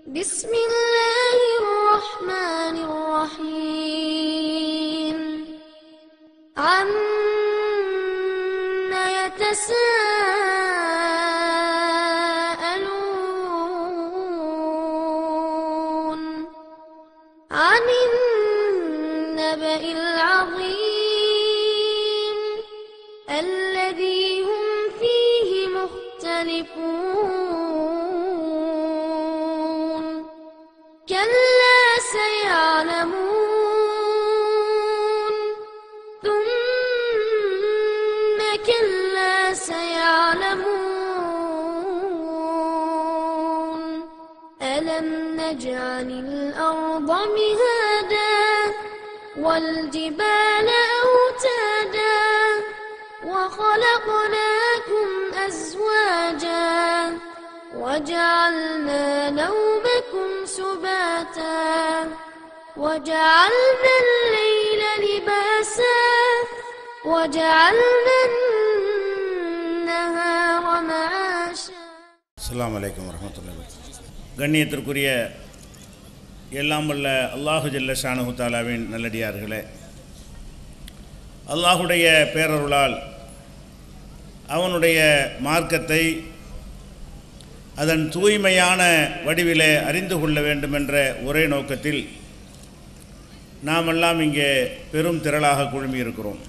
بسم الله الرحمن الرحيم عم يتساءلون عن النبأ العظيم الذي هم فيه مختلفون كلا سيعلمون ثم كلا سيعلمون ألم نجعل الأرض مهادا والجبال أوتادا وخلقناكم أزواجا وجعلنا نومكم سباتا وجعلنا الليل لباسا وجعلنا النهار معاشا அஸ்ஸலாமு அலைக்கும் வரமத்துல்லாஹி கண்ணியத்திற்குரிய எல்லாம் வல்ல அல்லாஹு ஜல்ல ஷானஹு தாலாவின் நல்லடியார்களே அல்லாஹுடைய பேரருளால் அவனுடைய மார்க்கத்தை அதன் தூய்மையான வடிவிலே அறிந்து கொள்ள வேண்டும் என்ற ஒரே நோக்கத்தில் நாமெல்லாம் இங்கே பெரும் திரளாக குழுமியிருக்கிறோம்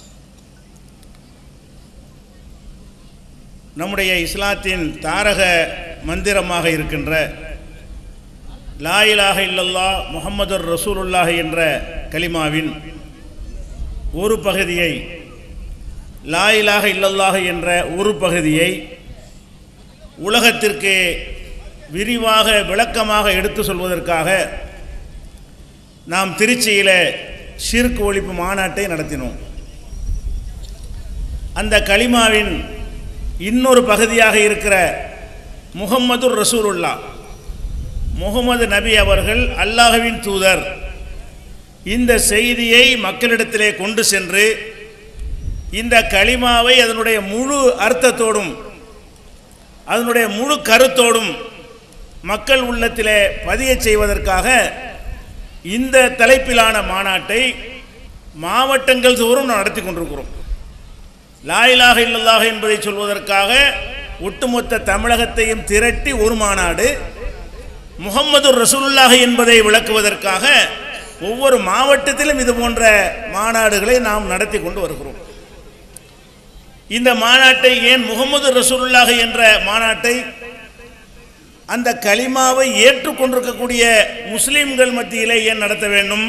நம்முடைய இஸ்லாத்தின் தாரக மந்திரமாக இருக்கின்ற லா இலாஹ இல்லல்லா முஹம்மதுர் ரசூலுல்லாஹ் என்ற கலிமாவின் ஒரு பகுதியை லா இலாஹ இல்லல்லாஹ் என்ற ஒரு பகுதியை உலகத்திற்கு விரிவாக விளக்கமாக எடுத்து சொல்வதற்காக நாம் திருச்சியில் ஷிர்க் ஒழிப்பு மாநாட்டை நடத்தினோம் அந்த கலிமாவின் இன்னொரு பகுதியாக இருக்கிற முகம்மது ரசூலுல்லா முகமது நபி அவர்கள் அல்லாஹ்வின் தூதர் இந்த செய்தியை மக்களிடத்திலே கொண்டு சென்று இந்த களிமாவை அதனுடைய முழு அர்த்தத்தோடும் அதனுடைய முழு கருத்தோடும் மக்கள் உள்ளத்திலே பதியச் செய்வதற்காக இந்த தலைப்பிலான மாநாட்டை மாவட்டங்கள் தோறும் நடத்தி கொண்டிருக்கிறோம் லாயிலாக இல்லல்லாக என்பதை சொல்வதற்காக ஒட்டுமொத்த தமிழகத்தையும் திரட்டி ஒரு மாநாடு முகம்மது ரசூலுல்லாஹ் என்பதை விளக்குவதற்காக ஒவ்வொரு மாவட்டத்திலும் இது போன்ற மாநாடுகளை நாம் நடத்தி கொண்டு வருகிறோம் இந்த மாநாட்டை ஏன் முகமது ரசூலுல்லாஹ் என்ற மாநாட்டை அந்த கலிமாவை ஏற்றுக்கொண்டிருக்கக்கூடிய முஸ்லீம்கள் மத்தியிலே ஏன் நடத்த வேண்டும்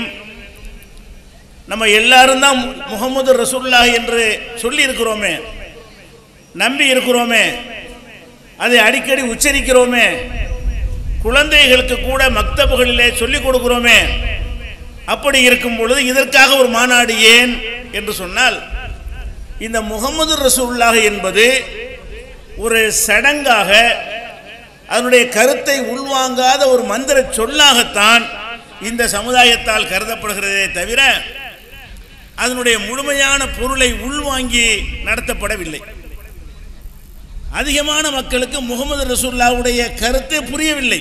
நம்ம எல்லாரும் தான் முகமது ரசூல்லாஹ் என்று சொல்லி இருக்கிறோமே நம்பி இருக்கிறோமே அதை அடிக்கடி உச்சரிக்கிறோமே குழந்தைகளுக்கு கூட மக்தபுகளிலே சொல்லிக் கொடுக்கிறோமே அப்படி இருக்கும் பொழுது இதற்காக ஒரு மாநாடு ஏன் என்று சொன்னால் இந்த முகமது ரசூல்லாஹ் என்பது ஒரு சடங்காக அதனுடைய கருத்தை உள்வாங்காத ஒரு மந்திர சொல்லாகத்தான் இந்த சமுதாயத்தால் கருதப்படுகிறதே தவிர அதனுடைய முழுமையான பொருளை உள்வாங்கி நடத்தப்படவில்லை அதிகமான மக்களுக்கு முகமது ரசூல்லாவுடைய கருத்தே புரியவில்லை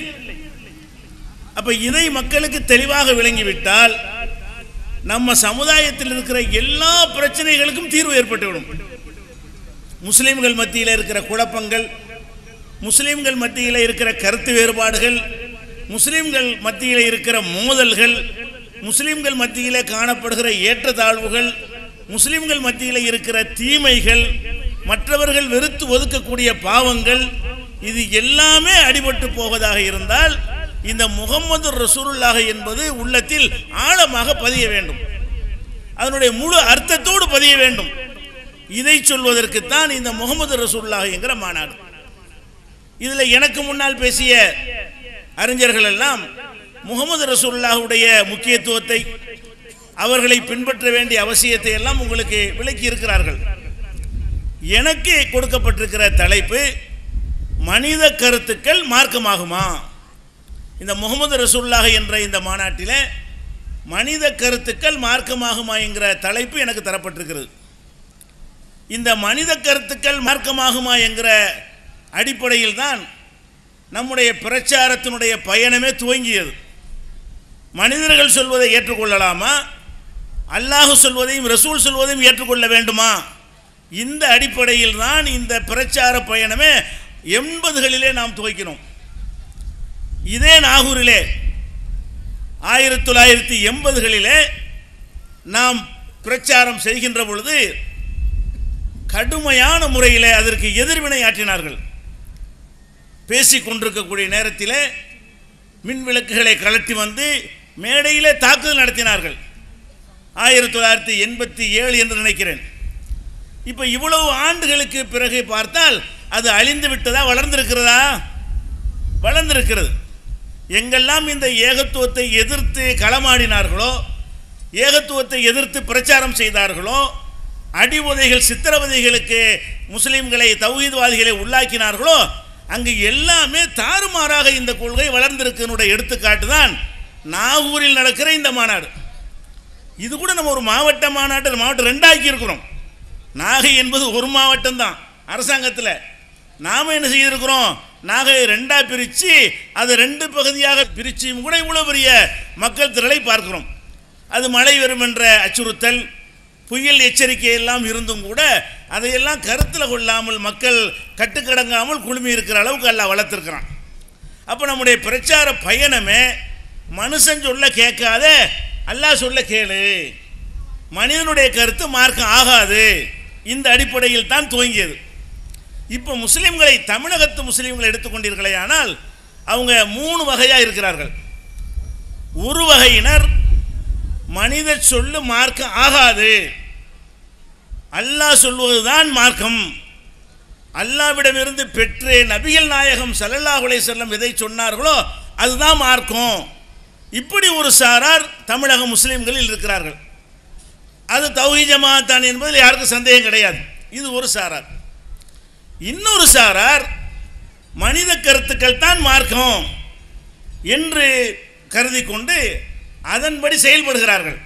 அப்ப இதை மக்களுக்கு தெளிவாக விளங்கிவிட்டால் நம்ம சமுதாயத்தில் இருக்கிற எல்லா பிரச்சனைகளுக்கும் தீர்வு ஏற்பட்டுவிடும் முஸ்லிம்கள் மத்தியில் இருக்கிற குழப்பங்கள் முஸ்லிம்கள் மத்தியில் இருக்கிற கருத்து வேறுபாடுகள் முஸ்லிம்கள் மத்தியில் இருக்கிற மோதல்கள் முஸ்லிம்கள் மத்தியில் காணப்படுகிற ஏற்றத்தாழ்வுகள் முஸ்லிம்கள் மத்தியில் இருக்கிற தீமைகள் மற்றவர்கள் வெறுத்து ஒதுக்கக்கூடிய பாவங்கள் இது எல்லாமே அடிபட்டு போவதாக இருந்தால் இந்த முகம்மது ரசூலுல்லாஹ் என்பது உள்ளத்தில் ஆழமாக பதிய வேண்டும் அதனுடைய முழு அர்த்தத்தோடு பதிய வேண்டும் இதை சொல்வதற்குத்தான் இந்த முகமது ரசூலுல்லாஹ் என்கிற மாநாடு இதில் எனக்கு முன்னால் பேசிய அறிஞர்கள் எல்லாம் முகமது ரசூல்லாவுடைய முக்கியத்துவத்தை அவர்களை பின்பற்ற வேண்டிய அவசியத்தை எல்லாம் உங்களுக்கு விளக்கி இருக்கிறார்கள் எனக்கு கொடுக்கப்பட்டிருக்கிற தலைப்பு மனித கருத்துக்கள் மார்க்கமாகுமா இந்த முகமது ரசூல்லாக என்ற இந்த மாநாட்டில் மனித கருத்துக்கள் மார்க்கமாகுமா என்கிற தலைப்பு எனக்கு தரப்பட்டிருக்கிறது இந்த மனித கருத்துக்கள் மார்க்கமாகுமா என்கிற அடிப்படையில் தான் நம்முடைய பிரச்சாரத்தினுடைய பயணமே துவங்கியது மனிதர்கள் சொல்வதை ஏற்றுக்கொள்ளலாமா அல்லாஹ் சொல்வதையும் ரசூல் சொல்வதையும் ஏற்றுக்கொள்ள வேண்டுமா இந்த அடிப்படையில் தான் இந்த பிரச்சார பயணமே எண்பதுகளிலே நாம் துவைக்கிறோம் இதே நாகூரிலே ஆயிரத்தி தொள்ளாயிரத்தி எண்பதுகளிலே நாம் பிரச்சாரம் செய்கின்ற பொழுது கடுமையான முறையில் அதற்கு எதிர்வினை ஆற்றினார்கள் பேசிக் கொண்டிருக்கக்கூடிய நேரத்தில் மின் விளக்குகளை கலட்டி வந்து மேடையிலே தாக்குதல் நடத்தினார்கள் ஆயிரத்தி தொள்ளாயிரத்தி எண்பத்தி ஏழு என்று நினைக்கிறேன் இப்போ இவ்வளவு ஆண்டுகளுக்கு பிறகு பார்த்தால் அது அழிந்து விட்டதா வளர்ந்திருக்கிறதா வளர்ந்திருக்கிறது எங்கெல்லாம் இந்த ஏகத்துவத்தை எதிர்த்து களமாடினார்களோ ஏகத்துவத்தை எதிர்த்து பிரச்சாரம் செய்தார்களோ அடி உதைகள் சித்திரவதைகளுக்கு முஸ்லிம்களை தௌஹீத்வாதிகளை உள்ளாக்கினார்களோ அங்கு எல்லாமே தாறுமாறாக இந்த கொள்கை வளர்ந்திருக்கனுடைய எடுத்துக்காட்டு தான் நாகூரில் நடக்கிற இந்த மாநாடு இது கூட நம்ம ஒரு மாவட்ட மாநாட்டு மாவட்டம் ரெண்டாக்கி இருக்கிறோம் நாகை என்பது ஒரு மாவட்டம் தான் அரசாங்கத்தில் நாம் என்ன செய்திருக்கிறோம் நாகை ரெண்டாக பிரித்து அது ரெண்டு பகுதியாக பிரிச்சும் கூட இவ்வளோ பெரிய மக்கள் திரளை பார்க்கிறோம் அது மழை வரும் என்ற அச்சுறுத்தல் புயல் எச்சரிக்கை எல்லாம் இருந்தும் கூட அதையெல்லாம் கருத்தில் கொள்ளாமல் மக்கள் கட்டுக்கடங்காமல் குழுமி இருக்கிற அளவுக்கு எல்லாம் வளர்த்துருக்கிறான் அப்போ நம்முடைய பிரச்சார பயணமே மனுஷன் சொல்ல கேட்காத அல்லாஹ் சொல்ல கேளு மனிதனுடைய கருத்து மார்க்கம் ஆகாது இந்த அடிப்படையில் தான் துவங்கியது இப்போ முஸ்லீம்களை தமிழகத்து முஸ்லீம்களை எடுத்துக்கொண்டீர்களே ஆனால் அவங்க மூணு வகையாக இருக்கிறார்கள் ஒரு வகையினர் மனித சொல்லு மார்க்கம் ஆகாது அல்லாஹ் சொல்வதுதான் மார்க்கம் அல்லாவிடமிருந்து பெற்று நபிகள் நாயகம் ஸல்லல்லாஹு அலைஹி வஸல்லம் எதை சொன்னார்களோ அதுதான் மார்க்கம் இப்படி ஒரு சாரார் தமிழக முஸ்லீம்களில் இருக்கிறார்கள் அது தௌஹி ஜமாத்தான் என்பதில் யாருக்கும் சந்தேகம் கிடையாது இது ஒரு சாரார் இன்னொரு சாரார் மனித கருத்துக்கள் தான் மார்க்கம் என்று கருதி கொண்டு அதன்படி செயல்படுகிறார்கள்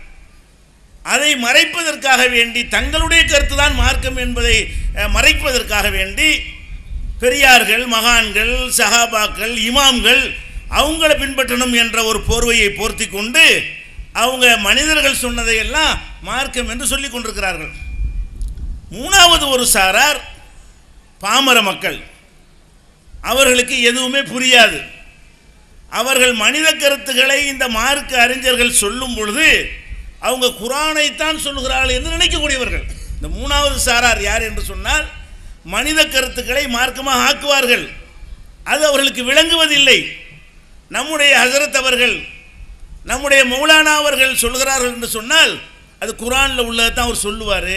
அதை மறைப்பதற்காக வேண்டி தங்களுடைய கருத்து தான் மார்க்கம் என்பதை அஹ், மறைப்பதற்காக வேண்டி பெரியார்கள் மகான்கள் சஹாபாக்கள் இமாம்கள் அவங்கள பின்பற்றணும் என்ற ஒரு போர்வையை போர்த்தி கொண்டு அவங்க மனிதர்கள் சொன்னதையெல்லாம் மார்க்கம் என்று சொல்லிக் கொண்டிருக்கிறார்கள் மூணாவது ஒரு சாரார் பாமர மக்கள் அவர்களுக்கு எதுவுமே புரியாது அவர்கள் மனித கருத்துக்களை இந்த மார்க்க அறிஞர்கள் சொல்லும் பொழுது அவங்க குரானைத்தான் சொல்லுகிறார்கள் என்று நினைக்கக்கூடியவர்கள் இந்த மூணாவது சாரார் யார் என்று சொன்னால் மனித கருத்துக்களை மார்க்கமாக ஆக்குவார்கள் அது அவர்களுக்கு விளங்குவதில்லை நம்முடைய ஹசரத் அவர்கள் நம்முடைய மௌலானா அவர்கள் சொல்கிறார்கள் என்று சொன்னால் அது குரானில் உள்ளதை தான் அவர் சொல்லுவார்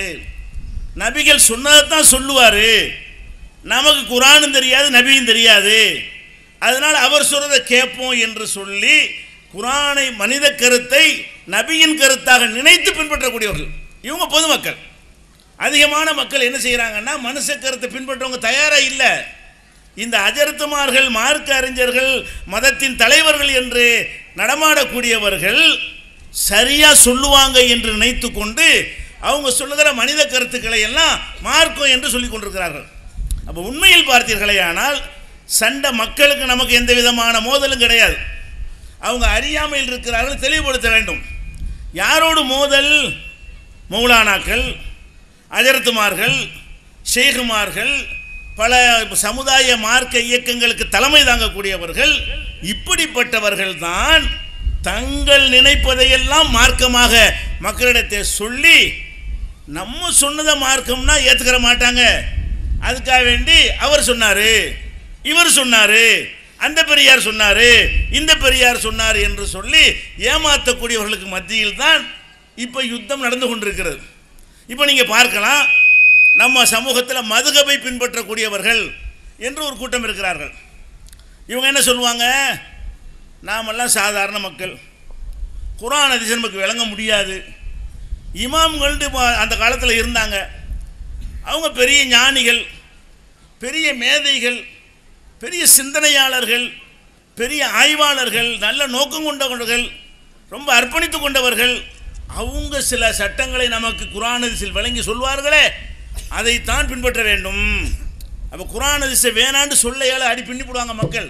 நபிகள் சொன்னதை தான் சொல்லுவார் நமக்கு குரானும் தெரியாது நபியும் தெரியாது அதனால் அவர் சொல்றதை கேட்போம் என்று சொல்லி குரானை மனித கருத்தை நபியின் கருத்தாக நினைத்து பின்பற்றக்கூடியவர்கள் இவங்க பொதுமக்கள் அதிகமான மக்கள் என்ன செய்கிறாங்கன்னா மனுஷ கருத்தை பின்பற்றவங்க தயாராக இல்லை இந்த அஜர்த்துமார்கள் மார்க்க அறிஞர்கள் மதத்தின் தலைவர்கள் என்று நடமாடக்கூடியவர்கள் சரியாக சொல்லுவாங்க என்று நினைத்து கொண்டு அவங்க சொல்லுகிற மனித கருத்துக்களை எல்லாம் மார்க்கம் என்று சொல்லிக் கொண்டிருக்கிறார்கள் அப்போ உண்மையில் பார்த்தீர்களே ஆனால் சண்டை மக்களுக்கு நமக்கு எந்த விதமான மோதலும் கிடையாது அவங்க அறியாமையில் இருக்கிறார்கள் தெளிவுபடுத்த வேண்டும் யாரோடு மோதல் மௌலானாக்கள் அஜரத்துமார்கள் ஷேகுமார்கள் பல சமுதாய மார்க்க இயக்கங்களுக்கு தலைமை தாங்கக்கூடியவர்கள் இப்படிப்பட்டவர்கள் தான் தங்கள் நினைப்பதையெல்லாம் மார்க்கமாக மக்களிடத்தை சொல்லி நம்ம சொன்னதை மார்க்கம்னா ஏற்றுக்கிற மாட்டாங்க அதுக்காக வேண்டி அவர் சொன்னார் இவர் சொன்னார் அந்த பெரியார் சொன்னார் இந்த பெரியார் சொன்னார் என்று சொல்லி ஏமாற்றக்கூடியவர்களுக்கு மத்தியில் தான் இப்போ யுத்தம் நடந்து கொண்டிருக்கிறது இப்போ நீங்கள் பார்க்கலாம் நம்ம சமூகத்தில் மதுகபை பின்பற்றக்கூடியவர்கள் என்று ஒரு கூட்டம் இருக்கிறார்கள் இவங்க என்ன சொல்லுவாங்க நாமெல்லாம் சாதாரண மக்கள் குரான் அதிசயம் நமக்கு விளங்க முடியாது இமாம்கள்ட்டு இப்போ அந்த காலத்தில் இருந்தாங்க அவங்க பெரிய ஞானிகள் பெரிய மேதைகள் பெரிய சிந்தனையாளர்கள் பெரிய ஆய்வாளர்கள் நல்ல நோக்கம் கொண்டவர்கள் ரொம்ப அர்ப்பணித்து கொண்டவர்கள் அவங்க சில சட்டங்களை நமக்கு குரானதிசில் வழங்கி சொல்வார்களே அதைத்தான் பின்பற்ற வேண்டும் அப்போ குரானதிசை வேணான்னு சொல்ல ஏழை அடி பின்னி போடுவாங்க மக்கள்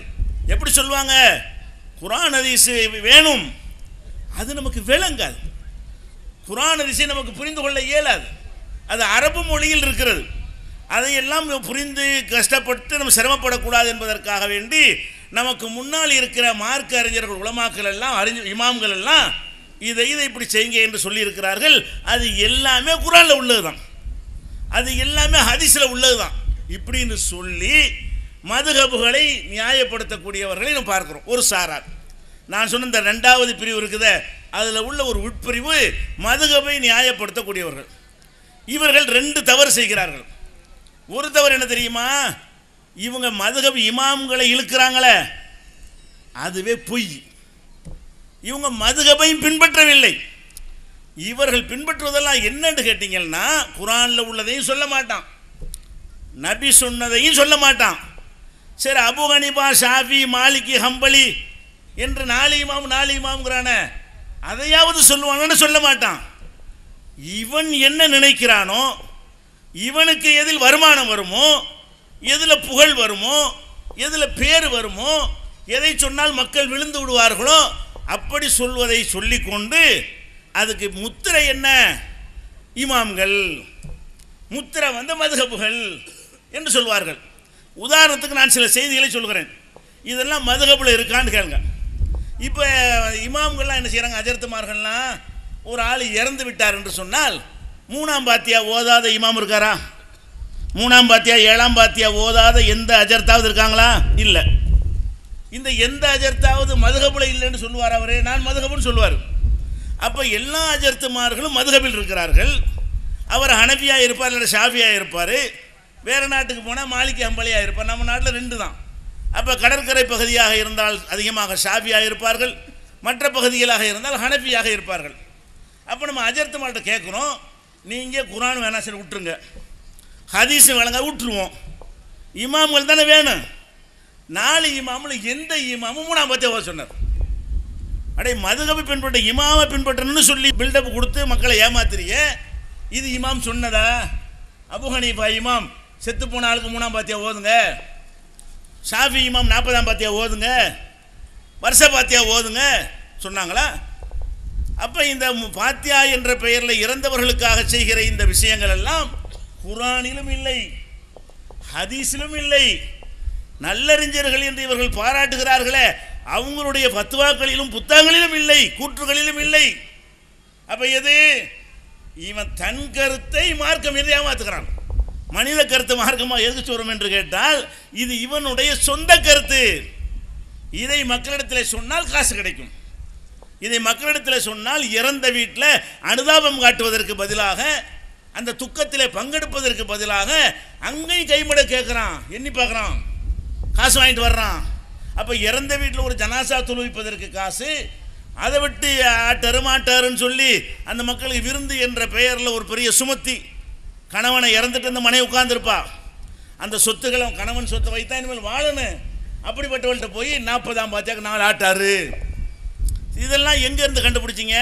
எப்படி சொல்லுவாங்க குரான் ஹதீஸ் வேணும் அது நமக்கு விளங்காது குரான் ஹதீஸை நமக்கு புரிந்து கொள்ள இயலாது அது அரபு மொழியில் இருக்கிறது அதையெல்லாம் புரிந்து கஷ்டப்பட்டு நம்ம சிரமப்படக்கூடாது என்பதற்காக வேண்டி நமக்கு முன்னால் இருக்கிற மார்க்க அறிஞர்கள் உலமாக்கள் எல்லாம் அறிஞர் இமாம்கள் எல்லாம் இதை இதை இப்படி செய்யுங்க என்று சொல்லியிருக்கிறார்கள் அது எல்லாமே குரானில் உள்ளது தான் அது எல்லாமே ஹதீஸில் உள்ளது தான் இப்படின்னு சொல்லி மதுகபுகளை நியாயப்படுத்தக்கூடியவர்களை நம்ம பார்க்குறோம் ஒரு சாரார் நான் சொன்ன இந்த ரெண்டாவது பிரிவு இருக்குதே அதில் உள்ள ஒரு உட்பிரிவு மதுகபை நியாயப்படுத்தக்கூடியவர்கள் இவர்கள் ரெண்டு தவறு செய்கிறார்கள் ஒரு தவறு என்ன தெரியுமா இவங்க மதுகப் இமாம்களை இழுக்கிறாங்களே அதுவே பொய் இவங்க மதுகபையும் பின்பற்றவில்லை இவர்கள் பின்பற்றுவதெல்லாம் என்னன்னு கேட்டீங்கன்னா குரானில் உள்ளதையும் சொல்ல மாட்டான் நபி சொன்னதையும் சொல்ல மாட்டான் சரி அபு ஹனிபா ஷாஃபி மாலிகி ஹம்பலி என்று நாலு இமாம் நாலு இமாம்ங்கிறானே அதையாவது சொல்லுவாங்கன்னு சொல்ல மாட்டான் இவன் என்ன நினைக்கிறானோ இவனுக்கு எதில் வருமானம் வருமோ எதில் புகழ் வருமோ எதில் பேர் வருமோ எதை சொன்னால் மக்கள் விழுந்து விடுவார்களோ அப்படி சொல்வதை சொல்லிக்கொண்டு அதுக்கு முத்திரை என்ன இமாம்கள் முத்திரை வந்து மதுகபுகள் என்று சொல்வார்கள் உதாரணத்துக்கு நான் சில செய்திகளை சொல்கிறேன் இதெல்லாம் மதுகபில் இருக்கான்னு கேளுங்க இப்போ இமாம்கள்லாம் என்ன செய்கிறாங்க அஜர்த்துமார்கள்லாம் ஒரு ஆள் இறந்து விட்டார் என்று சொன்னால் மூணாம் பாத்தியா ஓதாத இமாம் இருக்காரா மூணாம் பாத்தியா ஏழாம் பாத்தியா ஓதாத எந்த அஜர்த்தாவது இருக்காங்களா இல்லை இந்த எந்த அஜர்த்தாவது மதுகபுல இல்லைன்னு சொல்லுவார் அவரே நான் மதுகபுன்னு சொல்லுவார் அப்போ எல்லா அஜர்த்துமார்களும் மதுகபில் இருக்கிறார்கள் அவர் ஹனபியா இருப்பார் இல்லை ஷாஃபியா இருப்பார் வேறு நாட்டுக்கு போனால் மாலிகி அம்பலியா இருப்பார் நம்ம நாட்டில் ரெண்டு தான் அப்போ கடற்கரை பகுதியாக இருந்தால் அதிகமாக ஷாஃபியா இருப்பார்கள் மற்ற பகுதிகளாக இருந்தால் ஹனபியாக இருப்பார்கள் அப்போ நம்ம அஜர்த்துமார்கிட்ட கேட்குறோம் நீங்கள் குரான் வேணா சரி விட்டுருங்க ஹதீஸும் வழங்க விட்டுருவோம் இமாம்கள் தானே வேணும் நாலு இமாமில் எந்த இமாமும் மூணாம் பத்தே ஓத சொன்னார் அடே மதுகபை பின்பற்ற இமாமை பின்பற்றணும்னு சொல்லி பில்டப் கொடுத்து மக்களை ஏமாத்துறிய இது இமாம் சொன்னதா அபு ஹனீஃபா இமாம் செத்து போன ஆளுக்கு மூணாம் பாத்தியா ஓதுங்க ஷாஃபி இமாம் நாற்பதாம் பாத்தியா ஓதுங்க வருஷ பாத்தியா ஓதுங்க சொன்னாங்களா அப்போ இந்த மு- பாத்தியா என்ற பெயரில் இறந்தவர்களுக்காக செய்கிற இந்த விஷயங்கள் எல்லாம் குரானிலும் இல்லை ஹதீஸிலும் இல்லை நல்லறிஞர்கள் என்று இவர்கள் பாராட்டுகிறார்களே அவங்களுடைய பத்துவாக்களிலும் புத்தகங்களிலும் இல்லை கூற்றுகளிலும் இல்லை அப்ப எது இவன் தன் கருத்தை மார்க்கம் எது ஏமாத்துகிறான் மனித கருத்து மார்க்கமா எதுக்கு சொல்றோம் என்று கேட்டால் இது இவனுடைய சொந்த கருத்து இதை மக்களிடத்தில் சொன்னால் காசு கிடைக்கும் இதை மக்களிடத்தில் சொன்னால் இறந்த வீட்டில் அனுதாபம் காட்டுவதற்கு பதிலாக அந்த துக்கத்திலே பங்கெடுப்பதற்கு பதிலாக அங்கேயும் கைமட கேட்குறான் எண்ணி பார்க்குறான் காசு வாங்கிட்டு வர்றான் அப்போ இறந்த வீட்டில் ஒரு ஜனாசா தொழுவிப்பதற்கு காசு அதை விட்டு ஆட்டாரு மாட்டாருன்னு சொல்லி அந்த மக்களுக்கு விருந்து என்ற பெயரில் ஒரு பெரிய சுமத்தி கணவனை இறந்துட்டு இந்த மனைவி உட்கார்ந்திருப்பா அந்த சொத்துக்களை அவன் கணவன் சொத்தை வைத்தா இனிமேல் வாழணும் அப்படிப்பட்டவள்கிட்ட போய் நாற்பதாம் பாத்தியாக்கு நாலு ஆட்டாரு இதெல்லாம் எங்கேருந்து கண்டுபிடிச்சிங்க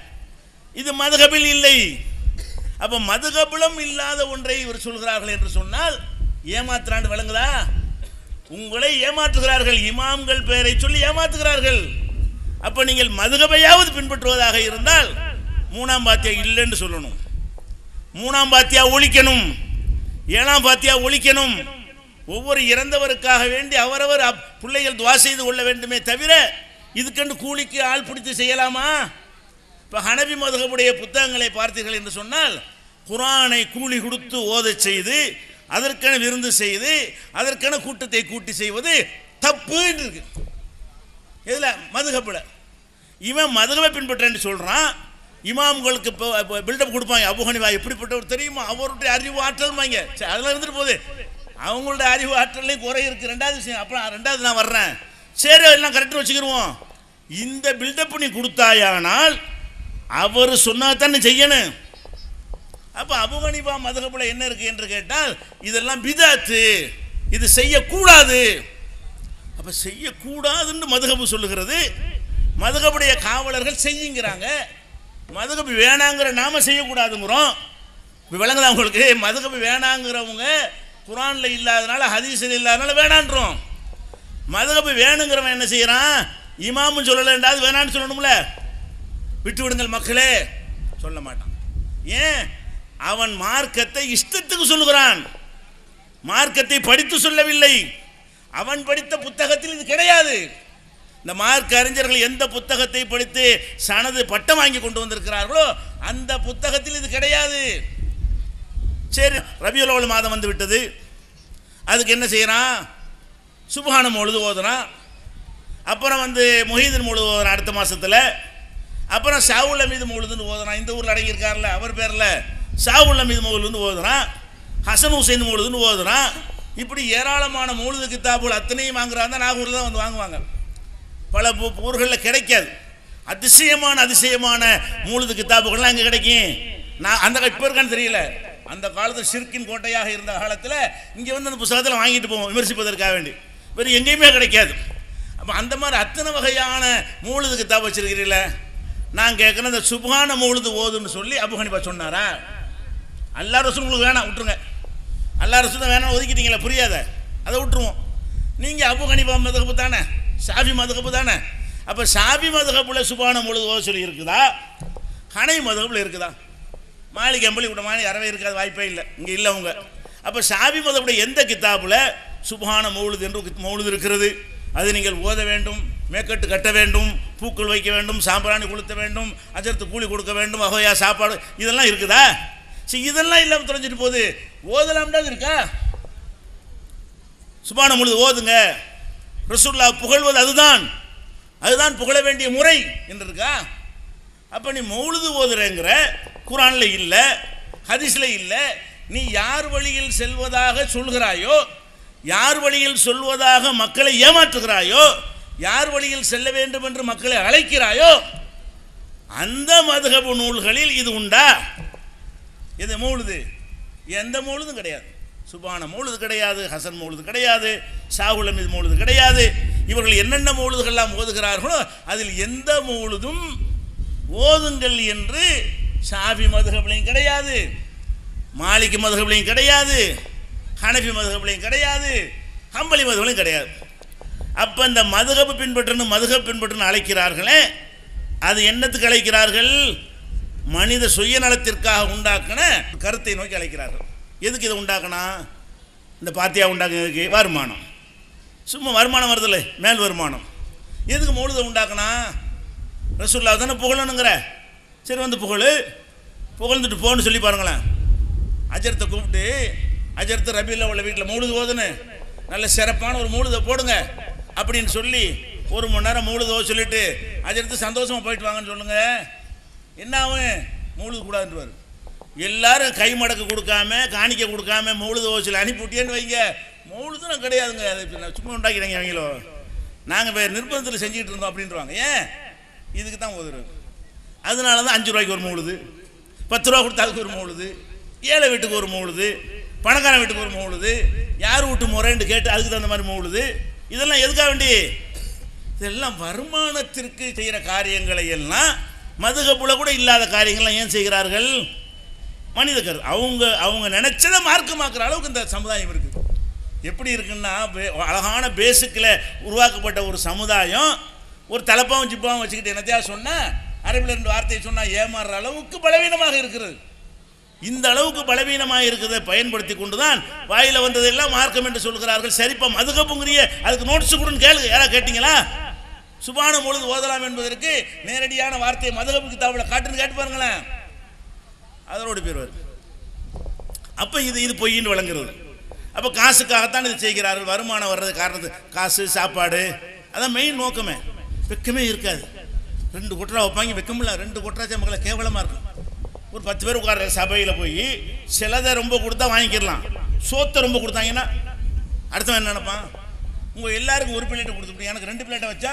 இது மதுகபில் இல்லை அப்போ மதுகபிலும் இல்லாத ஒன்றை இவர் சொல்கிறார்கள் என்று சொன்னால் ஏமாத்துறாண்டு விளங்குதா உங்களை ஏமாற்றுகிறார்கள் இமாம்கள் பெயரை சொல்லி ஏமாத்துகிறார்கள் அப்போ நீங்கள் மதுகபையாவது பின்பற்றுவதாக இருந்தால் மூணாம் பாத்தியா இல்லைன்னு சொல்லணும் மூணாம் பாத்தியா ஒழிக்கணும் ஏழாம் பாத்தியா ஒழிக்கணும் ஒவ்வொரு இறந்தவருக்காக வேண்டி அவரவர் அப்- பிள்ளைகள் துவா செய்து கொள்ள வேண்டுமே தவிர இதுக்கென்று கூலிக்கு ஆள் பிடித்து செய்யலாமா இப்போ ஹனபி மதுகபுடைய புத்தகங்களை பார்த்தீர்கள் என்று சொன்னால் குரானை கூலி கொடுத்து ஓதச் செய்து அதற்கென விருந்து செய்து அதற்கென கூட்டத்தை கூட்டி செய்வது தப்பு இருக்கு இதில் மதுகப்பில் இவன் மதுகவை பின்பற்றேன்னு சொல்கிறான் இமாம்களுக்கு இப்போ பில்டப் கொடுப்பாங்க அபு ஹனிஃபா எப்படிப்பட்டவர் தெரியுமா அவருடைய அறிவு ஆற்றல் வாங்க சரி அதெல்லாம் இருந்துட்டு போகுது அவங்களுடைய அறிவு ஆற்றலையும் குறை இருக்குது ரெண்டாவது விஷயம் அப்புறம் ரெண்டாவது நான் வர்றேன் சரி எல்லாம் கரெக்டாக வச்சுக்கிருவோம் இந்த பில்டப் நீ கொடுத்தாயானால் அவர் சொன்னா தானே செய்யணும் அப்போ அபு ஹனிஃபா மதுகப்பில் என்ன இருக்குது என்று கேட்டால் இதெல்லாம் பிதாத்து இது செய்யக்கூடாது அப்போ செய்யக்கூடாதுன்னு மதுகபு சொல்லுகிறது மதுகபுடைய காவலர்கள் செய்யுங்கிறாங்க மதுகபு வேணாங்கிற நாம செய்யக்கூடாதுங்கிறோம் இப்போ விளங்குதா உங்களுக்கு மதுகபு வேணாங்கிறவங்க குரானில் இல்லாதனால ஹதீஸில் இல்லாதனால வேணான்றோம் மதுகபு வேணுங்கிறவன் என்ன செய்யறான் இமாமும் சொல்லலைன்றாது வேணான்னு சொல்லணும்ல விட்டு விடுங்கள் மக்களே சொல்ல மாட்டான் ஏன் அவன் மார்க்கத்தை இஷ்டத்துக்கு சொல்லுகிறான் மார்க்கத்தை படித்து சொல்லவில்லை அவன் படித்த புத்தகத்தில் இது கிடையாது இந்த மார்க்க அறிஞர்கள் எந்த புத்தகத்தை படித்து சனது பட்டம் வாங்கி கொண்டு வந்திருக்கிறார்களோ அந்த புத்தகத்தில் இது கிடையாது சரி ரபியுல் அவல் மாதம் வந்து விட்டது அதுக்கு என்ன செய்கிறான் சுபஹானம் பொழுது ஓதுறான் அப்புறம் வந்து மொஹீதன் முழுது ஓதுறான் அடுத்த மாதத்தில் அப்புறம் ஷாவுல்ல மீது முழுதுன்னு ஓதுறான் இந்த ஊரில் அடங்கியிருக்கார்ல அவர் பேரில் ஷாவுல்ல மீது முழுதுன்னு ஓதுறான் ஹசன் ஹுசைன் முழுதுன்னு ஓதுறான் இப்படி ஏராளமான மூழுது கித்தாபுகள் அத்தனையும் வாங்குறாங்க நாகூரில் தான் வந்து வாங்குவாங்க பல ஊ- ஊர்களில் கிடைக்காது அதிசயமான அதிசயமான மூழுது கித்தாபுகள்லாம் அங்கே கிடைக்கும் நான் அந்த இப்போ இருக்கான்னு தெரியல அந்த காலத்தில் சிற்கின் கோட்டையாக இருந்த காலத்தில் இங்கே வந்து அந்த புத்தகத்தில் வாங்கிட்டு போவோம் விமர்சிப்பதற்காக வேண்டி வேறு எங்கேயுமே கிடைக்காது அப்போ அந்த மாதிரி அத்தனை வகையான மூழுது கித்தாப் வச்சிருக்கிறீங்கள நான் கேட்குறேன் இந்த சுபான மூழுது ஓதுன்னு சொல்லி அபு ஹனிஃபா சொன்னாரா அல்லா ரசூல் உங்களுக்கு வேணாம் விட்டுருங்க அல்லா ரசூல் தான் வேணாம் ஒதுக்கிட்டீங்களா புரியாத அதை விட்டுருவோம் நீங்கள் அபு ஹனிஃபா மதுகப்பு தானே ஷாஃபி மதுகப்பு தானே அப்போ ஷாஃபி மதுகப்புல சுபான முழுது ஓத சொல்லி இருக்குதா ஹனை மதுகப்புல இருக்குதா மாலிக் அம்பளி விட மாதிரி அறவே இருக்காது வாய்ப்பே இல்லை இங்கே இல்லை அவங்க அப்போ ஷாஃபி மதுகப்புல எந்த கித்தாப்புல சுபான மௌலுது என்று ஒரு மௌலுது இருக்கிறது அது நீங்கள் ஓத வேண்டும் மேக்கட்டு கட்ட வேண்டும் பூக்கள் வைக்க வேண்டும் சாம்பிராணி கொளுத்த வேண்டும் அஜர்த்து கூலி கொடுக்க வேண்டும் வகையா சாப்பாடு இதெல்லாம் இருக்குதா சரி இதெல்லாம் இல்லாமல் தொலைஞ்சிட்டு போகுது ஓதலாம்டாது இருக்கா சுபான முழுது ஓதுங்க ரசூல்லா புகழ்வது அதுதான் அதுதான் புகழ வேண்டிய முறை என்று இருக்கா அப்போ நீ மௌலுது ஓதுறேங்கிற குரானில் இல்லை ஹதீஸில் இல்லை நீ யார் வழியில் செல்வதாக சொல்கிறாயோ யார் வழியில் சொல்வதாக மக்களை ஏமாற்றுகிறாயோ யார் வழியில் செல்ல வேண்டும் என்று மக்களை அழைக்கிறாயோ அந்த மதுகபு நூல்களில் இது உண்டா இது மௌலுது எந்த மௌலுதும் கிடையாது சுபான மௌலுது கிடையாது ஹசன் மௌலுது கிடையாது ஷாகுல் அமீது மௌலுது கிடையாது இவர்கள் என்னென்ன மௌலுதுகள்லாம் ஓதுகிறார்களோ அதில் எந்த மௌலுதும் ஓதுங்கள் என்று ஷாஃபி மதுகபிலையும் கிடையாது மாலிக் மதுகபிலையும் கிடையாது ஹனஃபி மதுகபிலையும் கிடையாது ஹம்பலி மதுகபிலையும் கிடையாது அப்போ இந்த மதுகபு பின்பற்றணும் மதுகப் பின்பற்றணும் அழைக்கிறார்களே அது என்னத்துக்கு அழைக்கிறார்கள் மனித சுயநலத்திற்காக உண்டாக்கின கருத்தை நோக்கி அழைக்கிறார்கள் எதுக்கு இதை உண்டாக்கணும் இந்த பாத்தியா உண்டாக்குறதுக்கு வருமானம் சும்மா வருமானம் வருதில்ல மேல் வருமானம் எதுக்கு மௌலுதை உண்டாக்கணும் ரசூல்லா தானே புகழணுங்கிற சரி வந்து புகழ் புகழ்ந்துட்டு போன்னு சொல்லி பாருங்களேன் அஜரத்தை கூப்பிட்டு அஜரத்து ரபியில் உள்ள வீட்டில் மூழுது ஓதுன்னு நல்ல சிறப்பான ஒரு மூழுதை போடுங்க அப்படின்னு சொல்லி ஒரு மணி நேரம் மூழுதோ சொல்லிட்டு அஜரத்து சந்தோஷமாக போயிட்டு வாங்கன்னு சொல்லுங்க என்ன ஆகும் மூழுது கூடாதுன்றார் எல்லாரும் கை மடக்கு கொடுக்காம காணிக்க கொடுக்காம மூழுது ஓசல் அனுப்பிவிட்டியேன்னு வைங்க மூழுதும் கிடையாதுங்க அது இப்ப நான் சும்மா உண்டாக்கிறாங்க அவங்களோ நாங்கள் வேறு நிர்பந்தத்தில் செஞ்சுக்கிட்டு இருந்தோம் அப்படின்றவாங்க ஏன் இதுக்கு தான் ஓதுறது அதனால தான் அஞ்சு ரூபாய்க்கு ஒரு மூழுது பத்து ரூபா கொடுத்தா அதுக்கு ஒரு மூழுது ஏழை வீட்டுக்கு ஒரு மூழுது பணக்காரன் வீட்டுக்கு ஒரு மூழுது யார் வீட்டு முறைன்னு கேட்டு அதுக்கு தகுந்த மாதிரி மூழுது இதெல்லாம் எதுக்காக வேண்டி இதெல்லாம் வருமானத்திற்கு செய்கிற காரியங்களை எல்லாம் மதுகப்புல கூட இல்லாத காரியங்கள்லாம் ஏன் செய்கிறார்கள் மனித கரு அவங்க அவங்க நினைச்சதை மார்க்கமாக்குற அளவுக்கு இந்த சமுதாயம் இருக்குது எப்படி இருக்குன்னா பே- அழகான பேசிக்கில் உருவாக்கப்பட்ட ஒரு சமுதாயம் ஒரு தலைப்பாவும் சிப்பாவும் வச்சுக்கிட்டு என்னத்தையா சொன்னால் அரபில் ரெண்டு வார்த்தையை சொன்னால் ஏமாறுற அளவுக்கு பலவீனமாக இருக்கிறது இந்த அளவுக்கு பலவீனமாக இருக்கிறதை பயன்படுத்தி கொண்டு தான் வாயில் வந்ததெல்லாம் மார்க்கம் என்று சொல்கிறார்கள் சரிப்பா மதுகப்புங்கிறிய அதுக்கு நோட்ஸ் கொடுன்னு கேளுங்க யாரா கேட்டிங்களா சுபான பொழுது ஓதலாம் என்பதற்கு நேரடியான வார்த்தையை மதுகப்பு கிதாபில் காட்டுன்னு கேட்டு பாருங்களேன் அதோடு பேர் வருது அப்போ இது இது பொய்ன்னு விளங்குறது அப்போ காசுக்காகத்தான் இது செய்கிறார்கள் வருமானம் வர்றது காரணத்து காசு சாப்பாடு அதான் மெயின் நோக்கமே வெக்கமே இருக்காது ரெண்டு கொட்டரா வைப்பாங்க வெக்கமில்ல ரெண்டு கொட்டராச்சா மக்களை கேவலமாக இருக்கும் ஒரு பத்து பேர் உட்கார சபையில் போய் சிலதை ரொம்ப கொடுத்தா வாங்கிக்கிடலாம் சோத்தை ரொம்ப கொடுத்தாங்கன்னா அடுத்தவன் என்ன நினைப்பான் உங்கள் எல்லாருக்கும் ஒரு பிளேட்டை கொடுத்துட்டு எனக்கு ரெண்டு பிளேட்டை வச்சா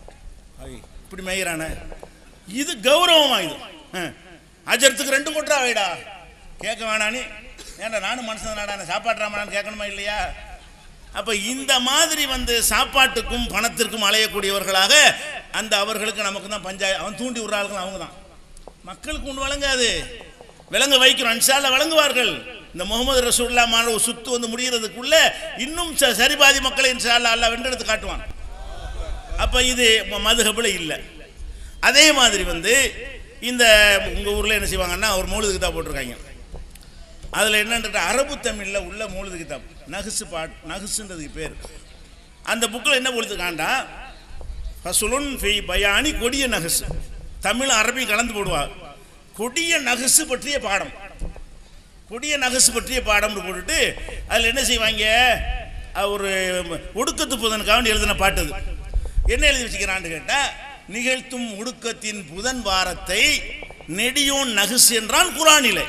ஐ, இப்படி மேயிறானே இது கௌரவமா இது ஆ. அஜரத்துக்கு ரெண்டு கொட்டா வைடா கேட்க வேணானே ஏன்டா நானும் மனுஷன் நாடா சாப்பாடுறாமலான்னு கேட்கணுமா இல்லையா அப்போ இந்த மாதிரி வந்து சாப்பாட்டுக்கும் பணத்திற்கும் அலையக்கூடியவர்களாக அந்த அவர்களுக்கு நமக்கு தான் பஞ்சாயத்து அவன் தூண்டி விடுறார்கள் அவங்க தான் மக்களுக்கு ஒன்று வழங்காது விலங்கு வைக்கிறோம் இன்ஷால்ல வழங்குவார்கள் இந்த முகமது ரசூல்லாமான ஒரு சுத்து வந்து முடிகிறதுக்குள்ள இன்னும் ச- சரிபாதி மக்களை இன்ஷா அல்லாஹ் அல்லாஹ் வென்றெடுத்து காட்டுவான் அப்போ இது மதுகபில் இல்லை அதே மாதிரி வந்து இந்த உங்கள் ஊரில் என்ன செய்வாங்கன்னா ஒரு மூலிது கிதாப் போட்டிருக்காங்க அதில் என்னன்ற அரபு தமிழில் உள்ள மூலிது கிதாப் நகுசு பாட் நகுசுன்றதுக்கு பேர் அந்த புக்கில் என்ன போட்டுருக்காண்டா ஃபசுலுன் ஃபி பயானி கொடிய நகுசு தமிழ் அரபி கலந்து போடுவார் கொடிய நகுசு பற்றிய பாடம் கொடிய நகசு பற்றிய பாடம்னு போட்டுட்டு அதில் என்ன செய்வாங்க அஹ் ஒரு ஒடுக்கத்து புதனுக்காக எழுதின பாட்டு அது என்ன எழுதி வச்சுக்கிறான்னு கேட்டால் நிகழ்த்தும் ஒடுக்கத்தின் புதன் வாரத்தை நெடியோன் நகுசு என்றான் குரானிலே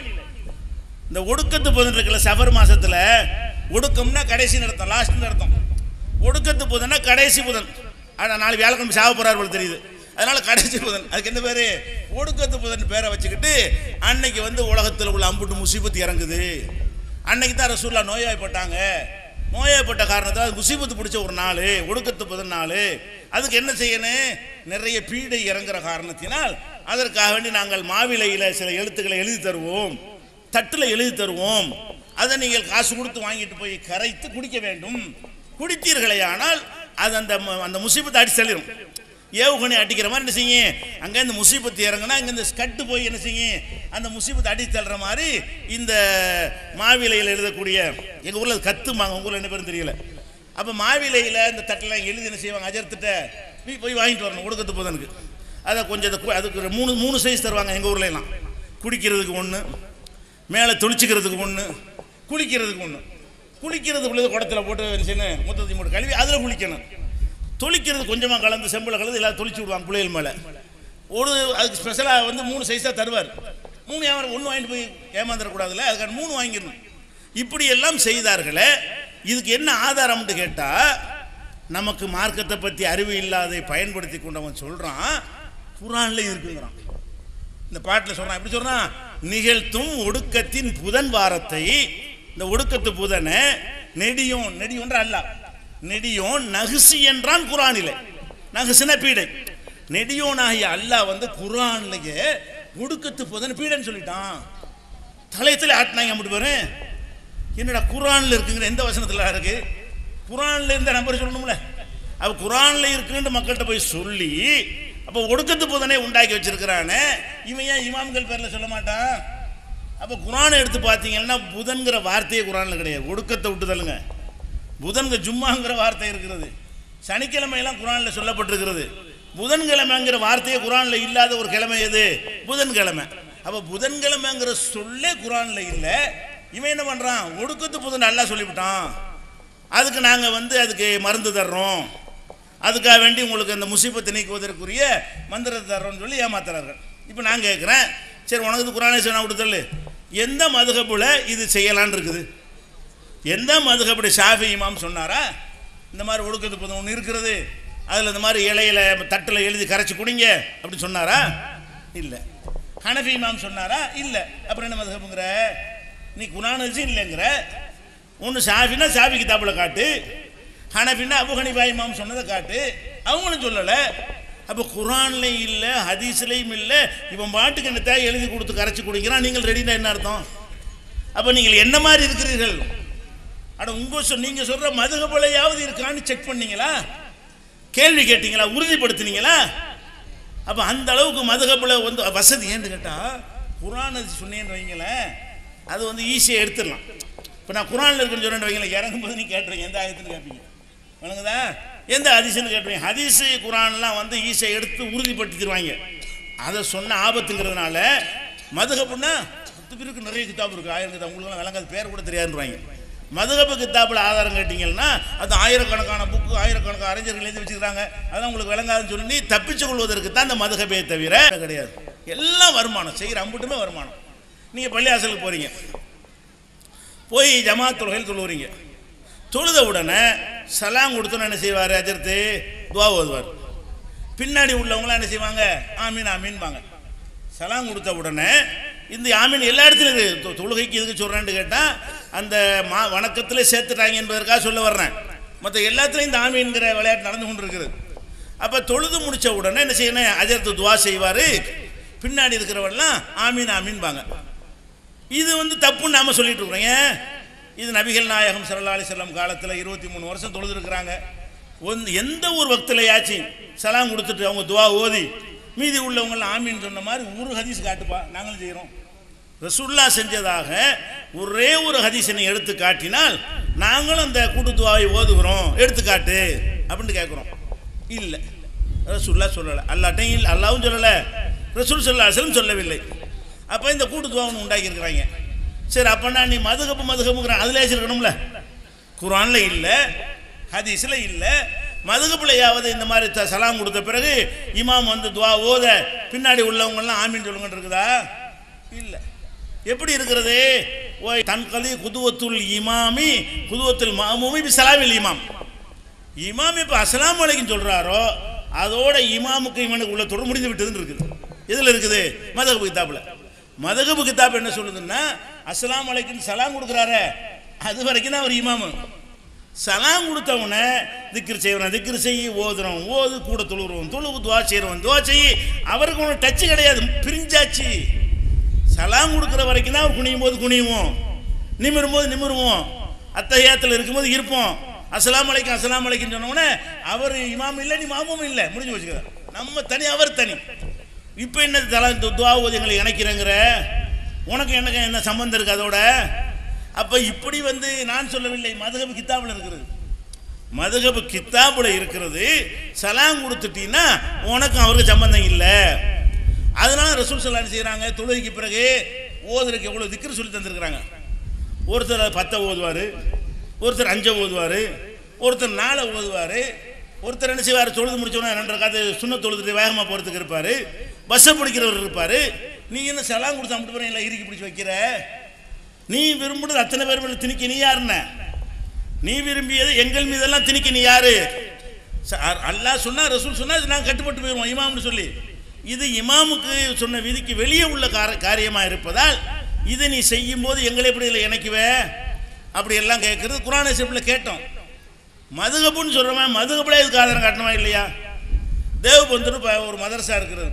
இந்த ஒடுக்கத்து புதன் இருக்குல்ல சஃபர் மாசத்துல ஒடுக்கம்னா கடைசி அர்த்தம் லாஸ்ட்னு அர்த்தம் ஒடுக்கத்து புதன்னா கடைசி புதன் ஆனால் நாளை வியாழக்கிழமை சாவ போறார் போல தெரியுது அதனால கடைசி புதன் அதுக்கு என்ன பேரு ஒடுக்கத்து புதன் பேரை வச்சுக்கிட்டு அன்னைக்கு வந்து உலகத்தில் உள்ள அம்புட்டு முசீபத்து இறங்குது அன்னைக்கு தான் ரசூல்லா நோயாய்ப்பட்டாங்க நோயாய்ப்பட்ட காரணத்தால் முசீபத்து பிடிச்ச ஒரு நாள் ஒடுக்கத்து புதன் நாள் அதுக்கு என்ன செய்யணும் நிறைய பீடை இறங்குற காரணத்தினால் அதற்காக வேண்டி நாங்கள் மாவிலையில் சில எழுத்துக்களை எழுதி தருவோம் தட்டில் எழுதி தருவோம் அதை நீங்கள் காசு கொடுத்து வாங்கிட்டு போய் கரைத்து குடிக்க வேண்டும் குடித்தீர்களே ஆனால் அது அந்த ம- அந்த முசீபத்தை அடி தள்ளிடும் ஏவுகணை அடிக்கிற மாதிரி என்ன செய்யும் அங்கே இந்த முசீபத்து இறங்குனா இங்கே இந்த ஸ்கட்டு போய் என்ன செய்யும் அந்த முசீபத்தை அடி தள்ளுற மாதிரி இந்த மாவிலையில் எழுதக்கூடிய எங்கள் ஊரில் கத்துமாங்க உங்கள் ஊரில் என்ன பேரும் தெரியல அப்போ மாவிலையில் இந்த தட்டில் எழுதி என்ன செய்வாங்க அஜர்த்திட்ட நீ போய் வாங்கிட்டு வரணும் ஒடுக்கத்து போதனுக்கு அதை கொஞ்சம் அதை கு- அதுக்கு ஒரு மூணு மூணு சைஸ் தருவாங்க எங்கள் ஊர்ல எல்லாம் குடிக்கிறதுக்கு ஒன்று மேலே தொளிச்சிக்கிறதுக்கு ஒன்று குளிக்கிறதுக்கு ஒன்று குளிக்கிறது உள்ளது குடத்தில் போட்டு சின்ன முத்தத்தி மூட்டு கழுவி அதில் குளிக்கணும் தொளிக்கிறது கொஞ்சமாக கலந்து செம்பில் கலந்து எல்லாம் தொளிச்சு விடுவாங்க பிள்ளைகள் மேலே ஒரு அதுக்கு ஸ்பெஷலாக வந்து மூணு சைஸாக தருவார் மூணு வியாபாரம் ஒன்று வாங்கிட்டு போய் ஏமாந்துடக்கூடாதுல்ல அதுக்கான மூணு வாங்கிடணும் இப்படி எல்லாம் செய்தார்களே இதுக்கு என்ன ஆதாரம்னு கேட்டால் நமக்கு மார்க்கத்தை பற்றி அறிவு இல்லாதை பயன்படுத்தி கொண்டவன் சொல்கிறான் குரான்ல இருக்குங்கிறான் இந்த பாட்டில் சொல்றான் எப்படி சொல்றான் நிகழ்த்தும் ஒடுக்கத்தின் புதன் வாரத்தை இந்த ஒடுக்கத்து புதனை நெடியோன் நெடியோன்ற அல்ல நெடியோன் நகுசி என்றான் குரானிலே நகுசின பீடை நெடியோனாகிய அல்லாஹ் வந்து குரான்லயே ஒடுக்கத்து புதன் பீடைன்னு சொல்லிட்டான் தலையத்தில் ஆட்டினாங்க அப்படி பாரு என்னடா குரான்ல இருக்குங்கிற எந்த வசனத்தில் இருக்கு குரான்ல இருந்த நம்பர் சொல்லணும்ல அப்ப குரான்ல இருக்குன்னு மக்கள்கிட்ட போய் சொல்லி அப்ப ஒடுக்கத்து புதனை உண்டாக்கி வச்சிருக்கிறானே இவன் ஏன் இமாம்கள் பேர்ல சொல்ல மாட்டான் அப்ப குரானை எடுத்து பார்த்தீங்கன்னா புதன்கிற வார்த்தையே குரான்ல கிடையாது ஒடுக்கத்தை விட்டு தள்ளுங்க புதன்க ஜும்மாங்கிற வார்த்தை இருக்கிறது சனிக்கிழமையெல்லாம் குரான்ல சொல்லப்பட்டிருக்கிறது புதன்கிழமைங்கிற வார்த்தையே குரான்ல இல்லாத ஒரு கிழமை எது புதன்கிழமை அப்ப புதன்கிழமைங்கிற சொல்லே குரான்ல இல்லை இவன் என்ன பண்றான் ஒடுக்கத்து புதன் நல்லா சொல்லிவிட்டான் அதுக்கு நாங்க வந்து அதுக்கு மருந்து தர்றோம் அதுக்காக வேண்டி உங்களுக்கு அந்த முசீபத்தை நீக்குவதற்குரிய மந்திரத்தை தர்றோம்னு சொல்லி ஏமாத்துறார்கள் இப்போ நான் கேட்குறேன் சரி உனக்கு இது குரானே சொன்னா விடுதல் எந்த மதுகப்புல இது செய்யலான்னு இருக்குது எந்த மதுகப்படி ஷாஃபி இமாம் சொன்னாரா இந்த மாதிரி ஒடுக்கத்து புதன் ஒன்று இருக்கிறது அதில் இந்த மாதிரி இலையில தட்டில் எழுதி கரைச்சி குடிங்க அப்படி சொன்னாரா இல்லை ஹனஃபி இமாம் சொன்னாரா இல்லை அப்புறம் என்ன மதுகப்புங்கிற நீ குரான் வச்சு இல்லைங்கிற ஒன்று ஷாஃபினா ஷாஃபி கிதாபில் காட்டு ஹனஃபின்னா அபு ஹனிஃபா இமாம் சொன்னதை காட்டு அவங்களும் சொல்லலை அப்போ குரான்லையும் இல்லை ஹதீஸ்லையும் இல்லை இவன் பாட்டுக்கு என்னத்தை எழுதி கொடுத்து கரைச்சி குடிக்கிறான் நீங்கள் ரெடினா என்ன அர்த்தம் அப்போ நீங்கள் என்ன மாதிரி இருக்கிறீர்கள் அட உங்க சொல் நீங்க சொல்ற மதுகபலையாவது இருக்கான்னு செக் பண்ணீங்களா கேள்வி கேட்டீங்களா உறுதிப்படுத்தினீங்களா அப்ப அந்த அளவுக்கு மதுகபல வந்து வசதி ஏன்னு கேட்டா குரான் சொன்னேன்னு வைங்களேன் அது வந்து ஈஸியாக எடுத்துடலாம் இப்போ நான் குரானில் இருக்குன்னு சொன்னேன்னு வைங்களேன் இறங்கும்போது நீ கேட்டுருங்க எந்த ஆயத்துன்னு கேட்பீங்க வணங்குதா எந்த ஹதீஸ்னு கேட்டுருவீங்க ஹதீஸு குரான்லாம் வந்து ஈஸியாக எடுத்து உறுதிப்படுத்திடுவாங்க அதை சொன்ன ஆபத்துங்கிறதுனால மதுகப்புன்னா பத்து பேருக்கு நிறைய கிதாப் இருக்குது ஆயிரம் கிதாப் உங்களுக்கு விளங்காத பேர் கூட தெரியாதுன்றாங்க மதுகப்பு கித்தாப்பில் ஆதாரம் கேட்டிங்கன்னா அது ஆயிரக்கணக்கான புக்கு ஆயிரக்கணக்கான அறிஞர்கள் எழுதி வச்சுக்கிறாங்க அதான் உங்களுக்கு விளங்காதுன்னு சொல்லி தப்பிச்சு கொள்வதற்கு தான் இந்த மதுகபே தவிர கிடையாது எல்லாம் வருமானம் செய்கிற அம்புட்டுமே வருமானம் நீங்கள் பள்ளியாசலுக்கு போகிறீங்க போய் ஜமாத் தொழுகையில் தொழுவுறீங்க தொழுத உடனே சலாம் கொடுத்தோன்னு என்ன செய்வார் அஜர்த்து துவா ஓதுவார் பின்னாடி உள்ளவங்களாம் என்ன செய்வாங்க ஆமீன் ஆமீன்பாங்க சலாம் கொடுத்த உடனே இந்த ஆமீன் எல்லா இடத்துலையும் இருக்குது தொ- தொழுகைக்கு எதுக்கு சொல்கிறேன்னு கேட்டால் அந்த மா வணக்கத்தில் சேர்த்துட்டாங்க என்பதற்காக சொல்ல வர்றேன் மற்ற எல்லாத்துலேயும் இந்த ஆமீன்கிற விளையாட்டு நடந்து கொண்டு இருக்குது அப்போ தொழுது முடிச்ச உடனே என்ன செய்யணும் அஜர்த்து துவா செய்வார் பின்னாடி இருக்கிறவெல்லாம் ஆமீன் ஆமீன்பாங்க இது வந்து தப்புன்னு நாம சொல்லிட்டு இருக்கிறோம் ஏன் இது நபிகள் நாயகம் ஸல்லல்லாஹு அலைஹி வஸல்லம் காலத்தில் இருபத்தி மூணு வருஷம் தொழுதுருக்குறாங்க ஒன் எந்த ஒரு வக்திலையாச்சும் சலாம் கொடுத்துட்டு அவங்க துவா ஓதி மீதி உள்ளவங்களாம் ஆமீன்னு சொன்ன மாதிரி ஒரு ஹதீஸ் காட்டுப்பா நாங்களும் செய்கிறோம் ரசுல்லா செஞ்சதாக ஒரே ஒரு ஹதீஸனை எடுத்து காட்டினால் நாங்களும் அந்த கூட்டு துவாவை ஓதுகிறோம் எடுத்துக்காட்டு அப்படின்னு கேட்குறோம் இல்லை ரசுல்லா சொல்லலை அல்லாட்டையும் இல்லை அல்லாவும் சொல்லலை ரசூல் சொல்லா அசலும் சொல்லவில்லை அப்போ இந்த கூட்டு துவா ஒன்று உண்டாக்கியிருக்கிறாங்க சரி அப்போனா நீ மதுகப்பு மதுகப்புங்கிற அதில் இருக்கணும்ல குரானில் இல்லை ஹதீஸில் இல்லை மதுகப்புலையாவது இந்த மாதிரி த சலாம் கொடுத்த பிறகு இமாம் வந்து துவா ஓத பின்னாடி உள்ளவங்கெல்லாம் ஆமீன் சொல்லுங்கன்னு இருக்குதா இல்லை எப்படி இருக்கிறது ஓய் தன்கலி குதுவத்துல் இமாமி குதுவத்துல் மாமூமி பி சலாமில் இமாம் இமாம் இப்போ அஸ்ஸலாமு அலைக்கும் சொல்கிறாரோ அதோட இமாமுக்கு இவனுக்கு உள்ள தொடர் முடிந்து விட்டதுன்னு இருக்குது எதில் இருக்குது மதகபு கித்தாப்பில் மதகபு கித்தாப் என்ன சொல்லுதுன்னா அஸ்ஸலாமு அலைக்கும் சலாம் கொடுக்குறாரே அது வரைக்கும் தான் அவர் இமாமு சலாம் கொடுத்தவனை திக்ர் செய்வன திக்ர் செய்ய ஓதுறோம் ஓது கூட தொழுகிறோம் தொழுவு துவா செய்கிறோம் துவா செய்ய அவருக்கு ஒன்றும் டச்சு கிடையாது பிரிஞ்சாச்சு சலாம் கொடுக்குற வரைக்கும் தான் அவர் குனியும் போது குனியுவோம் நிமிரும் போது நிமிருவோம் அத்தகையத்தில் இருக்கும்போது இருப்போம் அஸ்ஸலாமு அலைக்கும் அஸ்ஸலாமு அலைக்கும் சொன்ன உடனே அவர் இமாம் இல்லை நீ மாமும் இல்லை முடிஞ்சு வச்சுக்கிறார் நம்ம தனி அவர் தனி இப்போ என்ன தலா துவா ஓதி எங்களை இணைக்கிறேங்கிற உனக்கு எனக்கு என்ன சம்பந்தம் இருக்கு அதோட அப்போ இப்படி வந்து நான் சொல்லவில்லை மதுகபு கித்தாபில் இருக்கிறது மதுகபு கித்தாபில் இருக்கிறது சலாம் கொடுத்துட்டீங்கன்னா உனக்கும் அவருக்கு சம்பந்தம் இல்லை அதனால ரசூல் சலான் செய்கிறாங்க தொழுகைக்கு பிறகு ஓதுறதுக்கு எவ்வளோ திக்ரு சொல்லி தந்திருக்கிறாங்க ஒருத்தர் பத்தை ஓதுவார் ஒருத்தர் அஞ்சை ஓதுவார் ஒருத்தர் நாளை ஓதுவார் ஒருத்தர் என்ன செய்வார் தொழுது முடிச்சோன்னா ரெண்டரை காத்து சுண்ண தொழுதுட்டு வேகமாக போகிறதுக்கு இருப்பார் பஸ்ஸை பிடிக்கிறவர் இருப்பார் நீ என்ன சலாம் கொடுத்து அம்பிட்டு போகிறேன் இல்லை இறுக்கி பிடிச்சி வைக்கிற நீ விரும்புனது அத்தனை பேர் மேல திணிக்க நீ யாருன்ன நீ விரும்பியது எங்கள் மீதெல்லாம் திணிக்க நீ யாரு ச- அ- அல்லாஹ் சொன்னா ரசூல் சொன்னா இது நாங்கள் கட்டுப்பட்டு போயிடுவோம் இமாம்னு சொல்லி இது இமாமுக்கு சொன்ன விதிக்கு வெளியே உள்ள கார காரியமாக இருப்பதால் இதை நீ செய்யும் போது எங்களை எப்படி இதில் இணைக்குவே அப்படி எல்லாம் கேட்கறது குரான சிப்பில் கேட்டோம் மதுகப்புன்னு சொல்கிறவன் மதுகப்புல இதுக்கு ஆதாரம் காட்டணுமா இல்லையா தேவபந்துன்னு இப்போ ஒரு மதரசா இருக்கிறது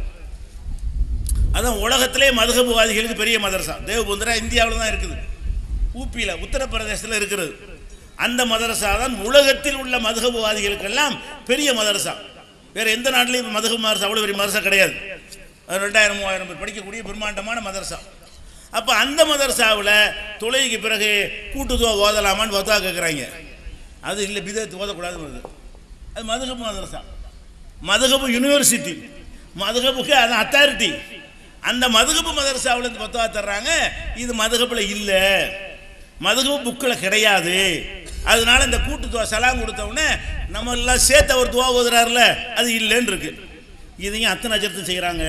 அதான் உலகத்திலே மதுகபுவாதிகளுக்கு பெரிய மதரசா தேவபந்துரா இந்தியாவில் தான் இருக்குது ஊப்பியில் உத்தரப்பிரதேசத்தில் இருக்கிறது அந்த மதரசா தான் உலகத்தில் உள்ள மதுகபுவாதிகளுக்கெல்லாம் பெரிய மதரசா வேறு எந்த நாட்டிலையும் மதுகபு மதரசா அவ்வளோ பெரிய மதரசா கிடையாது அது ரெண்டாயிரம் மூவாயிரம் பேர் படிக்கக்கூடிய பிரம்மாண்டமான மதரசா அப்போ அந்த மதரசாவில் தொழுகைக்கு பிறகு கூட்டுதுவா ஓதலாமான்னு பார்த்தா கேட்குறாங்க அது இல்லை பிதத்து ஓதக்கூடாதுன்னு வருது அது மதுகபு மதரசா மதுகபு யூனிவர்சிட்டி மதுகபுக்கு அது அத்தாரிட்டி அந்த மதுகபு மதரசாவில் இருந்து பத்துவா தர்றாங்க இது மதுகபில் இல்லை மதுகபு புக்கில் கிடையாது அதனால இந்த கூட்டு துவா சலாம் கொடுத்த உடனே நம்ம எல்லாம் சேர்த்து அவர் துவா ஓதுறாருல அது இல்லைன்னு இருக்கு இதையும் அத்தனை அஜர்த்தம் செய்கிறாங்க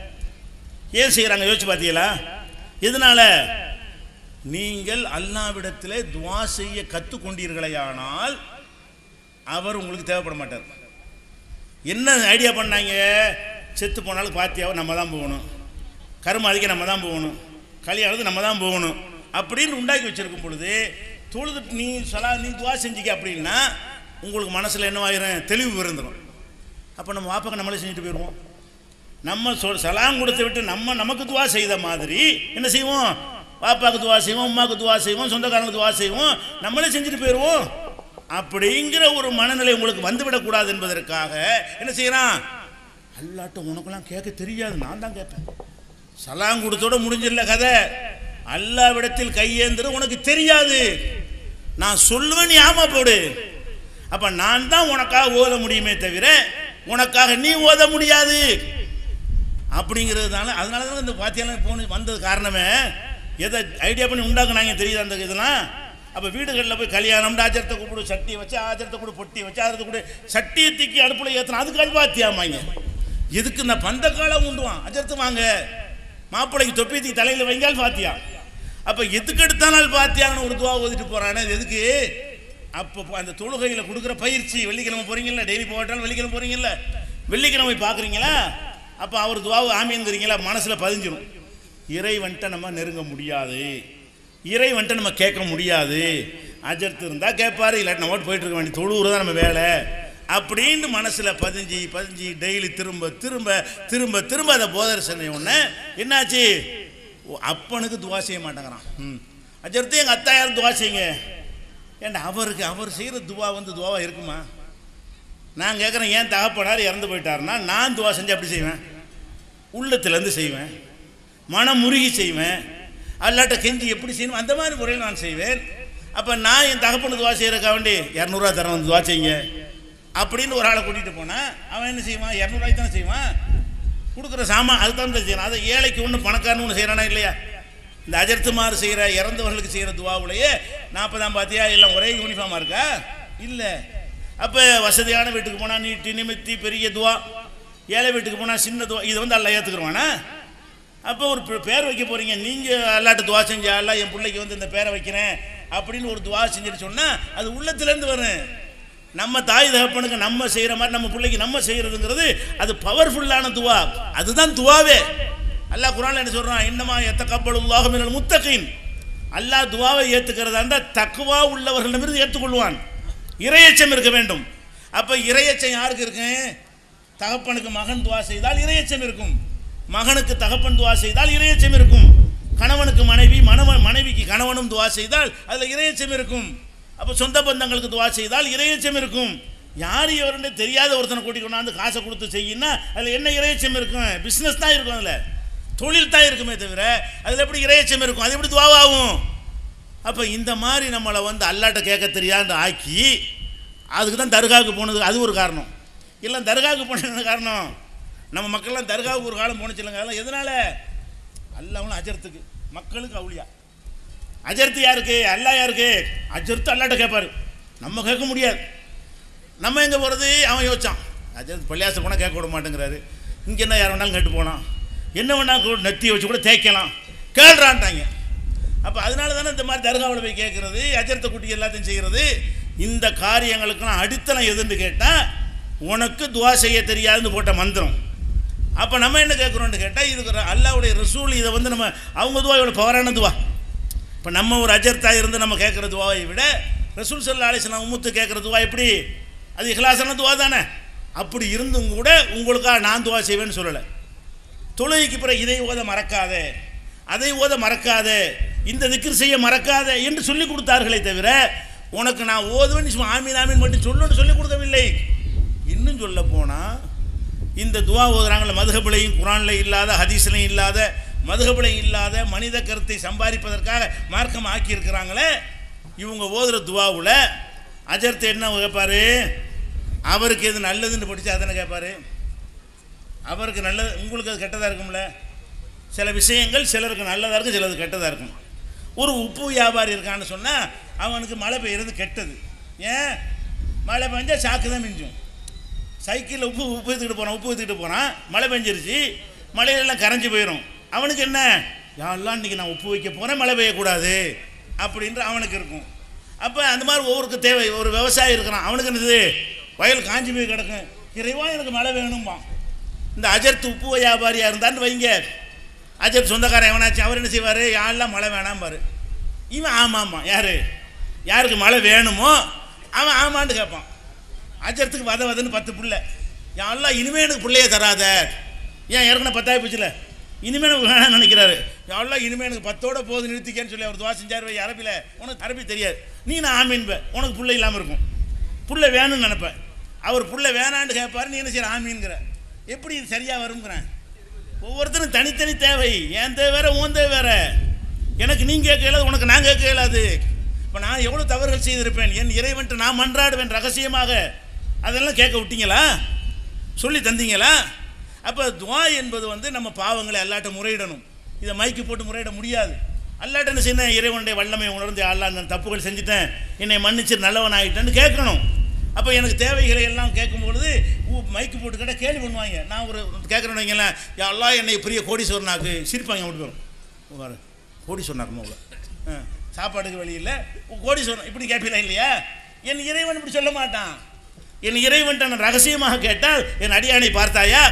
ஏன் செய்கிறாங்க யோசிச்சு பார்த்தீங்களா எதனால நீங்கள் அல்லாவிடத்திலே துவா செய்ய கற்றுக்கொண்டீர்களேயானால் அவர் உங்களுக்கு தேவைப்பட மாட்டார் என்ன ஐடியா பண்ணாங்க செத்து போனாலும் பாத்தியாவை நம்ம தான் போகணும் கருமாதிக்க நம்ம தான் போகணும் கல்யாணத்துக்கு நம்ம தான் போகணும் அப்படின்னு உண்டாக்கி வச்சிருக்கும் பொழுது தொழுது நீ சலா நீ துவா செஞ்சிக்க அப்படின்னா உங்களுக்கு மனசில் என்னவாயிரும் தெளிவு பிறந்துடும் அப்போ நம்ம வாப்பாக்கு நம்மளே செஞ்சுட்டு போயிடுவோம் நம்ம சொல் சலாம் கொடுத்து விட்டு நம்ம நமக்கு துவா செய்த மாதிரி என்ன செய்வோம் பாப்பாக்கு துவா செய்வோம் அம்மாவுக்கு துவா செய்வோம் சொந்தக்காரங்களுக்கு துவா செய்வோம் நம்மளே செஞ்சுட்டு போயிடுவோம் அப்படிங்கிற ஒரு மனநிலை உங்களுக்கு வந்துவிடக்கூடாது என்பதற்காக என்ன செய்யறான் அல்லாட்ட உனக்கெல்லாம் கேட்க தெரியாது நான் தான் கேட்பேன் சலாம் கொடுத்தோட முடிஞ்சிடல கதை அல்லாவிடத்தில் கையேந்திர உனக்கு தெரியாது நான் சொல்லுவேன் நீ ஆமா போடு அப்ப நான் தான் உனக்காக ஓத முடியுமே தவிர உனக்காக நீ ஓத முடியாது அப்படிங்கிறதுனால அதனால தான் இந்த பாத்தியெல்லாம் போன வந்தது காரணமே எதை ஐடியா பண்ணி உண்டாக்குனாங்க தெரியுது அந்த இதெல்லாம் அப்போ வீடுகளில் போய் கல்யாணம் ஆச்சரத்தை கூப்பிடு சட்டி வச்சு ஆச்சரத்தை கூட பொட்டி வச்சு ஆச்சரத்தை கூட சட்டியை தூக்கி அடுப்பில் ஏற்றினா அதுக்கு அல்வாத்தியாமாங்க எதுக்கு நான் பந்த காலம் உண்டுவான் அஜரத்து வாங்க மாப்பிள்ளைக்கு தொப்பி தூக்கி தலையில் வைங்கால் பாத்தியா அப்போ எதுக்கு எடுத்தானால் பாத்தியான்னு ஒரு துவா ஓதிட்டு போகிறானே அது எதுக்கு அப்போ அந்த தொழுகையில் கொடுக்குற பயிற்சி வெள்ளிக்கிழமை போகிறீங்களா டெய்லி போகட்டாலும் வெள்ளிக்கிழமை போகிறீங்களா வெள்ளிக்கிழமை பார்க்குறீங்களா அப்போ அவர் துவாவு ஆமியங்கிறீங்களா மனசில் பதிஞ்சிரும் இறைவன்ட்ட நம்ம நெருங்க முடியாது இறைவன்ட்ட நம்ம கேட்க முடியாது அஜர்த்து இருந்தால் கேட்பாரு இல்லாட்டி நம்ம போயிட்டு இருக்க வேண்டிய தொழுவுறது தான் நம்ம வேலை அப்படின்னு மனசில் பதிஞ்சு பதிஞ்சு டெய்லி திரும்ப திரும்ப திரும்ப திரும்ப அதை போதர் சொன்ன உடனே என்னாச்சு ஓ, அப்பனுக்கு துவா செய்ய மாட்டேங்கிறான் ம் அஜர்த்து எங்கள் அத்தா யாரும் துவா செய்யுங்க ஏன்டா அவருக்கு அவர் செய்கிற துவா வந்து துவாவாக இருக்குமா நான் கேட்குறேன் ஏன் தகப்பனார் இறந்து போயிட்டாருன்னா நான் துவா செஞ்சு அப்படி செய்வேன் உள்ளத்துலேருந்து செய்வேன் மனம் முருகி செய்வேன் அல்லாட்ட கெஞ்சி எப்படி செய்யணும் அந்த மாதிரி முறையில் நான் செய்வேன் அப்போ நான் என் தகப்பனுக்கு துவா செய்கிறக்கா வேண்டி இரநூறுவா தரேன் வந்து துவா செய்யுங்க அப்படின்னு ஒரு ஆளை கூட்டிகிட்டு போனால் அவன் என்ன செய்வான் இரநூறுவாய்க்கு தானே செய்வான் கொடுக்குற சாமான் அதுக்கு தான் செய்யணும் அதை ஏழைக்கு ஒன்று பணக்காரனு ஒன்று செய்கிறானா இல்லையா இந்த அஜர்த்துமார் செய்கிற இறந்தவர்களுக்கு செய்கிற துவாவுலையே நாற்பதாம் பாத்தியா எல்லாம் ஒரே யூனிஃபார்மாக இருக்கா இல்லை அப்போ வசதியான வீட்டுக்கு போனால் நீட்டி நிமித்தி பெரிய துவா ஏழை வீட்டுக்கு போனால் சின்ன துவா இதை வந்து அல்ல ஏற்றுக்குருவானா அப்போ ஒரு பே- பேர் வைக்க போகிறீங்க நீங்கள் அல்லாட்ட துவா செஞ்சா அல்ல என் பிள்ளைக்கு வந்து இந்த பேரை வைக்கிறேன் அப்படின்னு ஒரு துவா செஞ்சுட்டு சொன்னால் அது உள்ளத்துலேருந்து வரும் நம்ம தாய் தகப்பனுக்கு நம்ம செய்கிற மாதிரி நம்ம பிள்ளைக்கு நம்ம செய்கிறதுங்கிறது அது பவர்ஃபுல்லான துவா அதுதான் துவாவே அல்லாஹ் குரான்ல என்ன சொல்கிறான் இன்னமா எத்த கப்பலுல்லாக மினல் முத்தகின் அல்லாஹ் துவாவை ஏற்றுக்கிறதா இருந்தால் தக்குவா உள்ளவர்களிடமிருந்து ஏற்றுக்கொள்வான் இரையச்சம் இருக்க வேண்டும் அப்போ இரையச்சம் யாருக்கு இருக்கு தகப்பனுக்கு மகன் துவா செய்தால் இரையச்சம் இருக்கும் மகனுக்கு தகப்பன் துவா செய்தால் இரையச்சம் இருக்கும் கணவனுக்கு மனைவி மணவன் மனைவிக்கு கணவனும் துவா செய்தால் அதில் இரையச்சம் இருக்கும் அப்போ சொந்த பந்தங்களுக்கு துவா செய்தால் இரையச்சம் இருக்கும் யார் இவருன்னு தெரியாத ஒருத்தனை கூட்டி கொண்டாந்து காசை கொடுத்து செய்யினா அதில் என்ன இரையச்சம் இருக்கும் பிஸ்னஸ் தான் இருக்கும் அதில் தொழில் தான் இருக்குமே தவிர அதில் எப்படி இரையச்சம் இருக்கும் அது எப்படி துவாவாகும் அப்போ இந்த மாதிரி நம்மளை வந்து அல்லாட்ட கேட்க தெரியாதுன்னு ஆக்கி அதுக்கு தான் தர்காவுக்கு போனது அது ஒரு காரணம் இல்லை தர்காவுக்கு போனது காரணம் நம்ம மக்கள்லாம் தர்காவுக்கு ஒரு காலம் போணுச்சு இல்லைங்க அதெல்லாம் எதனால் அல்லாவும் அஜர்த்துக்கு மக்களுக்கு அவுளியா அஜர்த்து யாருக்கு அல்லா யாருக்கு அஜர்த்து அல்லாட்ட கேட்பாரு நம்ம கேட்க முடியாது நம்ம எங்கே போகிறது அவன் யோசிச்சான் அஜர்த்து பள்ளியாசம் போனால் கேட்க விட மாட்டேங்கிறாரு இங்கே என்ன யார் வேணாலும் கேட்டு போனான் என்ன வேணா கூட நெத்தியை வச்சு கூட தேய்க்கலாம் கேள்றான்ட்டாங்க அப்போ அதனால தானே இந்த மாதிரி தர்காவில் போய் கேட்குறது அஜர்த்தை குட்டி எல்லாத்தையும் செய்கிறது இந்த காரியங்களுக்கெல்லாம் அடித்தளம் எதுன்னு கேட்டால் உனக்கு துவா செய்ய தெரியாதுன்னு போட்ட மந்திரம் அப்போ நம்ம என்ன கேட்குறோம்னு கேட்டால் இதுக்கு ர- அல்லாவுடைய ரசூல் இதை வந்து நம்ம அவங்க துவா இவ்வளோ பவரான துவா இப்போ நம்ம ஒரு அஜர்த்தா இருந்து நம்ம கேட்குற துவாவை விட ரசூல் சல்லா அலிஸ்லாம் உமுத்து கேட்குற துவா எப்படி அது இஹ்லாசான துவா தானே அப்படி இருந்தும் கூட உங்களுக்காக நான் துவா செய்வேன்னு சொல்லலை தொழுகைக்கு பிறகு இதை ஓத மறக்காதே அதை ஓத மறக்காதே இந்த திக்ர் செய்ய மறக்காதே என்று சொல்லி கொடுத்தார்களே தவிர உனக்கு நான் ஓதுவேன் நீ சும்மா ஆமீன் ஆமீன் மட்டும் சொல்லுன்னு சொல்லி கொடுக்கவில்லை இன்னும் சொல்ல போனால் இந்த துவா ஓதுறாங்கள மதுகபிளையும் குரானில் இல்லாத ஹதீஸ்லையும் இல்லாத மதுகபிளையும் இல்லாத மனித கருத்தை சம்பாதிப்பதற்காக மார்க்கம் ஆக்கியிருக்கிறாங்களே இவங்க ஓதுற துவாவில் அஜர்த்து என்ன கேட்பாரு அவருக்கு எது நல்லதுன்னு படித்து அதனை கேட்பாரு அவருக்கு நல்லது உங்களுக்கு அது கெட்டதாக இருக்கும்ல சில விஷயங்கள் சிலருக்கு நல்லதாக இருக்கும் சிலருக்கு கெட்டதாக இருக்கும் ஒரு உப்பு வியாபாரி இருக்கான்னு சொன்னால் அவனுக்கு மழை பெய்யறது கெட்டது ஏன் மழை பெஞ்சா சாக்கு தான் மிஞ்சும் சைக்கிளில் உப்பு உப்பு எடுத்துக்கிட்டு போகிறான் உப்பு எடுத்துக்கிட்டு போகிறான் மழை பெஞ்சிருச்சு மழையிலெல்லாம் கரைஞ்சி போயிடும் அவனுக்கு என்ன யாரெல்லாம் இன்றைக்கி நான் உப்பு வைக்க போகிறேன் மழை பெய்யக்கூடாது அப்படின்ற அவனுக்கு இருக்கும் அப்போ அந்த மாதிரி ஒவ்வொருக்கு தேவை ஒரு விவசாயி இருக்கிறான் அவனுக்கு என்னது வயல் காஞ்சி போய் கிடக்கும் இறைவா எனக்கு மழை வேணும்பான் இந்த அஜர்த்து உப்பு வியாபாரியாக இருந்தான்னு வைங்க அஜர்த் சொந்தக்காரன் எவனாச்சும் அவர் என்ன செய்வார் யாரெல்லாம் மழை வேணாம்பாரு இவன் ஆமாம்மா யார் யாருக்கு மழை வேணுமோ அவன் ஆமான்னு கேட்பான் அஜரத்துக்கு வத வதன்னு பத்து புள்ள யாரெல்லாம் இனிமே எனக்கு பிள்ளைய தராத ஏன் ஏற்கனவே பத்தாயிரம் போச்சுல இனிமே எனக்கு வேணாம்னு நினைக்கிறாரு யாரெல்லாம் இனிமே எனக்கு பத்தோட போது நிறுத்திக்கேன்னு சொல்லி அவர் துவா செஞ்சார் வை அரபியில் உனக்கு அரபி தெரியாது நீ நான் ஆமீன்ப உனக்கு புள்ள இல்லாமல் இருக்கும் புள்ள வேணும்னு நினைப்பேன் அவர் புள்ள வேணான்னு கேட்பாரு நீ என்ன செய்யற ஆமீன்கிற எப்படி இது சரியாக வருங்கிறேன் ஒவ்வொருத்தரும் தனித்தனி தேவை என் தேவை வேற உன் தேவை வேற எனக்கு நீ கேட்க இயலாது உனக்கு நான் கேட்க இயலாது இப்போ நான் எவ்வளோ தவறுகள் செய்திருப்பேன் என் இறைவன்ட்டு நான் மன்றாடுவேன் ரகசியமாக அதெல்லாம் கேட்க விட்டீங்களா சொல்லி தந்தீங்களா அப்போ துவா என்பது வந்து நம்ம பாவங்களை அல்லாட்ட முறையிடணும் இதை மைக்கு போட்டு முறையிட முடியாது அல்லாட்ட என்ன செய்யணும் இறைவனுடைய வல்லமை உணர்ந்து அல்லா நான் தப்புகள் செஞ்சுட்டேன் என்னை மன்னிச்சு நல்லவன் ஆகிட்டேன்னு கேட்கணும் அப்போ எனக்கு தேவைகளை எல்லாம் கேட்கும் பொழுது ஊ- மைக்கு போட்டு கேட்டால் கேள்வி பண்ணுவாங்க நான் ஒரு கேட்குறேன்னு வைங்களேன் எல்லாம் என்னை பெரிய கோடீஸ்வரனாக்கு சிரிப்பாங்க அப்படி வரும் பாரு கோடீஸ்வரனாக்கு உங்களை ஆ, சாப்பாடுக்கு வழி இல்லை கோடீஸ்வரன் இப்படி கேட்பீங்களா இல்லையா என் இறைவன் இப்படி சொல்ல மாட்டான் என் இறைவன்ட்ட நான் ரகசியமாக கேட்டால் என் அடியானை பார்த்தாயா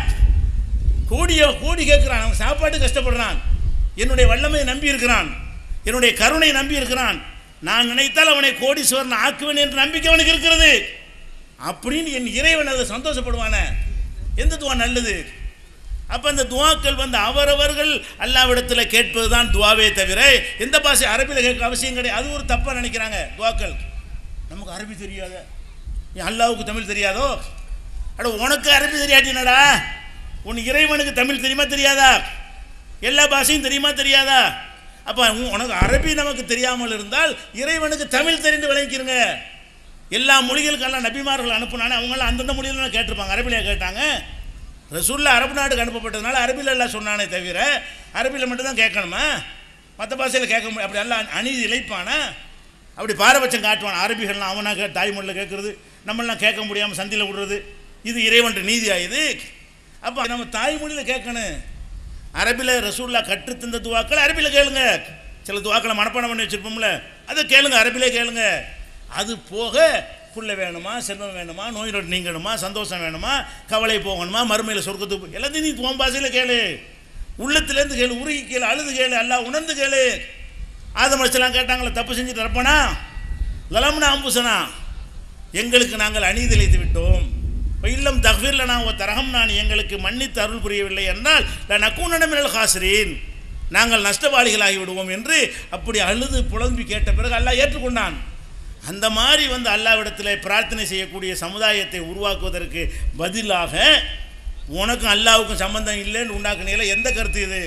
கோடிய கோடி கேட்குறான் அவன் சாப்பாட்டு கஷ்டப்படுறான் என்னுடைய வல்லமையை நம்பி இருக்கிறான் என்னுடைய கருணை நம்பி இருக்கிறான் நான் நினைத்தால் அவனை கோடீஸ்வரன் ஆக்குவேன் என்ற நம்பிக்கை அவனுக்கு இருக்கிறது அப்படின்னு என் இறைவன் அதை சந்தோஷப்படுவானே எந்த துவா நல்லது அப்போ அந்த துவாக்கள் வந்து அவரவர்கள் அல்லாவிடத்தில் கேட்பது தான் துவாவே தவிர எந்த பாஷை அரபியில் கேட்க அவசியம் கிடையாது அது ஒரு தப்பாக நினைக்கிறாங்க துவாக்கள் நமக்கு அரபி தெரியாத ஏன் அல்லாவுக்கு தமிழ் தெரியாதோ அட உனக்கு அரபி தெரியாட்டினடா உன் இறைவனுக்கு தமிழ் தெரியுமா தெரியாதா எல்லா பாஷையும் தெரியுமா தெரியாதா அப்போ உனக்கு அரபி நமக்கு தெரியாமல் இருந்தால் இறைவனுக்கு தமிழ் தெரிந்து விளங்கிக்கிறங்க எல்லா மொழிகளுக்கெல்லாம் நபிமார்கள் அனுப்புனானே அவங்களாம் அந்தந்த மொழியில் தான் கேட்டிருப்பாங்க அரபியில் கேட்டாங்க ரசூல்லா அரபு நாட்டுக்கு அனுப்பப்பட்டதுனால அரபியில் எல்லாம் சொன்னானே தவிர அரபியில் மட்டும்தான் கேட்கணுமா மற்ற பாஷையில் கேட்க முடியும் அப்படி எல்லாம் அநீதி இழைப்பானா அப்படி பாரபட்சம் காட்டுவான் அரபிகள்லாம் அவனா கே தாய்மொழியில் கேட்குறது நம்மளாம் கேட்க முடியாமல் சந்தியில் விடுறது இது இறைவன்ற நீதியா இது அப்போ நம்ம தாய்மொழியில் கேட்கணும் அரபியில் ரசூல்லா கற்றுத்தந்த துவாக்கள் அரபியில் கேளுங்க சில துவாக்களை மனப்பாடம் பண்ணி வச்சுருப்போம்ல அதை கேளுங்க அரபிலே கேளுங்க அது போக புள்ள வேணுமா செல்வம் வேணுமா நோய் நொடி நீங்கணுமா சந்தோஷம் வேணுமா கவலை போகணுமா மறுமையில் சொர்க்கத்துக்கு போ- எல்லாத்தையும் நீ துவம் பாசையில் கேளு உள்ளத்துலேருந்து கேளு உருகி கேளு அழுது கேளு எல்லாம் உணர்ந்து கேளு ஆதமரிச்சலாம் கேட்டாங்களே தப்பு செஞ்சுட்டு இருப்பனா லலம்னா அம்புசனா எங்களுக்கு நாங்கள் அநீதி இழைத்து விட்டோம் இப்போ இல்லம் தஹ்வீரில் நான் தரகம் நான் எங்களுக்கு மன்னித்து அருள் புரியவில்லை என்றால் நக்கூனமினல் ஹாசிரீன் நாங்கள் நஷ்டவாளிகளாகி விடுவோம் என்று அப்படி அழுது புலம்பி கேட்ட பிறகு அல்லாஹ் ஏற்றுக்கொண்டான் அந்த மாதிரி வந்து அல்லாவிடத்தில் பிரார்த்தனை செய்யக்கூடிய சமுதாயத்தை உருவாக்குவதற்கு பதிலாக உனக்கும் அல்லாவுக்கும் சம்பந்தம் இல்லைன்னு உண்டாக்குனீங்கள எந்த கருத்து இது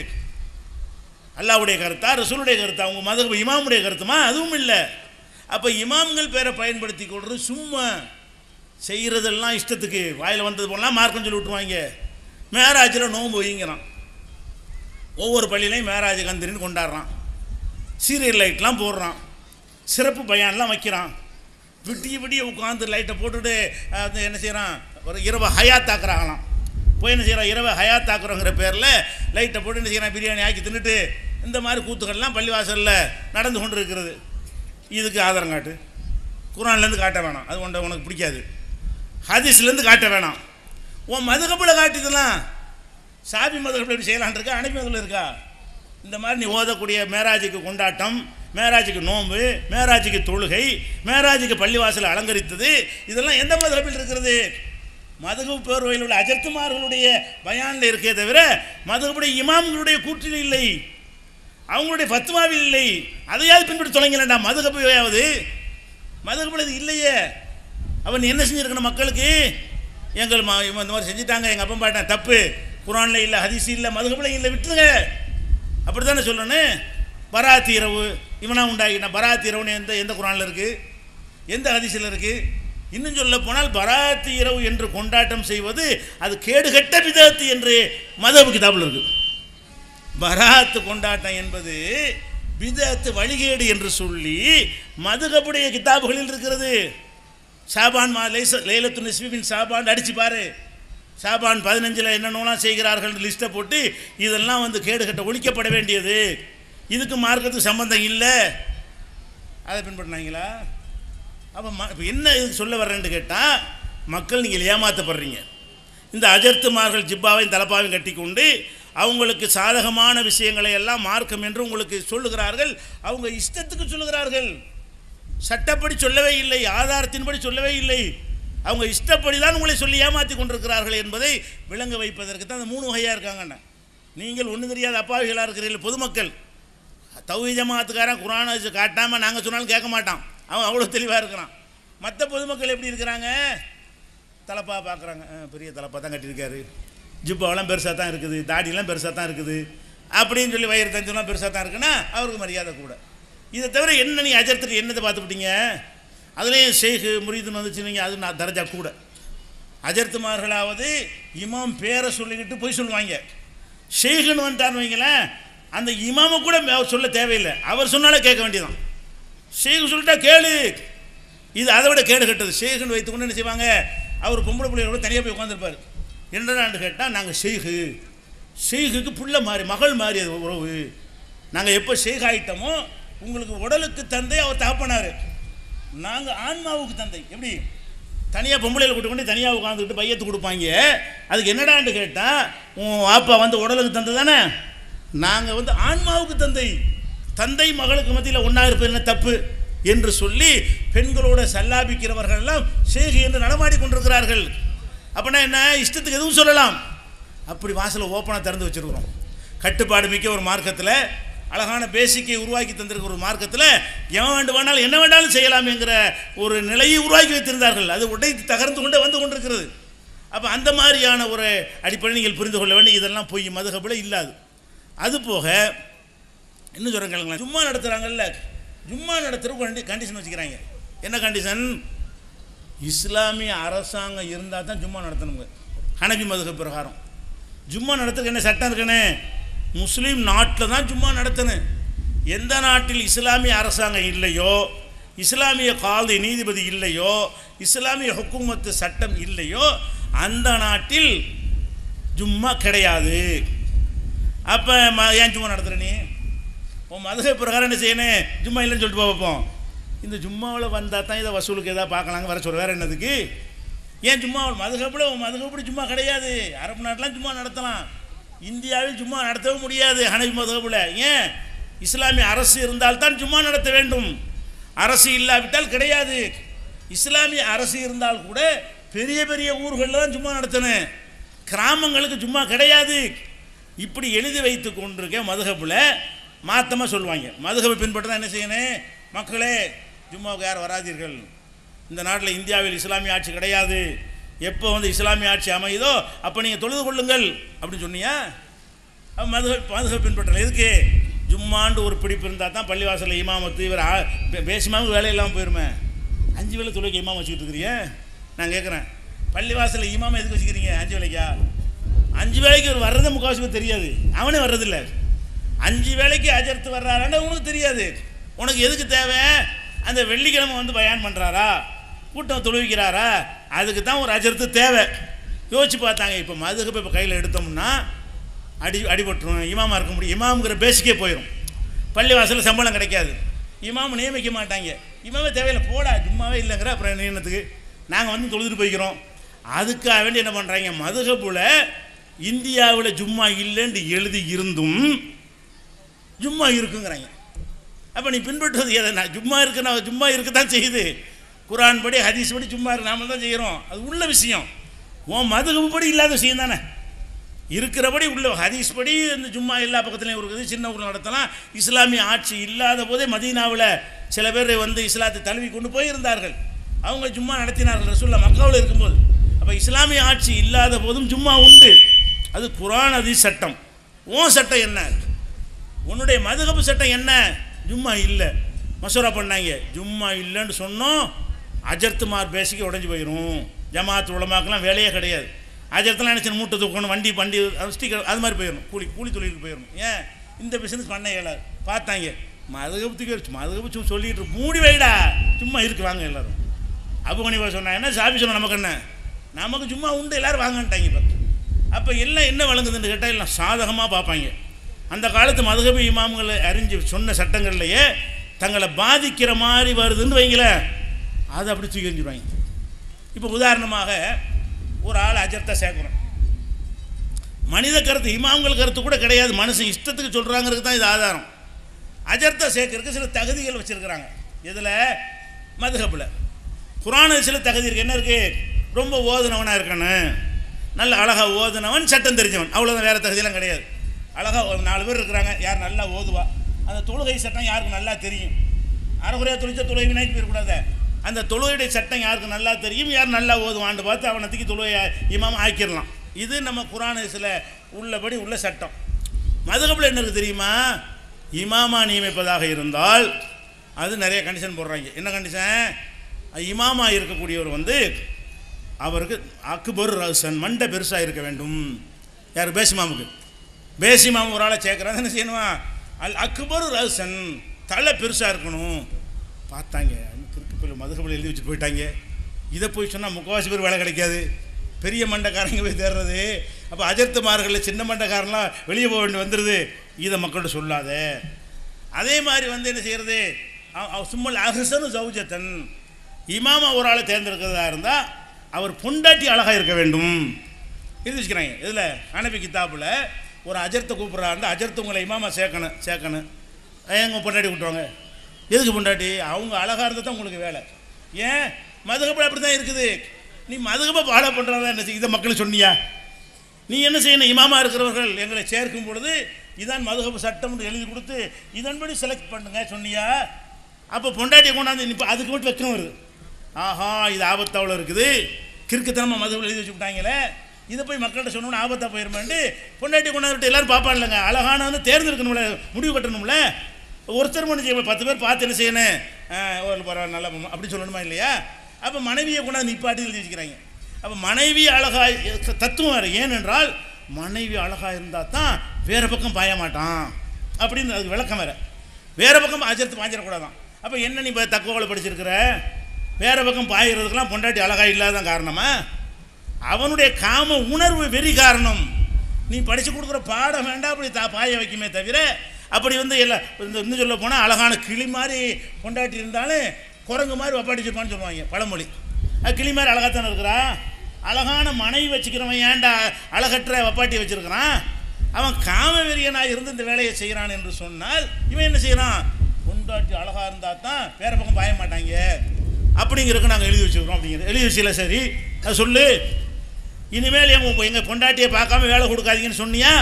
அல்லாவுடைய கருத்தா ரசூலுடைய கருத்தா உங்கள் மத இமாமுடைய கருத்துமா அதுவும் இல்லை அப்போ இமாம்கள் பேரை பயன்படுத்தி கொள்றது சும்மா செய்கிறதெல்லாம் இஷ்டத்துக்கு வாயில் வந்தது போலாம் மார்க்கம் சொல்லி விட்டுருவாங்க மேராஜில் நோன்பு வைங்கிறான் ஒவ்வொரு பள்ளியிலையும் மேராஜ் கந்திரின்னு கொண்டாடுறான் சீரியல் லைட்லாம் போடுறான் சிறப்பு பயான்லாம் வைக்கிறான் விட்டிய விடிய உட்காந்து லைட்டை போட்டுட்டு அது என்ன செய்கிறான் ஒரு இரவை ஹயாத்தாக்குறாங்களாம் போய் என்ன செய்கிறான் இரவை ஹயாத்தாக்குறோங்கிற பேரில் லைட்டை போட்டு என்ன செய்கிறான் பிரியாணி ஆக்கி தின்னுட்டு இந்த மாதிரி கூத்துக்கள்லாம் பள்ளிவாசலில் நடந்து கொண்டு இருக்கிறது இதுக்கு ஆதாரம் காட்டு குரான்லேருந்து காட்ட வேணாம் அது உண்ட உனக்கு பிடிக்காது ஹதீஸ்லேருந்து காட்ட வேணாம் உன் மதுகப்பில் காட்டுதெல்லாம் சாபி மதுகப்பில் எப்படி செய்யலான் இருக்கா அனைத்து மதுல இருக்கா இந்த மாதிரி நீ ஓதக்கூடிய மேராஜுக்கு கொண்டாட்டம் மேராஜுக்கு நோன்பு மேராஜுக்கு தொழுகை மேராஜுக்கு பள்ளிவாசல் அலங்கரித்தது இதெல்லாம் எந்த மதுகப்பில் இருக்கிறது மதுகு பேர்வையில் உள்ள அஜர்த்துமார்களுடைய பயானில் இருக்கே தவிர மதுகப்புடைய இமாம்களுடைய கூற்றில் இல்லை அவங்களுடைய ஃபத்வாவில் இல்லை அதையாவது பின்பற்றி தொலைங்களேன்டா மதுகப்பையாவது மதுகப்பில் இது இல்லையே அவன் என்ன செஞ்சுருக்கணும் மக்களுக்கு எங்கள் மா இவன் இந்த மாதிரி செஞ்சுட்டாங்க எங்கள் அப்பா பாட்டேன் தப்பு குரானில் இல்லை ஹதீஸ் இல்லை மதுகப்பில் இல்லை விட்டுருங்க அப்படி தானே சொல்லணும் பராத்தி இரவு இவனா உண்டாகினா பராத்தி இரவுன்னு எந்த எந்த குரானில் இருக்குது எந்த ஹதீஸில் இருக்குது இன்னும் சொல்ல போனால் பராத்தி இரவு என்று கொண்டாட்டம் செய்வது அது கேடுகட்ட பிதத்து என்று மதபு கிதாபில் இருக்குது பராத்து கொண்டாட்டம் என்பது பிதத்து வழிகேடு என்று சொல்லி மதுகப்புடைய கிதாபுகளில் இருக்கிறது ஷாபான் மா லேச லேலத்து நிஸ்பிபின் ஷாபான் அடிச்சு பாரு ஷாபான் பதினஞ்சில் என்னென்னலாம் செய்கிறார்கள் லிஸ்ட்டை போட்டு இதெல்லாம் வந்து கேடுகட்ட ஒழிக்கப்பட வேண்டியது இதுக்கு மார்க்கத்துக்கு சம்பந்தம் இல்லை அதை பின்பற்றினாங்களா அப்போ ம இப்போ என்ன இதுக்கு சொல்ல வர்றேன்னு கேட்டால் மக்கள் நீங்கள் ஏமாற்றப்படுறீங்க இந்த அஜர்த்துமார்கள் ஜிப்பாவையும் தலப்பாவையும் கட்டிக்கொண்டு அவங்களுக்கு சாதகமான விஷயங்களை எல்லாம் மார்க்கம் என்று உங்களுக்கு சொல்லுகிறார்கள் அவங்க இஷ்டத்துக்கு சொல்லுகிறார்கள் சட்டப்படி சொல்லவே இல்லை ஆதாரத்தின்படி சொல்லவே இல்லை அவங்க இஷ்டப்படி தான் உங்களை சொல்லி ஏமாற்றி கொண்டிருக்கிறார்கள் என்பதை விளங்க வைப்பதற்கு தான் அந்த மூணு வகையாக இருக்காங்கண்ணா நீங்கள் ஒன்றும் தெரியாத அப்பாவிகளாக இருக்கிறீர்கள் பொதுமக்கள் தௌஹி ஜமாத்துக்காரன் குரானை காட்டாமல் நாங்கள் சொன்னாலும் கேட்க மாட்டான் அவன் அவ்வளோ தெளிவாக இருக்கிறான் மற்ற பொதுமக்கள் எப்படி இருக்கிறாங்க தலப்பா பார்க்குறாங்க பெரிய தலப்பா தான் கட்டியிருக்காரு ஜிப்பாவெல்லாம் பெருசாக தான் இருக்குது தாடியெல்லாம் பெருசாக தான் இருக்குது அப்படின்னு சொல்லி வயிறு தஞ்சம்லாம் பெருசாக தான் இருக்குன்னா அவருக்கு மரியாதை கூட இதை தவிர என்ன நீ அஜர்த்துக்கு என்னத்தை பார்த்துப்பிட்டீங்க அதுலேயும் ஷேக்கு முரீதுன்னு வந்துச்சு நீங்கள் அது நான் தரஜா கூட அஜர்த்துமார்களாவது இமாம் பேரை சொல்லிக்கிட்டு போய் சொல்லுவாங்க ஷேகுன்னு வந்துட்டார்னு வைங்களேன் அந்த இமாமை கூட அவர் சொல்ல தேவையில்லை அவர் சொன்னாலே கேட்க வேண்டியதான் ஷேகு சொல்லிட்டா கேளு இது அதை விட கேடு கட்டது ஷேகுன்னு வைத்துக்கொண்டு என்ன செய்வாங்க அவர் பொம்பளை பிள்ளையோட தனியாக போய் உட்காந்துருப்பார் என்னடான்னு கேட்டால் நாங்கள் ஷேகு ஷேகுக்கு புள்ள மாறி மகள் மாறி அது உறவு நாங்கள் எப்போ ஷேக் ஆகிட்டோமோ உங்களுக்கு உடலுக்கு தந்தை அவர் தகப்பனார் நாங்கள் ஆன்மாவுக்கு தந்தை எப்படி தனியாக பொம்பளையில் கூட்டு கொண்டு தனியாக உட்காந்துக்கிட்டு பையத்து கொடுப்பாங்க அதுக்கு என்னடான்னு கேட்டால் உன் அப்பா வந்து உடலுக்கு தந்தை தானே நாங்கள் வந்து ஆன்மாவுக்கு தந்தை தந்தை மகளுக்கு மத்தியில் ஒன்றா இருப்பது என்ன தப்பு என்று சொல்லி பெண்களோட சல்லாபிக்கிறவர்கள் எல்லாம் ஷேக் என்று நடமாடி கொண்டிருக்கிறார்கள் அப்படின்னா என்ன இஷ்டத்துக்கு எதுவும் சொல்லலாம் அப்படி வாசலை ஓப்பனாக திறந்து வச்சுருக்குறோம் கட்டுப்பாடு மிக்க ஒரு மார்க்கத்தில் அழகான பேசிக்கை உருவாக்கி தந்திருக்கிற ஒரு மார்க்கத்தில் எவன் வேண்டு வேணாலும் என்ன வேண்டாலும் செய்யலாம்ங்கிற ஒரு நிலையை உருவாக்கி வைத்திருந்தார்கள் அது உடைத்து தகர்ந்து கொண்டே வந்து கொண்டிருக்கிறது அப்போ அந்த மாதிரியான ஒரு அடிப்படை நீங்கள் புரிந்து கொள்ள வேண்டிய இதெல்லாம் பொய் மதுகபில் இல்லாது அது போக இன்னும் சொல்கிறாங்க சும்மா நடத்துகிறாங்கல்ல சும்மா நடத்துகிற கண்டி கண்டிஷன் வச்சுக்கிறாங்க என்ன கண்டிஷன் இஸ்லாமிய அரசாங்கம் இருந்தால் தான் ஜும்மா நடத்தணுங்க ஹனபி மதுக பிரகாரம் ஜும்மா நடத்துறதுக்கு என்ன சட்டம் இருக்குன்னு முஸ்லீம் நாட்டில் தான் ஜும்மா நடத்தணும் எந்த நாட்டில் இஸ்லாமிய அரசாங்கம் இல்லையோ இஸ்லாமிய காதி நீதிபதி இல்லையோ இஸ்லாமிய ஹுக்குமத்து சட்டம் இல்லையோ அந்த நாட்டில் ஜும்மா கிடையாது அப்போ ம ஏன் ஜும்மா நடத்துகிற நீ உன் மதுகை பிரகாரம் என்ன செய்யணும் ஜும்மா இல்லைன்னு சொல்லிட்டு பார்ப்போம் இந்த ஜும்மாவில் வந்தால் தான் இதை வசூலுக்கு எதாவது பார்க்கலாங்க வர சொல்ல வேறு என்னதுக்கு ஏன் ஜும்மா மதுகப்பில் உன் மதுகப்படி ஜும்மா கிடையாது அரபு நாட்டெலாம் ஜும்மா நடத்தலாம் இந்தியாவில் ஜும்மா நடத்தவும் முடியாது ஹனபி மதுகப்பில் ஏன் இஸ்லாமிய அரசு இருந்தால்தான் ஜும்மா நடத்த வேண்டும் அரசு இல்லாவிட்டால் கிடையாது இஸ்லாமிய அரசு இருந்தால் கூட பெரிய பெரிய ஊர்களில் தான் ஜும்மா நடத்தணும் கிராமங்களுக்கு ஜும்மா கிடையாது இப்படி எழுதி வைத்து கொண்டிருக்க மதுகப்பில் மாத்தமாக சொல்லுவாங்க மதுகபை பின்பற்ற என்ன செய்யணும் மக்களே ஜும்மாவுக்கு யார் வராதீர்கள் இந்த நாட்டில் இந்தியாவில் இஸ்லாமிய ஆட்சி கிடையாது எப்போ வந்து இஸ்லாமிய ஆட்சி அமையுதோ அப்போ நீங்கள் தொழுது கொள்ளுங்கள் அப்படின்னு சொன்னியா அப்ப மதுக மதுக பின்பற்றல எதுக்கு ஜும்மாண்டு ஒரு பிடிப்பு இருந்தால் தான் பள்ளிவாசலில் இமாமத்து இவர் ஆ- பே- பேசிமாவும் வேலை இல்லாமல் போயிருமே அஞ்சு வேளை தொழுகைக்கு இமாம் வச்சுக்கிட்டு இருக்கிறீங்க நான் கேட்குறேன் பள்ளிவாசலில் இமாம எதுக்கு வச்சுக்கிறீங்க அஞ்சு வேலைக்கா அஞ்சு வேலைக்கு ஒரு வர்றதே முக்கால்வாசி பேர் தெரியாது அவனே வர்றதில்ல அஞ்சு வேலைக்கு அஜர்த்து வர்றாரான்னு உனக்கு தெரியாது உனக்கு எதுக்கு தேவை அந்த வெள்ளிக்கிழமை வந்து பயான் பண்ணுறாரா கூட்டம் தொழுவிக்கிறாரா அதுக்கு தான் ஒரு அஜர்த்து தேவை யோசிச்சு பார்த்தாங்க இப்போ மதுக்கு இப்போ கையில் எடுத்தோம்னா அடி அடிபட்டுரும் இமாமா இருக்க முடியும் இமாமுங்கிற பேசிக்கே போயிடும் பள்ளிவாசலில் சம்பளம் கிடைக்காது இமாம் நியமிக்க மாட்டாங்க இமாமே தேவையில்லை போடா சும்மாவே இல்லைங்கிற அப்புறம் நியமனத்துக்கு நாங்கள் வந்து தொழுதுட்டு போய்க்கிறோம் அதுக்காக வேண்டி என்ன பண்ணுறாங்க மதுகப்புல இந்தியாவில் ஜும்மா இல்லைன்னு எழுதி இருந்தும் ஜும்மா இருக்குங்கிறாங்க அப்போ நீ பின்பற்றுவது எதனா ஜும்மா இருக்கு நான் ஜும்மா இருக்க தான் செய்யுது குரான் படி ஹதீஸ் படி ஜும்மா இருக்கு நாம தான் செய்கிறோம் அது உள்ள விஷயம் உன் மதுகபு படி இல்லாத விஷயம் தானே இருக்கிறபடி உள்ள ஹதீஸ் படி இந்த ஜும்மா எல்லா பக்கத்துலையும் இருக்குது சின்ன ஊரில் நடத்தலாம் இஸ்லாமிய ஆட்சி இல்லாத போதே மதீனாவில் சில பேர் வந்து இஸ்லாத்தை தழுவி கொண்டு போயிருந்தார்கள் அவங்க ஜும்மா நடத்தினார்கள் ரசூல்லா மக்காவில் இருக்கும்போது அப்போ இஸ்லாமிய ஆட்சி இல்லாத போதும் ஜும்மா உண்டு அது குரான் ஹதீஸ் சட்டம் உன் சட்டம் என்ன உன்னுடைய மதுகப்பு சட்டம் என்ன ஜும்மா இல்லை மசூரா பண்ணாங்க ஜும்மா இல்லைன்னு சொன்னோம் அஜர்த்துமார் பேசிக்கு உடஞ்சி போயிடும் ஜமாத் உலமாக்கெல்லாம் வேலையே கிடையாது அஜர்த்தெல்லாம் நினச்சி மூட்டை தூக்கணும் வண்டி வண்டி ஸ்டிக்கர் அது மாதிரி போயிடணும் கூலி கூலி தொழிலுக்கு போயிடணும் ஏன் இந்த பிஸ்னஸ் பண்ண இயலாது பார்த்தாங்க மதுகபத்துக்கு மதுகப்பு சும்மா சொல்லிட்டு இரு. மூடி வைடா சும்மா இருக்கு வாங்க எல்லாரும் அபுகணிவா சொன்னாங்கன்னா சாபி சொன்ன நமக்கு என்ன நமக்கு சும்மா உண்டு எல்லாரும் வாங்கன்ட்டாங்க இப்போ அப்போ எல்லாம் என்ன வழங்குதுன்னு கேட்டால் எல்லாம் சாதகமாக பார்ப்பாங்க அந்த காலத்து மதுகபி இமாம்களை அறிஞ்சு சொன்ன சட்டங்கள்லையே தங்களை பாதிக்கிற மாதிரி வருதுன்னு வைங்களேன் அதை அப்படி தூக்கி எறிஞ்சிடுவாங்க இப்போ உதாரணமாக ஒரு ஆள் அஜர்த்தா சேர்க்குறோம் மனித கருத்து இமாம்கள் கருத்து கூட கிடையாது மனுஷன் இஷ்டத்துக்கு சொல்கிறாங்கிறது தான் இது ஆதாரம் அஜர்த்தா சேர்க்கறதுக்கு சில தகுதிகள் வச்சுருக்கிறாங்க இதில் மதுகப்பில் குரான சில தகுதி இருக்குது என்ன இருக்குது ரொம்ப ஓதுனவனாக இருக்கணும் நல்ல அழகாக ஓதுனவன் சட்டம் தெரிஞ்சவன் அவ்வளோதான் வேறு தகுதியெல்லாம் கிடையாது அழகாக ஒரு நாலு பேர் இருக்கிறாங்க யார் நல்லா ஓதுவா அந்த தொழுகை சட்டம் யாருக்கு நல்லா தெரியும் அரைகுறையாக தொழிச்ச தொழுகை வினாய்க்கு போயிடக்கூடாது அந்த தொழுகையுடைய சட்டம் யாருக்கு நல்லா தெரியும் யார் நல்லா ஓதுவான்னு பார்த்து அவனை தூக்கி தொழுகை இமாம ஆக்கிடலாம் இது நம்ம குரான சில உள்ளபடி உள்ள சட்டம் மதுகப்பில் என்ன இருக்குது தெரியுமா இமாமா நியமிப்பதாக இருந்தால் அது நிறைய கண்டிஷன் போடுறாங்க என்ன கண்டிஷன் இமாமா இருக்கக்கூடியவர் வந்து அவருக்கு அக்பர் ரசன் மண்டை பெருசாக இருக்க வேண்டும் யார் பேசிமாமுக்கு பேசிமாம் ஒரு ஆளை சேர்க்குறாங்க என்ன செய்யணுமா அல் அக்பர் ரசன் தலை பெருசாக இருக்கணும் பார்த்தாங்க கிறுக்கு பிள்ளை மதுகபில் எழுதி வச்சுட்டு போயிட்டாங்க இதை போய் சொன்னால் முக்கவாசி பேர் வேலை கிடைக்காது பெரிய மண்டைக்காரங்க போய் தேடுறது அப்போ அஜர்த்தமார்களில் சின்ன மண்டைக்காரன்லாம் வெளியே போக வேண்டி வந்துடுது இதை மக்கள்கிட்ட சொல்லாத அதே மாதிரி வந்து என்ன செய்கிறது சும்மல் அஹசனு சௌஜத்தன் இமாமா ஒரு ஆளை தேர்ந்தெடுக்கிறதா இருந்தால் அவர் பொண்டாட்டி அழகாக இருக்க வேண்டும் எழுதி வச்சுக்கிறாங்க இதில் அனபி கித்தாப்பில் ஒரு அஜர்த்தை கூப்பிட்றா இருந்தால் அஜர்த்து உங்களை இமாமா சேர்க்கணும் சேர்க்கணும் எங்கள் பொண்டாட்டி கூட்டுவாங்க எதுக்கு பொண்டாட்டி அவங்க அழகாக இருந்தால் தான் உங்களுக்கு வேலை ஏன் மதுகப்பட அப்படி தான் இருக்குது நீ மதுகப்பை ஃபாலோ பண்ணுறதா என்ன செய்ய? இதை மக்களுக்கு சொன்னியா நீ என்ன செய்யணும் இமாமா இருக்கிறவர்கள் எங்களை சேர்க்கும் பொழுது இதான் மதுகபு சட்டம் என்று எழுதி கொடுத்து இதன்படி செலக்ட் பண்ணுங்க சொன்னியா அப்போ பொண்டாட்டியை கொண்டாந்து இப்போ அதுக்கு மட்டும் வெக்கம் வருது ஆஹா இது ஆபத்தாவில் இருக்குது கிறுக்குத்தனமாக மதுவில் எழுதி வச்சு விட்டாங்களே இதை போய் மக்கள்கிட்ட சொன்னோன்னு ஆபத்தாக போயிருமாண்டு பொண்டாட்டி கொண்டாந்து எல்லாரும் பார்ப்பான் இல்லைங்க அழகான வந்து தேர்ந்தெடுக்கணும்ல முடிவு கட்டணும்ல ஒருத்தர் மட்டும் செய்ய பத்து பேர் பார்த்து என்ன செய்யணும் ஆ, ஒரு பரவாயில்ல நல்லா பொம்மை, அப்படி சொல்லணுமா இல்லையா அப்போ மனைவியை கொண்டாந்து நிப்பாட்டி எழுதி வச்சுக்கிறாங்க அப்போ மனைவி அழகா தத்துவம் வேறு ஏனென்றால் மனைவி அழகாக இருந்தால் தான் வேறு பக்கம் பாய மாட்டான் அப்படின்னு அதுக்கு விளக்கம் வேறு வேறு பக்கம் அஜர்த்து பாஞ்சிடக்கூடாதான் அப்போ என்ன நீ இப்போ தக்குவலை படிச்சிருக்கிற வேறு பக்கம் பாயிறதுக்கெல்லாம் பொண்டாட்டி அழகாக இல்லாதான் காரணமா அவனுடைய காம உணர்வு வெறி காரணம் நீ படித்து கொடுக்குற பாடம் வேண்டாம் அப்படி தா பாய வைக்குமே தவிர அப்படி வந்து எல்லாம் இந்த இன்னும் சொல்ல போனால் அழகான கிளி மாதிரி கொண்டாட்டி இருந்தாலும் குரங்கு மாதிரி வப்பாடிச்சிருப்பான்னு சொல்லுவாங்க பழமொழி அது கிளி மாதிரி அழகாத்தானே இருக்கிறா அழகான மனைவி வச்சுக்கிறவன் ஏன்டா அழகற்ற வப்பாட்டி வச்சிருக்கிறான் அவன் காம வெறியனாக இருந்து இந்த வேலையை செய்கிறான் என்று சொன்னால் இவன் என்ன செய்கிறான் பொண்டாட்டி அழகாக இருந்தால் தான் வேற பக்கம் பாய மாட்டாங்க அப்படிங்கிறதுக்கு நாங்கள் எழுதி வச்சுக்கிறோம் அப்படிங்கிறது எழுதி வச்சுல சரி அது சொல்லு இனிமேல் எங்கள் எங்கள் பொண்டாட்டியை பார்க்காம வேலை கொடுக்காதீங்கன்னு சொன்னியா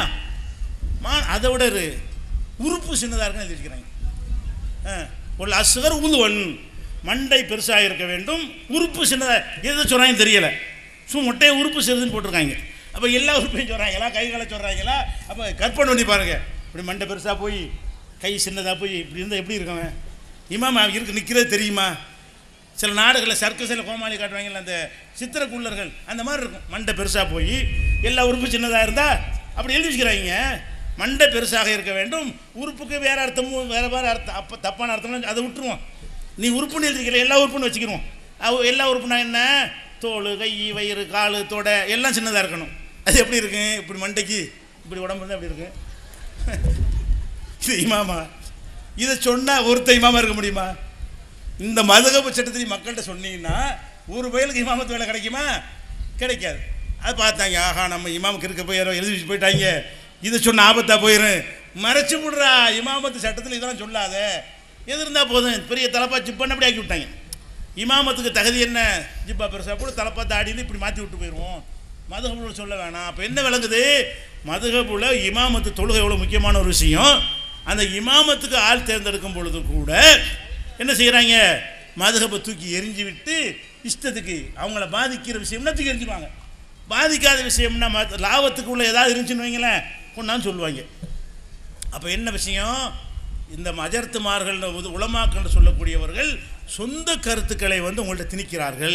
மா அதை விட இரு. உறுப்பு சின்னதாக இருக்குன்னு எழுதி வச்சுக்கிறாங்க ஆ, ஒரு அசுகர் உந்துவன் மண்டை பெருசாக இருக்க வேண்டும் உறுப்பு சின்னதாக எதை சொல்கிறாங்கன்னு தெரியலை சும்மா மொட்டையை உறுப்பு சிறுதுன்னு போட்டிருக்காங்க அப்போ எல்லா உறுப்பையும் சொல்கிறாங்களா கைகளை சொல்கிறாங்களா அப்போ கற்பனை பண்ணி பாருங்க இப்படி மண்டை பெருசாக போய் கை சின்னதாக போய் இப்படி இருந்தால் எப்படி இருக்கவன் இமாமா இருக்கு நிற்கிறது தெரியுமா சில நாடுகளில் சர்க்கஸில் கோமாளி காட்டுவாங்கல்ல அந்த சித்திரக்குள்ளர்கள் அந்த மாதிரி இருக்கும் மண்டை பெருசாக போய் எல்லா உறுப்பு சின்னதாக இருந்தால் அப்படி எழுதி வச்சுக்கிறாங்க மண்டை பெருசாக இருக்க வேண்டும் உறுப்புக்கு வேறு அர்த்தமும் வேறு வேறு அர்த்தம் அப்போ தப்பான அர்த்தம்லாம் அதை விட்டுருவோம் நீ உறுப்புன்னு எழுதிக்கல எல்லா உறுப்புன்னு வச்சுக்கிருவோம் அவ எல்லா உறுப்புனா என்ன தோல் கை வயிறு கால் தொடை எல்லாம் சின்னதாக இருக்கணும் அது எப்படி இருக்கு இப்படி மண்டைக்கு இப்படி உடம்பு இருந்தால் எப்படி இருக்கு இது இமாமா இதை சொன்னால் ஒருத்த இமாமா இருக்க முடியுமா இந்த மதுகப சட்டத்தை நீ மக்கள்கிட்ட சொன்னீங்கன்னா ஒரு பயலுக்கு இமாமத்து வேலை கிடைக்குமா கிடைக்காது அது பார்த்தாங்க ஆஹா நம்ம இமாமுக்கு இருக்க போய் யாரோ எழுதி வச்சு போயிட்டாங்க இதை சொன்ன ஆபத்தா போயிடும் மறைச்சு விடுறா இமாமத்து சட்டத்தில் இதெல்லாம் சொல்லாத எது இருந்தால் போதும் பெரிய தலப்பா ஜிப்பான்னு அப்படி ஆக்கி விட்டாங்க இமாமத்துக்கு தகுதி என்ன ஜிப்பா பெருசாக கூட தலப்பா தாடின்னு இப்படி மாற்றி விட்டு போயிடுவோம் மதுகபுல சொல்ல வேணாம் அப்போ என்ன விளங்குது மதுகபுல இமாமத்து தொழுகை எவ்வளோ முக்கியமான ஒரு விஷயம் அந்த இமாமத்துக்கு ஆள் தேர்ந்தெடுக்கும் பொழுது கூட என்ன செய்கிறாங்க மதுகபை தூக்கி எரிஞ்சு விட்டு இஷ்டத்துக்கு அவங்கள பாதிக்கிற விஷயம்னா தூக்கி எரிஞ்சிடுவாங்க பாதிக்காத விஷயம்னா மத்த- லாபத்துக்கு உள்ள ஏதாவது இருந்துச்சுன்னு வைங்களேன் கொண்டான்னு சொல்லுவாங்க அப்போ என்ன விஷயம் இந்த மஜர்த்துமார்கள் உலமாக்கள்னு சொல்லக்கூடியவர்கள் சொந்த கருத்துக்களை வந்து உங்கள்ட்ட திணிக்கிறார்கள்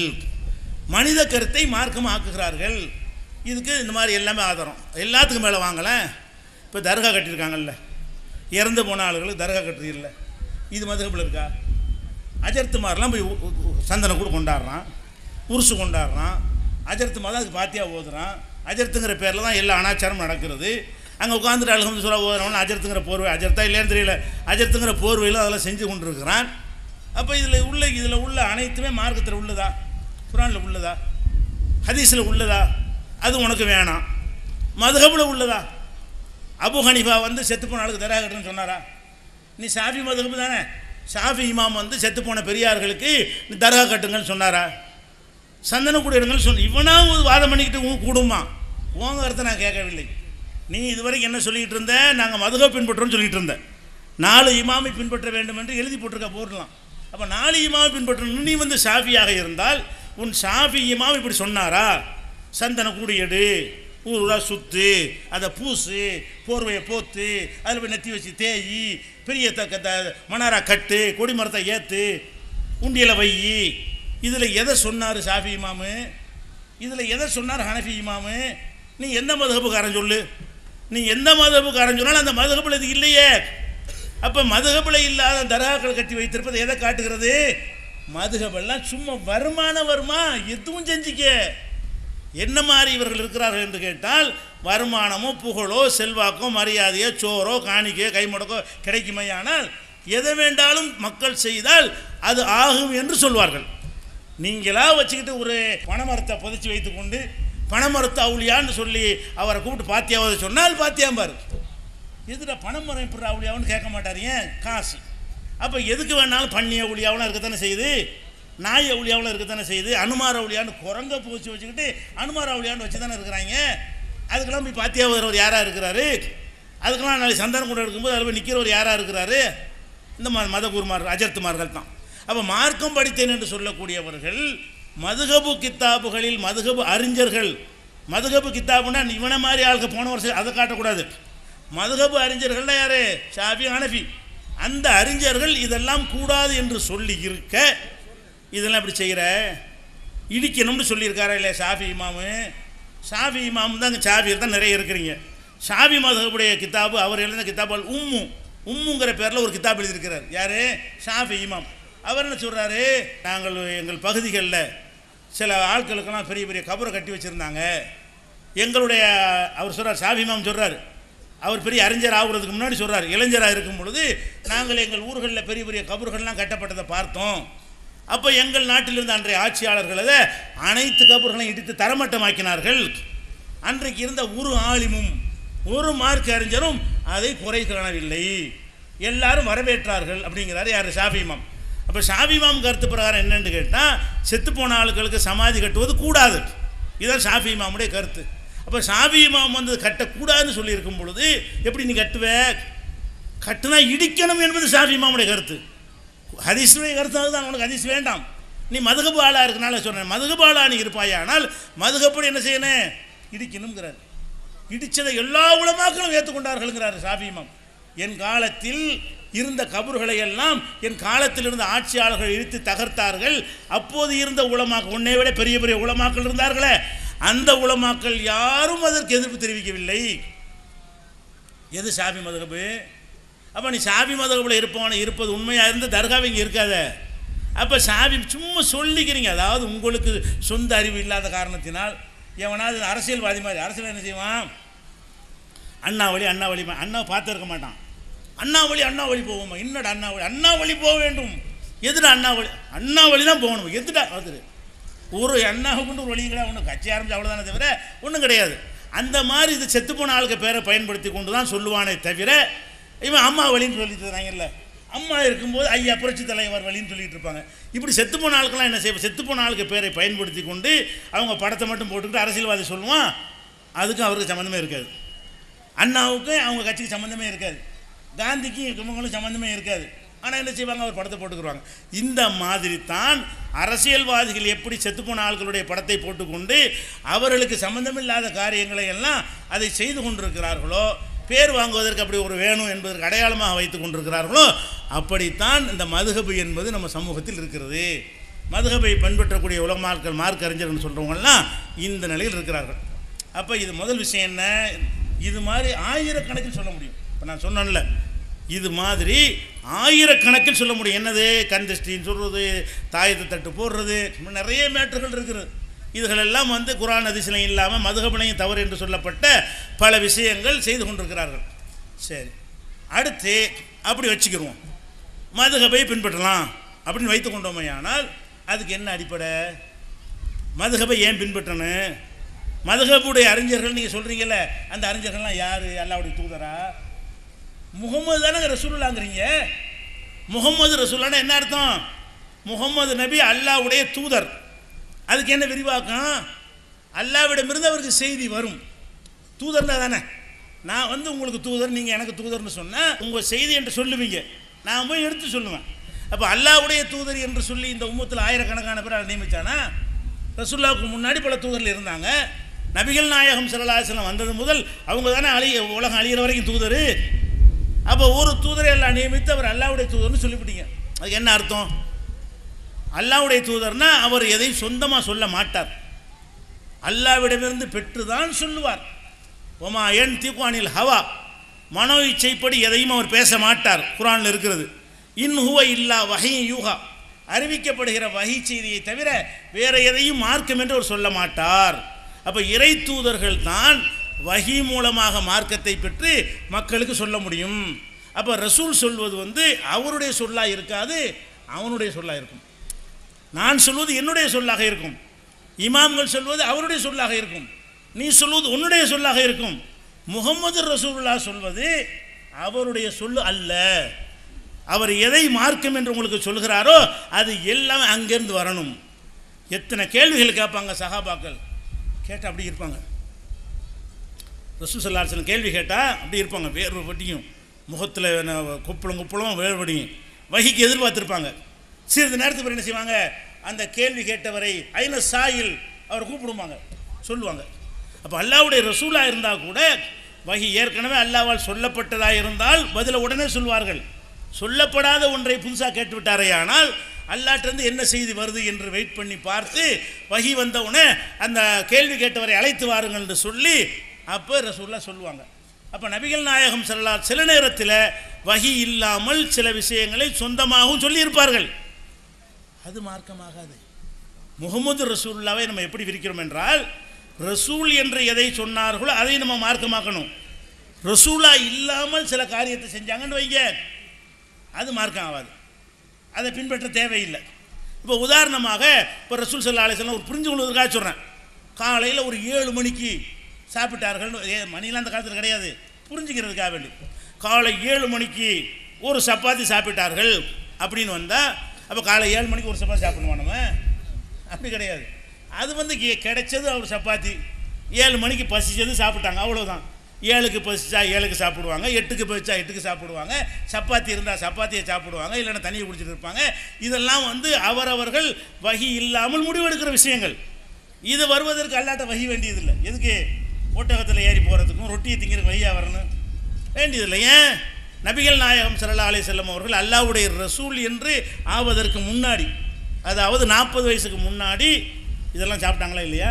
மனித கருத்தை மார்க்கமாக ஆக்குகிறார்கள் இதுக்கு இந்த மாதிரி எல்லாமே ஆதாரம் எல்லாத்துக்கும் மேலே வாங்கலேன் இப்போ தர்கா கட்டியிருக்காங்கல்ல இறந்து போன ஆளுகளுக்கு தர்கா கட்டுறதில்ல இது மதுகப்பில் இருக்கா அஜர்த்துமாரெலாம் போய் உ- உ- உ- சந்தனம் கூட கொண்டாடுறான் உருசு கொண்டாடுறான் அஜர்த்துமார் தான் அதுக்கு பாத்தியா ஓதுறான் அஜர்த்துங்கிற பேரில் தான் எல்லா அனாச்சாரமும் நடக்கிறது அங்கே உட்காந்துட்டு அழுகம் சொல்ல ஓதுறவன் அஜர்த்துங்கிற போர்வை அஜர்த்தா இல்லையான்னு தெரியல அஜர்த்துங்கிற போர்வையில் அதெல்லாம் செஞ்சு கொண்டு இருக்கிறான் அப்போ இதில் உள்ள இதில் உள்ள அனைத்துமே மார்க்கத்தில் உள்ளதா குரானில் உள்ளதா ஹதீஸில் உள்ளதா அது உனக்கு வேணாம் மதுகபில் உள்ளதா அபு ஹனிஃபா வந்து செத்து போன ஆளுக்கு தரா கட்டுன்னு சொன்னாரா நீ ஷாஃபி மதுகபு தானே ஷாஃபி இமாம் வந்து செத்து போன பெரியார்களுக்கு நீ தர்கா கட்டுங்கன்னு சொன்னாரா சந்தன கூட எடுங்கன்னு சொன்ன இவனா ஒரு வாதம் பண்ணிக்கிட்டு உன் கூடுமா உங்க கருத்தை நான் கேட்கவில்லை நீ இதுவரைக்கும் என்ன சொல்லிக்கிட்டு இருந்த நாங்கள் மதுகை பின்பற்றோம்னு சொல்லிட்டு இருந்த நாலு இமாமை பின்பற்ற வேண்டும் என்று எழுதி போட்டிருக்க போடலாம் அப்போ நாலு இமாமை பின்பற்றணும் நீ வந்து ஷாஃபியாக இருந்தால் உன் ஷாஃபி இமாம் இப்படி சொன்னாரா சந்தன கூடி எடு ஊர் ஊரா சுத்து அதை பூசு போர்வையை போத்து அதில் போய் நெத்தி வச்சு தேயி பெரிய தக்க த- மணாரா கட்டு கொடி மரத்தை ஏற்று உண்டியலை வை இதில் எதை சொன்னார் ஷாஃபி இமாமு இதில் எதை சொன்னார் ஹனஃபி இமாமு நீ எந்த மதுகப்புக்காரன் சொல்லு நீ எந்த மதுகப்புக்காரன் சொன்னாலும் அந்த மதுகப்பில் இது இல்லையே அப்போ மதுகப்பில் இல்லாத தர்காக்கள் கட்டி வைத்திருப்பது எதை காட்டுகிறது மதுகபெல்லாம் சும்மா வருமானம் வருமா எதுவும் செஞ்சுக்க என்ன மாதிரி இவர்கள் இருக்கிறார்கள் என்று கேட்டால் வருமானமோ புகழோ செல்வாக்கோ மரியாதையோ சோறோ காணிக்கையோ கைமுடக்கோ கிடைக்குமையானால் எதை வேண்டாலும் மக்கள் செய்தால் அது ஆகும் என்று சொல்வார்கள் நீங்களா வச்சுக்கிட்டு ஒரு பனைமரத்தை புதைச்சி வைத்துக்கொண்டு பனைமரத்தை அவுளியான்னு சொல்லி அவரை கூப்பிட்டு பாத்தியாவது சொன்னால் பாத்தியாம்பார் எதுடா பனைமரம் எப்படி அவுளியாவுன்னு கேட்க மாட்டார் ஏன் காசு அப்போ எதுக்கு வேணாலும் பண்ணி அவுளியாவெலாம் இருக்கத்தானே செய்யுது நாய் அவுளியாவெலாம் இருக்கத்தானே செய்யுது அனுமார அவுளியான்னு குரங்க பூச்சி வச்சுக்கிட்டு அனுமார அவுளியான்னு வச்சு தானே இருக்கிறாங்க அதுக்கெல்லாம் போய் பாத்தியா ஒரு யாராக இருக்கிறாரு அதுக்கெல்லாம் நாளைக்கு சந்தானம் கூட எடுக்கும்போது அதில் போய் நிற்கிறவர் யாராக இருக்கிறாரு இந்த ம மத குருமார்கள் அஜர்த்துமார்கள் தான் அப்போ மார்க்கம் படித்தேன் என்று சொல்லக்கூடியவர்கள் மதுகபு கித்தாபுகளில் மதுகபு அறிஞர்கள் மதுகபு கித்தாபுனா இவனை மாதிரி ஆளுக்கு போன வருஷம் அதை காட்டக்கூடாது மதுகபு அறிஞர்கள்னா யாரு ஷாஃபி ஹனஃபி அந்த அறிஞர்கள் இதெல்லாம் கூடாது என்று சொல்லி இருக்க இதெல்லாம் இப்படி செய்கிற இடிக்கணும்னு சொல்லியிருக்காரா இல்லையா ஷாஃபி இமாமு ஷாஃபி இமாம் தான் ஷாஃபியர் தான் நிறைய இருக்கிறீங்க ஷாஃபி மதகுடைய கித்தாபு அவர் எழுதின கித்தாபுகள் உம்மு உம்முங்கிற பேரில் ஒரு கித்தாப் எழுதியிருக்கிறார் யார் ஷாஃபி இமாம் அவர் என்ன சொல்கிறாரு நாங்கள் எங்கள் பகுதிகளில் சில ஆட்களுக்கெல்லாம் பெரிய பெரிய கபரை கட்டி வச்சுருந்தாங்க எங்களுடைய அவர் சொல்கிறார் ஷாஃபி இமாம் சொல்கிறார் அவர் பெரிய அறிஞர் ஆகுறதுக்கு முன்னாடி சொல்கிறார் இளைஞராக இருக்கும் பொழுது நாங்கள் எங்கள் ஊர்களில் பெரிய பெரிய கபர்கள்லாம் கட்டப்பட்டதை பார்த்தோம் அப்போ எங்கள் நாட்டில் இருந்த அன்றைய ஆட்சியாளர்கள் அதை அனைத்து கபர்களையும் இடித்து தரமட்டமாக்கினார்கள் அன்றைக்கு இருந்த ஒரு ஆலிமும் ஒரு மார்க் அறிஞரும் அதை குறை காணவில்லை எல்லாரும் வரவேற்றார்கள் அப்படிங்கிறாரு யார் ஷாஃபிமாம் அப்போ ஷாஃபிமாம் கருத்து பிரகாரம் என்னன்னு கேட்டால் செத்துப்போன ஆளுகளுக்கு சமாதி கட்டுவது கூடாது இதான் ஷாஃபிமாமுடைய கருத்து அப்போ ஷாஃபிமாம் வந்து கட்டக்கூடாதுன்னு சொல்லியிருக்கும் பொழுது எப்படி நீ கட்டுவ கட்டுனா இடிக்கணும் என்பது ஷாஃபிமாமுடைய கருத்து ஹதீஸுடைய கருத்து அதுதான் உனக்கு ஹதீஸ் வேண்டாம் நீ மதுகபு ஆளாக இருக்கனால சொன்னேன் மதுகபு ஆளா நீ இருப்பாயா ஆனால் மதுகப்படி என்ன செய்யணும் இடிக்கணுங்கிறார் இடித்ததை எல்லா உலமாக்களும் ஏற்றுக்கொண்டார்கள்ங்கிறார் ஷாஃபிமாம் என் காலத்தில் இருந்த கபர்களை எல்லாம் என் காலத்தில் இருந்த ஆட்சியாளர்கள் இழுத்து தகர்த்தார்கள் அப்போது இருந்த உலமாக்கள் உன்னை விட பெரிய பெரிய உலமாக்கள் இருந்தார்களே அந்த உலமாக்கள் யாரும் அதற்கு எதிர்ப்பு தெரிவிக்கவில்லை எது ஷாஃபி மதுகபு அப்போ நீ ஷாஃபி மதுகபில் இருப்பவன இருப்பது உண்மையாக இருந்து தர்காவை இங்கே இருக்காத அப்போ ஷாஃபி சும்மா சொல்லிக்கிறீங்க அதாவது உங்களுக்கு சொந்த அறிவு இல்லாத காரணத்தினால் எவனாவது அரசியல்வாதி மாதிரி அரசியல் என்ன செய்வான் அண்ணா வழி அண்ணா வழி அண்ணா பார்த்துருக்க மாட்டான் அண்ணா வழி அண்ணா வழி போவோமா என்னடா அண்ணா வழி அண்ணா வழி போக வேண்டும் எதுடா அண்ணா வழி அண்ணா வழி தான் போகணும் எதுடா அது ஒரு அண்ணாவுக்கு ஒரு வழி கிடையாது ஒன்றும் கட்சி ஆரம்பிச்சு அவ்வளோதானே தவிர ஒன்றும் கிடையாது அந்த மாதிரி இது செத்துப்போன ஆளுக்கு பேரை பயன்படுத்தி கொண்டு தான் சொல்லுவானே தவிர இவன் அம்மா வழின்னு சொல்லிட்டு இருந்தாங்கல்ல அம்மா இருக்கும்போது ஐயா புரட்சி தலைவர் வழின்னு சொல்லிட்டு இருப்பாங்க இப்படி செத்துப்போன ஆளுக்கெல்லாம் என்ன செய்வோம் செத்துப்போன ஆளுக்கு பேரை பயன்படுத்தி கொண்டு அவங்க படத்தை மட்டும் போட்டுக்கிட்டு அரசியல்வாதி சொல்லுவான் அதுக்கும் அவருக்கு சம்மந்தமே இருக்காது அண்ணாவுக்கு அவங்க கட்சிக்கு சம்மந்தமே இருக்காது காந்திக்கு இவங்களும் சம்மந்தமே இருக்காது ஆனால் என்ன செய்வாங்க அவர் படத்தை போட்டுக்குருவாங்க இந்த மாதிரி தான் அரசியல்வாதிகள் எப்படி செத்துப்போன ஆட்களுடைய படத்தை போட்டுக்கொண்டு அவர்களுக்கு சம்பந்தமில்லாத காரியங்களை எல்லாம் அதை செய்து கொண்டிருக்கிறார்களோ பேர் வாங்குவதற்கு அப்படி ஒரு வேணும் என்பதற்கு அடையாளமாக வைத்து கொண்டிருக்கிறார்களோ அப்படித்தான் இந்த மதுகபு என்பது நம்ம சமூகத்தில் இருக்கிறது மதுகபை பின்பற்றக்கூடிய உலமாக்கள் மார்க் அறிஞர்கள் சொல்கிறவங்கெல்லாம் இந்த நிலையில் இருக்கிறார்கள் அப்போ இது முதல் விஷயம் என்ன இது மாதிரி ஆயிரக்கணக்கில் சொல்ல முடியும் இப்போ நான் சொன்னேன்ல இது மாதிரி ஆயிரக்கணக்கில் சொல்ல முடியும் என்னது கண் திருஷ்டின்னு சொல்கிறது தாயத்தை தட்டு போடுறது இன்னும் நிறைய மேட்டர்கள் இருக்குது இதுகளெல்லாம் வந்து குரான் அதிசயம் இல்லாமல் மதுகபனையும் தவறு என்று சொல்லப்பட்ட பல விஷயங்கள் செய்து கொண்டிருக்கிறார்கள் சரி அடுத்து அப்படி வச்சுக்கிருவோம் மதுகபை பின்பற்றலாம் அப்படின்னு வைத்து கொண்டோமே ஆனால் அதுக்கு என்ன அடிப்படை மதுகபை ஏன் பின்பற்றணும் மதுகபுடைய அறிஞர்கள் நீங்கள் சொல்கிறீங்கல்ல அந்த அறிஞர்கள்லாம் யார் அல்லாவுடைய தூதரா முகமது தானே ரசூலுல்லாங்கிறீங்க முகமது ரசூல்லான்னா என்ன அர்த்தம் முகமது நபி அல்லாவுடைய தூதர் அதுக்கு என்ன விரிவாக்கம் அல்லாவிடமிருந்து அவருக்கு செய்தி வரும் தூதர்னா தானே நான் வந்து உங்களுக்கு தூதர் நீங்கள் எனக்கு தூதர்னு சொன்னால் உங்கள் செய்தி என்று சொல்லுவீங்க நான் போய் எடுத்து சொல்லுவேன் அப்போ அல்லாவுடைய தூதர் என்று சொல்லி இந்த உம்மத்தில் ஆயிரக்கணக்கான பேர் அதை நியமித்தானா ரசுல்லாவுக்கு முன்னாடி பல தூதர்கள் இருந்தாங்க நபிகள் நாயகம் சல்லாஹலம் வந்தது முதல் அவங்க தானே அழிய உலகம் அழியிற வரைக்கும் தூதர் அப்போ ஒரு தூதரை எல்லாம் நியமித்து அவர் அல்லாவுடைய தூதர்னு சொல்லிவிட்டீங்க அதுக்கு என்ன அர்த்தம் அல்லாவுடைய தூதர்னா அவர் எதையும் சொந்தமாக சொல்ல மாட்டார் அல்லாவிடமிருந்து பெற்றுதான் சொல்லுவார் ஒமா என் தீக்குவானில் ஹவா மனோ இச்சைப்படி எதையும் அவர் பேச மாட்டார் குரானில் இருக்கிறது இன்ஹுவ இல்லா வகை யூகா அறிவிக்கப்படுகிற வகை செய்தியை தவிர வேற எதையும் மார்க்கம் என்று அவர் சொல்ல மாட்டார் அப்போ இறை தூதர்கள் தான் வகி மூலமாக மார்க்கத்தை பெற்று மக்களுக்கு சொல்ல முடியும் அப்போ ரசூல் சொல்வது வந்து அவருடைய சொல்லாக இருக்காது அவனுடைய சொல்லாக இருக்கும் நான் சொல்வது என்னுடைய சொல்லாக இருக்கும் இமாம்கள் சொல்வது அவருடைய சொல்லாக இருக்கும் நீ சொல்வது உன்னுடைய சொல்லாக இருக்கும் முகமது ரசூலுல்லா சொல்வது அவருடைய சொல்லு அல்ல அவர் எதை மார்க்கம் என்று உங்களுக்கு சொல்கிறாரோ அது எல்லாமே அங்கேருந்து வரணும் எத்தனை கேள்விகள் கேட்பாங்க சகாபாக்கள் கேட்டால் அப்படி இருப்பாங்க ரசூல் சல்லாஹன் கேள்வி கேட்டால் அப்படி இருப்பாங்க வேர்வை வட்டியும் முகத்தில் குப்பளம் குப்பளம் வேர்வடியும் வகிக்கு எதிர்பார்த்துருப்பாங்க சிறிது நேரத்துக்கு பிறகு என்ன செய்வாங்க அந்த கேள்வி கேட்டவரை ஐன சாயில் அவர் கூப்பிடுவாங்க சொல்லுவாங்க அப்போ அல்லாவுடைய ரசூலாக இருந்தால் கூட வகி ஏற்கனவே அல்லாவால் சொல்லப்பட்டதாக இருந்தால் பதிலை உடனே சொல்வார்கள் சொல்லப்படாத ஒன்றை புதுசாக கேட்டு விட்டாரே ஆனால் அல்லாட்டிருந்து என்ன செய்தி வருது என்று வெயிட் பண்ணி பார்த்து வகி வந்தவுடனே அந்த கேள்வி கேட்டவரை அழைத்து வாருங்கள் என்று சொல்லி அப்போ ரசூல்லா சொல்லுவாங்க அப்போ நபிகள் நாயகம் செல்லா சில நேரத்தில் வகி இல்லாமல் சில விஷயங்களை சொந்தமாகவும் சொல்லியிருப்பார்கள் அது மார்க்கமாகாது முகமது ரசூல்லாவை நம்ம எப்படி விரிக்கிறோம் என்றால் ரசூல் என்று எதை சொன்னார்களோ அதை நம்ம மார்க்கமாக்கணும் ரசூலா இல்லாமல் சில காரியத்தை செஞ்சாங்கன்னு வைங்க அது மார்க்கம் ஆகாது அதை பின்பற்ற தேவையில்லை இப்போ உதாரணமாக இப்போ ரசூல் சல்லா அலிஸ்லாம் ஒரு புரிஞ்சு கொள்வதற்காக சொல்கிறேன் காலையில் ஒரு ஏழு மணிக்கு சாப்பிட்டார்கள்னு ஏ மணிலாம் அந்த காலத்தில் கிடையாது புரிஞ்சுக்கிறதுக்காக வேண்டி காலை ஏழு மணிக்கு ஒரு சப்பாத்தி சாப்பிட்டார்கள் அப்படின்னு வந்தால் அப்போ காலை ஏழு மணிக்கு ஒரு சப்பாத்தி சாப்பிடுவோம் நம்ம அப்படி கிடையாது அது வந்து கி- கிடைச்சது அவர் சப்பாத்தி ஏழு மணிக்கு பசிச்சது சாப்பிட்டாங்க அவ்வளோதான் ஏழுக்கு பசிச்சா ஏழுக்கு சாப்பிடுவாங்க எட்டுக்கு பசிச்சா எட்டுக்கு சாப்பிடுவாங்க சப்பாத்தி இருந்தால் சப்பாத்தியை சாப்பிடுவாங்க இல்லைன்னா தண்ணியை குடிச்சிட்டு இருப்பாங்க இதெல்லாம் வந்து அவரவர்கள் வகி இல்லாமல் முடிவெடுக்கிற விஷயங்கள் இது வருவதற்கு அல்லாட்ட வகி வேண்டியதில்லை எதுக்கு ஒட்டகத்தில் ஏறி போகிறதுக்கும் ரொட்டியை திங்கிறதுக்கு வழியாக வரணும் வேண்டியதில்லை ஏன் நபிகள் நாயகம் ஸல்லல்லாஹு அலைஹி செல்லம் அவர்கள் அல்லாஹ்வுடைய ரசூல் என்று ஆவதற்கு முன்னாடி அதாவது நாற்பது வயசுக்கு முன்னாடி இதெல்லாம் சாப்பிட்டாங்களா இல்லையா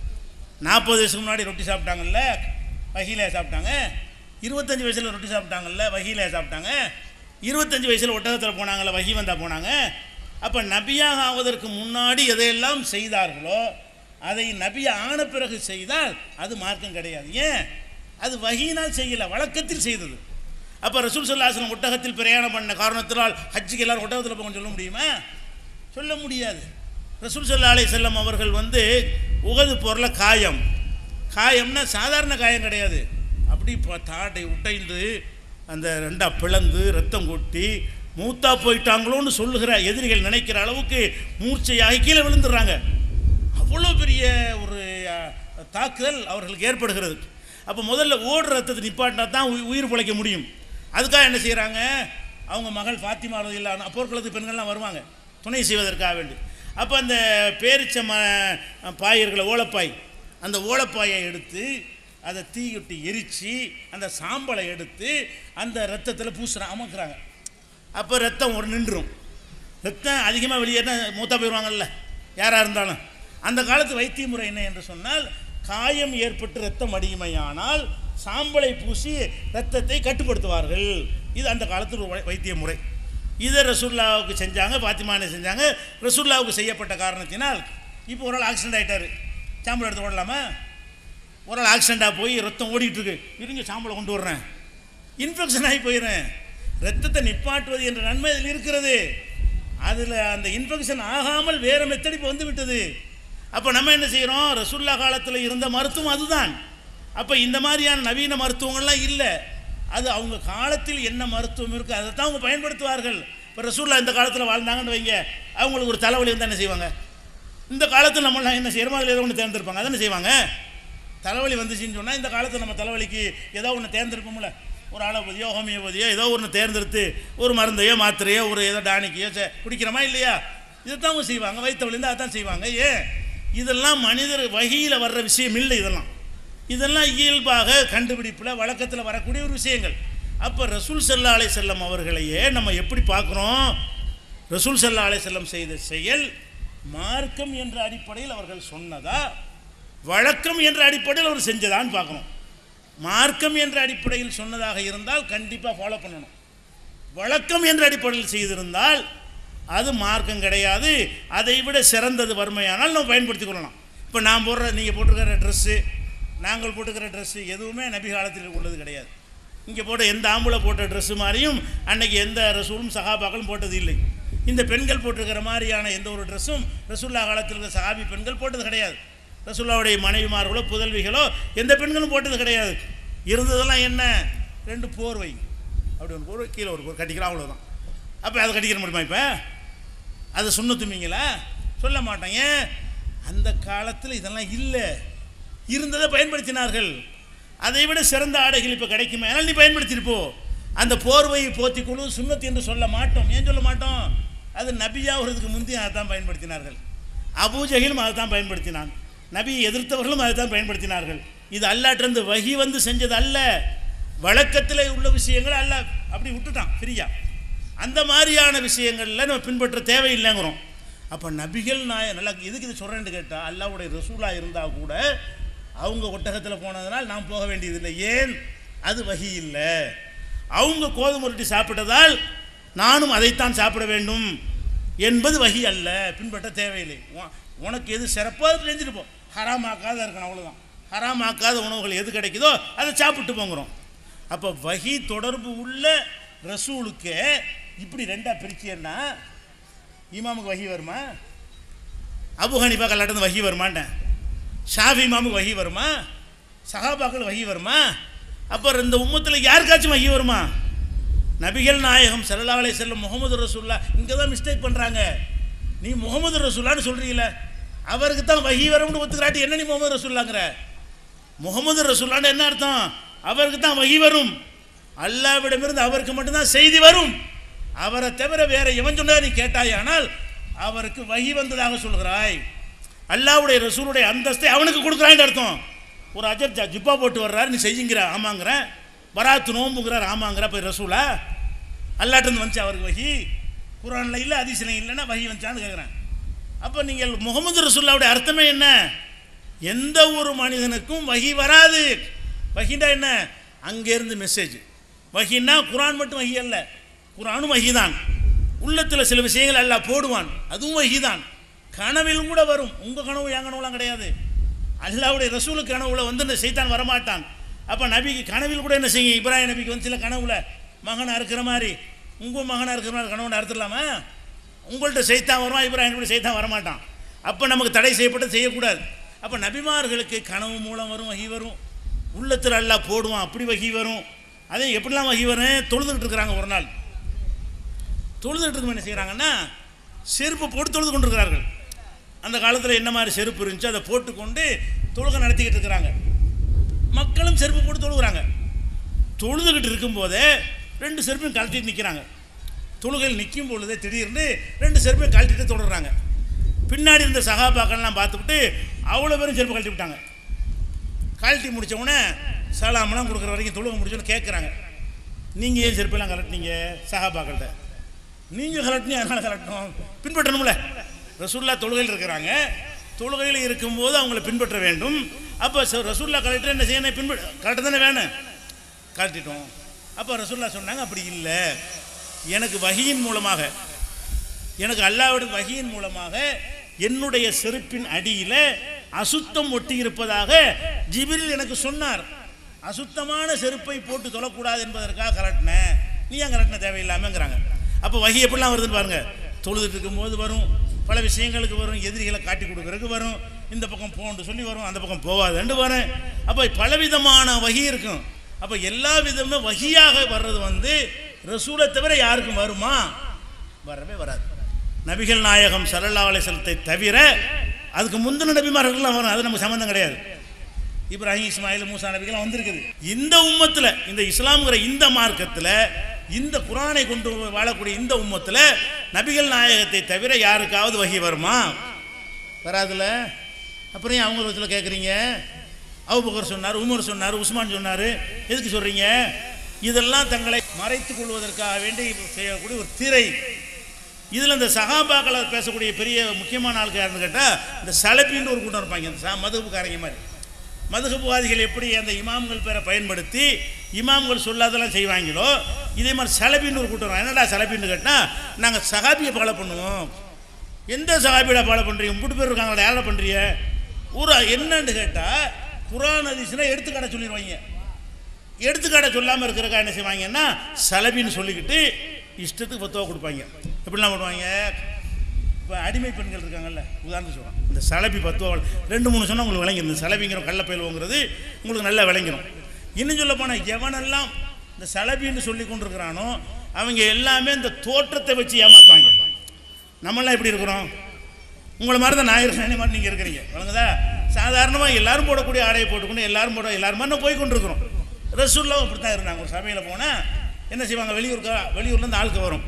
நாற்பது வயசுக்கு முன்னாடி ரொட்டி சாப்பிட்டாங்கல்ல வகையில சாப்பிட்டாங்க இருபத்தஞ்சி வயசில் ரொட்டி சாப்பிட்டாங்கல்ல வகையில சாப்பிட்டாங்க இருபத்தஞ்சி வயசில் ஒட்டகத்தில் போனாங்கல்ல வகி வந்தா போனாங்க அப்போ நபியாக ஆவதற்கு முன்னாடி எதையெல்லாம் செய்தார்களோ அதை நபி ஆன பிறகு செய்தால் அது மார்க்கம் கிடையாது ஏன் அது வகியினால் செய்யலை வழக்கத்தில் செய்தது அப்போ ரசூல் சல்லாஹன் ஒட்டகத்தில் பிரயாணம் பண்ண காரணத்தினால் ஹஜ்ஜுக்கு எல்லாரும் ஒட்டகத்தில் போகணும்னு சொல்ல முடியுமா சொல்ல முடியாது ரசூல் சல்லா அலைஹி செல்லம் அவர்கள் வந்து உகது பொருளை காயம் காயம்னா சாதாரண காயம் கிடையாது அப்படி இப்போ தாட்டை உட்டைந்து அந்த ரெண்டா பிளந்து ரத்தம் கொட்டி மூத்தா போயிட்டாங்களோன்னு சொல்லுகிற எதிரிகள் நினைக்கிற அளவுக்கு மூர்ச்சையாகி கீழே விழுந்துடுறாங்க அவ்வளோ பெரிய ஒரு அஹ், தாக்குதல் அவர்களுக்கு ஏற்படுகிறது அப்போ முதல்ல ஓடுற ரத்தத்தை நிப்பாட்டினா தான் உயி- உயிர் பிழைக்க முடியும் அதுக்காக என்ன செய்கிறாங்க அவங்க மகள் ஃபாத்திமா இல்லாம போர்க்குளத்து பெண்கள்லாம் வருவாங்க துணை செய்வதற்காக வேண்டி அப்போ அந்த பேரிச்ச ம பாயர்களை ஓலப்பாய் அந்த ஓலப்பாயை எடுத்து அதை தீயுட்டி எரித்து அந்த சாம்பலை எடுத்து அந்த ரத்தத்தில் பூசுற அமக்குறாங்க அப்போ ரத்தம் ஒரு நின்றும் ரத்தம் அதிகமாக வெளியேறினா மூத்தா போயிடுவாங்கல்ல யாராக இருந்தாலும் அந்த காலத்து வைத்திய முறை என்ன என்று சொன்னால் காயம் ஏற்பட்டு ரத்தம் அடியுமையானால் சாம்பலை பூசி ரத்தத்தை கட்டுப்படுத்துவார்கள் இது அந்த காலத்தில் ஒரு வை- வைத்திய முறை இதை ரசூல்லாவுக்கு செஞ்சாங்க பாத்திமானை செஞ்சாங்க ரசூல்லாவுக்கு செய்யப்பட்ட காரணத்தினால் இப்போ ஒரு ஆள் ஆக்சிடென்ட் ஆகிட்டாரு சாம்பல் எடுத்து ஓடலாமா ஒரு ஆள் ஆக்சிடெண்ட்டாக போய் ரத்தம் ஓடிட்டு இருக்கு இருங்க சாம்பலை கொண்டு வர்றேன் இன்ஃபெக்ஷன் ஆகி போயிடுறேன் ரத்தத்தை நிப்பாட்டுவது என்ற நன்மை இதில் இருக்கிறது அதில் அந்த இன்ஃபெக்ஷன் ஆகாமல் வேறு மெத்தட் இப்போ வந்து விட்டது அப்போ நம்ம என்ன செய்கிறோம் ரசுல்லா காலத்தில் இருந்த மருத்துவம் அதுதான் அப்போ இந்த மாதிரியான நவீன மருத்துவங்கள்லாம் இல்லை அது அவங்க காலத்தில் என்ன மருத்துவம் இருக்குது அதை தான் அவங்க பயன்படுத்துவார்கள் இப்போ ரசூல்லா இந்த காலத்தில் வாழ்ந்தாங்கன்னு வைங்க அவங்களுக்கு ஒரு தலைவலி வந்து என்ன செய்வாங்க இந்த காலத்தில் நம்மளாம் என்ன செய்யறோமோ அதில் ஏதோ ஒன்று தேர்ந்தெடுப்பாங்க அதானே செய்வாங்க தலைவலி வந்துச்சுன்னு சொன்னால் இந்த காலத்தில் நம்ம தலைவலிக்கு ஏதோ ஒன்று தேர்ந்தெடுப்போம்ல ஒரு அலோபதியோ ஹோமியோபதியோ ஏதோ ஒன்று தேர்ந்தெடுத்து ஒரு மருந்தையோ மாத்திரையோ ஒரு ஏதோ டானிக்கையோ சே- குடிக்கிறோமா இல்லையா இதைத்தான் அவங்க செய்வாங்க வயிற்று வலி இருந்தால் அதான் செய்வாங்க ஏன் இதெல்லாம் மனிதர் வகையில் வர்ற விஷயம் இல்லை இதெல்லாம் இதெல்லாம் இயல்பாக கண்டுபிடிப்பில் வழக்கத்தில் வரக்கூடிய ஒரு விஷயங்கள் அப்போ ரசூல் சல்லா அலை செல்லம் அவர்களையே நம்ம எப்படி பார்க்குறோம் ரசூல் சல்லா அலை செல்லம் செய்த செயல் மார்க்கம் என்ற அடிப்படையில் அவர்கள் சொன்னதா வழக்கம் என்ற அடிப்படையில் அவர் செஞ்சதான்னு பார்க்கணும் மார்க்கம் என்ற அடிப்படையில் சொன்னதாக இருந்தால் கண்டிப்பாக ஃபாலோ பண்ணணும் வழக்கம் என்ற அடிப்படையில் செய்திருந்தால் அது மார்க்கம் கிடையாது அதை விட சிறந்தது வறுமையானால் நம்ம பயன்படுத்திக் கொள்ளலாம் இப்போ நான் போடுற நீங்கள் போட்டிருக்கிற ட்ரெஸ்ஸு நாங்கள் போட்டுக்கிற ட்ரெஸ்ஸு எதுவுமே நபி காலத்தில் உள்ளது கிடையாது இங்கே போட்ட எந்த ஆம்பளை போட்ட ட்ரெஸ்ஸு மாதிரியும் அன்னைக்கு எந்த ரசூலும் சகாபாக்களும் போட்டது இல்லை இந்த பெண்கள் போட்டிருக்கிற மாதிரியான எந்த ஒரு ட்ரெஸ்ஸும் ரசூல்லா காலத்தில் இருக்கிற சஹாபி பெண்கள் போட்டது கிடையாது ரசூல்லாவுடைய மனைவிமார்களோ புதல்விகளோ எந்த பெண்களும் போட்டது கிடையாது இருந்ததெல்லாம் என்ன ரெண்டு போர்வை அப்படி ஒன்று போர்வை கீழே ஒரு போர் கட்டிக்கலாம் அவ்வளோதான் அப்போ அதை கட்டிக்கிற முடியுமா இப்போ அதை சுண்ணத்துமீங்களா சொல்ல மாட்டேன் ஏன் அந்த காலத்தில் இதெல்லாம் இல்லை இருந்ததை பயன்படுத்தினார்கள் அதை விட சிறந்த ஆடைகள் இப்போ கிடைக்குமே அதனால் நீ பயன்படுத்திட்டு போ அந்த போர்வையை போத்திக்கொழு சுண்ணத் என்று சொல்ல மாட்டோம் ஏன் சொல்ல மாட்டோம் அது நபியாகிறதுக்கு முந்தைய அதை தான் பயன்படுத்தினார்கள் அபூஜகிலும் அதை தான் பயன்படுத்தினான் நபியை எதிர்த்தவர்களும் அதை தான் பயன்படுத்தினார்கள் இது அல்லாட்டிருந்து வகி வந்து செஞ்சது அல்ல வழக்கத்தில் உள்ள விஷயங்கள் அல்ல அப்படி விட்டுட்டான் ஃப்ரீயா அந்த மாதிரியான விஷயங்களில் நம்ம பின்பற்ற தேவையில்லைங்கிறோம் அப்போ நபிகள் நாய நல்லா எதுக்கு இது சொல்கிறேன்னு கேட்டால் அல்லாவுடைய ரசூலாக இருந்தால் கூட அவங்க ஒட்டகத்தில் போனதுனால் நாம் போக வேண்டியதில்லை ஏன் அது வகி இல்லை அவங்க கோதுமை ரொட்டி சாப்பிட்டதால் நானும் அதைத்தான் சாப்பிட வேண்டும் என்பது வகி அல்ல பின்பற்ற தேவையில்லை உ- உனக்கு எது சிறப்போ அதை செஞ்சுட்டு போ ஹராமாக்காத இருக்கணும் அவ்வளோதான் ஹராமாக்காத உணவுகள் எது கிடைக்குதோ அதை சாப்பிட்டு போங்கிறோம் அப்போ வகி தொடர்பு உள்ள ரசூலுக்கு இப்படி ரெண்டா பிரிச்சியன்னா இமாமுக்கு வகி வருமா அபு ஹனிஃபா கல்லாட்டது வகி வருமான்ட்டேன் ஷாஃபி இமாமுக்கு வகி வருமா சஹாபாக்கள் வகி வருமா அப்புறம் இந்த உம்மத்தில் யாருக்காச்சும் வகி வருமா நபிகள் நாயகம் ஸல்லல்லாஹு அலைஹி செல்லம் முகமது ரசூல்லா இங்கே தான் மிஸ்டேக் பண்ணுறாங்க நீ முகமது ரசூல்லான்னு சொல்கிறீங்கள அவருக்கு தான் வகி வரும்னு ஒத்துக்கிறாட்டி என்ன நீ முகமது ரசூல்லாங்கிற முகமது ரசூல்லான்னு என்ன அர்த்தம் அவருக்கு தான் வகி வரும் அல்லாவிடமிருந்து அவருக்கு மட்டும்தான் செய்தி வரும் அவரை தவிர வேற எவன் சொன்னதா நீ கேட்டாயானால் அவருக்கு வகி வந்ததாக சொல்கிறாய் அல்லாவுடைய ரசூலுடைய அந்தஸ்தை அவனுக்கு கொடுக்குறான்னு அர்த்தம் ஒரு அஜர் ஜ- ஜிப்பா போட்டு வர்றாரு நீ செய்யுங்கிற ஆமாங்கிற பராத்து நோம்புங்கிறார் ஆமாங்கிற போய் ரசூலா அல்லாட்டிருந்து வந்துச்சு அவருக்கு வகி குரானில் இல்லை அதிசயம் இல்லைன்னா வகி வந்துச்சான்னு கேட்குறேன் அப்போ நீங்கள் முகமது ரசூல்லாவுடைய அர்த்தமே என்ன எந்த ஒரு மனிதனுக்கும் வகி வராது வகின்னா என்ன அங்கேருந்து மெசேஜ் வகின்னா குரான் மட்டும் வகி அல்ல குரானும் வகி தான் உள்ளத்தில் சில விஷயங்கள் எல்லாம் போடுவான் அதுவும் வகி தான் கனவில் கூட வரும் உங்கள் கனவு என் கனவுலாம் கிடையாது அல்லாவுடைய ரசூலு கனவுல வந்து இந்த சைத்தான் வரமாட்டான் அப்போ நபிக்கு கனவில் கூட என்ன செய்யும் இப்ராஹிம் நபிக்கு வந்து சில கனவுல மகனாக இருக்கிற மாதிரி உங்கள் மகனாக இருக்கிற மாதிரி கனவுன்னு அறுத்துடலாமா உங்கள்கிட்ட செய்தான் வருவான் இப்ராஹிம் கூட செய்தான் வரமாட்டான் அப்போ நமக்கு தடை செய்யப்பட்டு செய்யக்கூடாது அப்போ நபிமார்களுக்கு கனவு மூலம் வரும் வகி வரும் உள்ளத்தில் அல்லாஹ் போடுவான் அப்படி வகி வரும் அதே எப்படிலாம் வகி வரும் தொழுதுகிட்டு இருக்கிறாங்க ஒரு நாள் தொழுதுகிட்டு இருக்கும் என்ன செய்கிறாங்கன்னா செருப்பு போட்டு தொழுது கொண்டிருக்கிறார்கள் அந்த காலத்தில் என்ன மாதிரி செருப்பு இருந்துச்சு அதை போட்டுக்கொண்டு தொழுகை நடத்திக்கிட்டு இருக்கிறாங்க மக்களும் செருப்பு போட்டு தொழுகிறாங்க தொழுதுகிட்டு இருக்கும்போதே ரெண்டு செருப்பையும் கழட்டிட்டு நிற்கிறாங்க தொழுகையில் நிற்கும் பொழுதே திடீர்னு ரெண்டு செருப்பையும் கழட்டிட்டு தொழுறாங்க பின்னாடி இருந்த சகாபாக்கள்லாம் பார்த்துவிட்டு அவ்வளோ பேரும் செருப்பு கழட்டி விட்டாங்க கழட்டி முடிச்ச உடனே சலாமெல்லாம் கொடுக்குற வரைக்கும் தொழுகை முடிச்சோன்னு கேட்குறாங்க நீங்கள் ஏன் செருப்பெல்லாம் கலட்டினீங்க சகாபாக்கள்கிட்ட நீங்கள் கலட்டினீங்க அதனால் கலட்டணும் பின்பற்றணும்ல ரசூல்லா தொழுகையில் இருக்கிறாங்க தொழுகையில் இருக்கும்போது அவங்கள பின்பற்ற வேண்டும் அப்போ ச- ரசூல்லா கலெக்டர் என்ன செய்யணும் பின்பற்ற கரெக்டாக தானே வேணும் கழட்டிட்டோம் அப்போ ரசூல்லா சொன்னாங்க அப்படி இல்லை எனக்கு வகியின் மூலமாக எனக்கு அல்லாவுடைய வகியின் மூலமாக என்னுடைய செருப்பின் அடியில் அசுத்தம் ஒட்டி இருப்பதாக ஜிபிரில் எனக்கு சொன்னார் அசுத்தமான செருப்பை போட்டு தொழக்கூடாது என்பதற்காக கலட்டினேன் நீ ஏன் கலட்டின தேவையில்லாமங்கிறாங்க அப்போ வகி எப்படிலாம் வருதுன்னு பாருங்க தொழுதுட்டு இருக்கும்போது வரும் பல விஷயங்களுக்கு வரும் எதிரிகளை காட்டி கொடுக்கறதுக்கு வரும் இந்த பக்கம் போன்னு சொல்லி வரும் அந்த பக்கம் போவாதுன்னு வரும் அப்போ பலவிதமான வகி இருக்கும் அப்போ எல்லா விதமும் வகியாக வர்றது வந்து ரசூலை தவிர யாருக்கும் வருமா வரவே வராது நபிகள் நாயகம் சல்லல்லா அலிசல்லத்தை தவிர அதுக்கு முந்தின நபிமார்கள்லாம் வரும் அது நமக்கு சம்மந்தம் கிடையாது இப்ராஹிம் இஸ்மாயில் மூசா நபிகள்லாம் வந்திருக்குது இந்த உம்மத்தில் இந்த இஸ்லாம்ங்கிற இந்த மார்க்கத்தில் இந்த குரானை கொண்டு வாழக்கூடிய இந்த உம்மத்தில் நபிகள் நாயகத்தை தவிர யாருக்காவது வகி வருமா வராதுல்ல அப்புறம் ஏன் அவங்க விதத்தில் கேட்குறீங்க அவுபக்கர் சொன்னார் உமர் சொன்னார் உஸ்மான் சொன்னார் எதுக்கு சொல்கிறீங்க இதெல்லாம் தங்களை மறைத்துக் கொள்வதற்காக வேண்டி செய்யக்கூடிய ஒரு திரை இதில் இந்த சகாபாக்களை பேசக்கூடிய பெரிய முக்கியமான ஆளுக்கு யாருன்னு கேட்டால் இந்த சலப்பின்னு ஒரு கூட்டம் இருப்பாங்க இந்த ச மதுகுக்காரங்க மாதிரி மதுகபுவாதிகள் எப்படி அந்த இமாம்கள் பேரை பயன்படுத்தி இமாம்கள் சொல்லாதெல்லாம் செய்வாங்களோ இதே மாதிரி சலபின்னு ஒரு கூட்டம் வரும். என்னடா சலபின்னு கேட்டால் நாங்கள் சகாபியை ஃபாலோ பண்ணுவோம் எந்த சகாபியோட ஃபாலோ பண்ணுறீங்க முட்டு பேர் இருக்காங்களா யாரை பண்ணுறீங்க ஒரு என்னன்னு கேட்டால் குரான் அதிசனா எடுத்துக்காட்ட சொல்லிடுவாங்க எடுத்துக்காட்ட சொல்லாமல் இருக்கிறக்கா என்ன செய்வாங்கன்னா சலபின்னு சொல்லிக்கிட்டு இஷ்டத்துக்கு பத்துவா கொடுப்பாங்க எப்படிலாம் பண்ணுவாங்க இப்போ அடிமை பெண்கள் இருக்காங்கல்ல உதாரணத்துக்கு சொல்கிறேன் இந்த சலபி பத்துவா ரெண்டு மூணு சொன்னால் உங்களுக்கு விளங்கிடும் இந்த சலபிங்கிற கள்ளப்பயிலுவோங்கிறது உங்களுக்கு நல்லா விளங்கிடும் இன்னும் சொல்ல போனால் எவனெல்லாம் இந்த சலபின்னு சொல்லி கொண்டிருக்கிறானோ அவங்க எல்லாமே இந்த தோற்றத்தை வச்சு ஏமாற்றுவாங்க நம்மளாம் எப்படி இருக்கிறோம் உங்களை மாதிரி தான் நான் இருக்கேன் மாதிரி நீங்கள் இருக்கிறீங்க வழங்குதா சாதாரணமாக எல்லாரும் போடக்கூடிய ஆடையை போட்டுக்கொண்டு எல்லாரும் போட எல்லாருமே நம்ம போய் கொண்டிருக்கிறோம் ரசூல்லாவும் அப்படி தான் இருந்தாங்க ஒரு சபையில் போனால் என்ன செய்வாங்க வெளியூருக்கு வெளியூர்லேருந்து ஆளுக்கு வரும்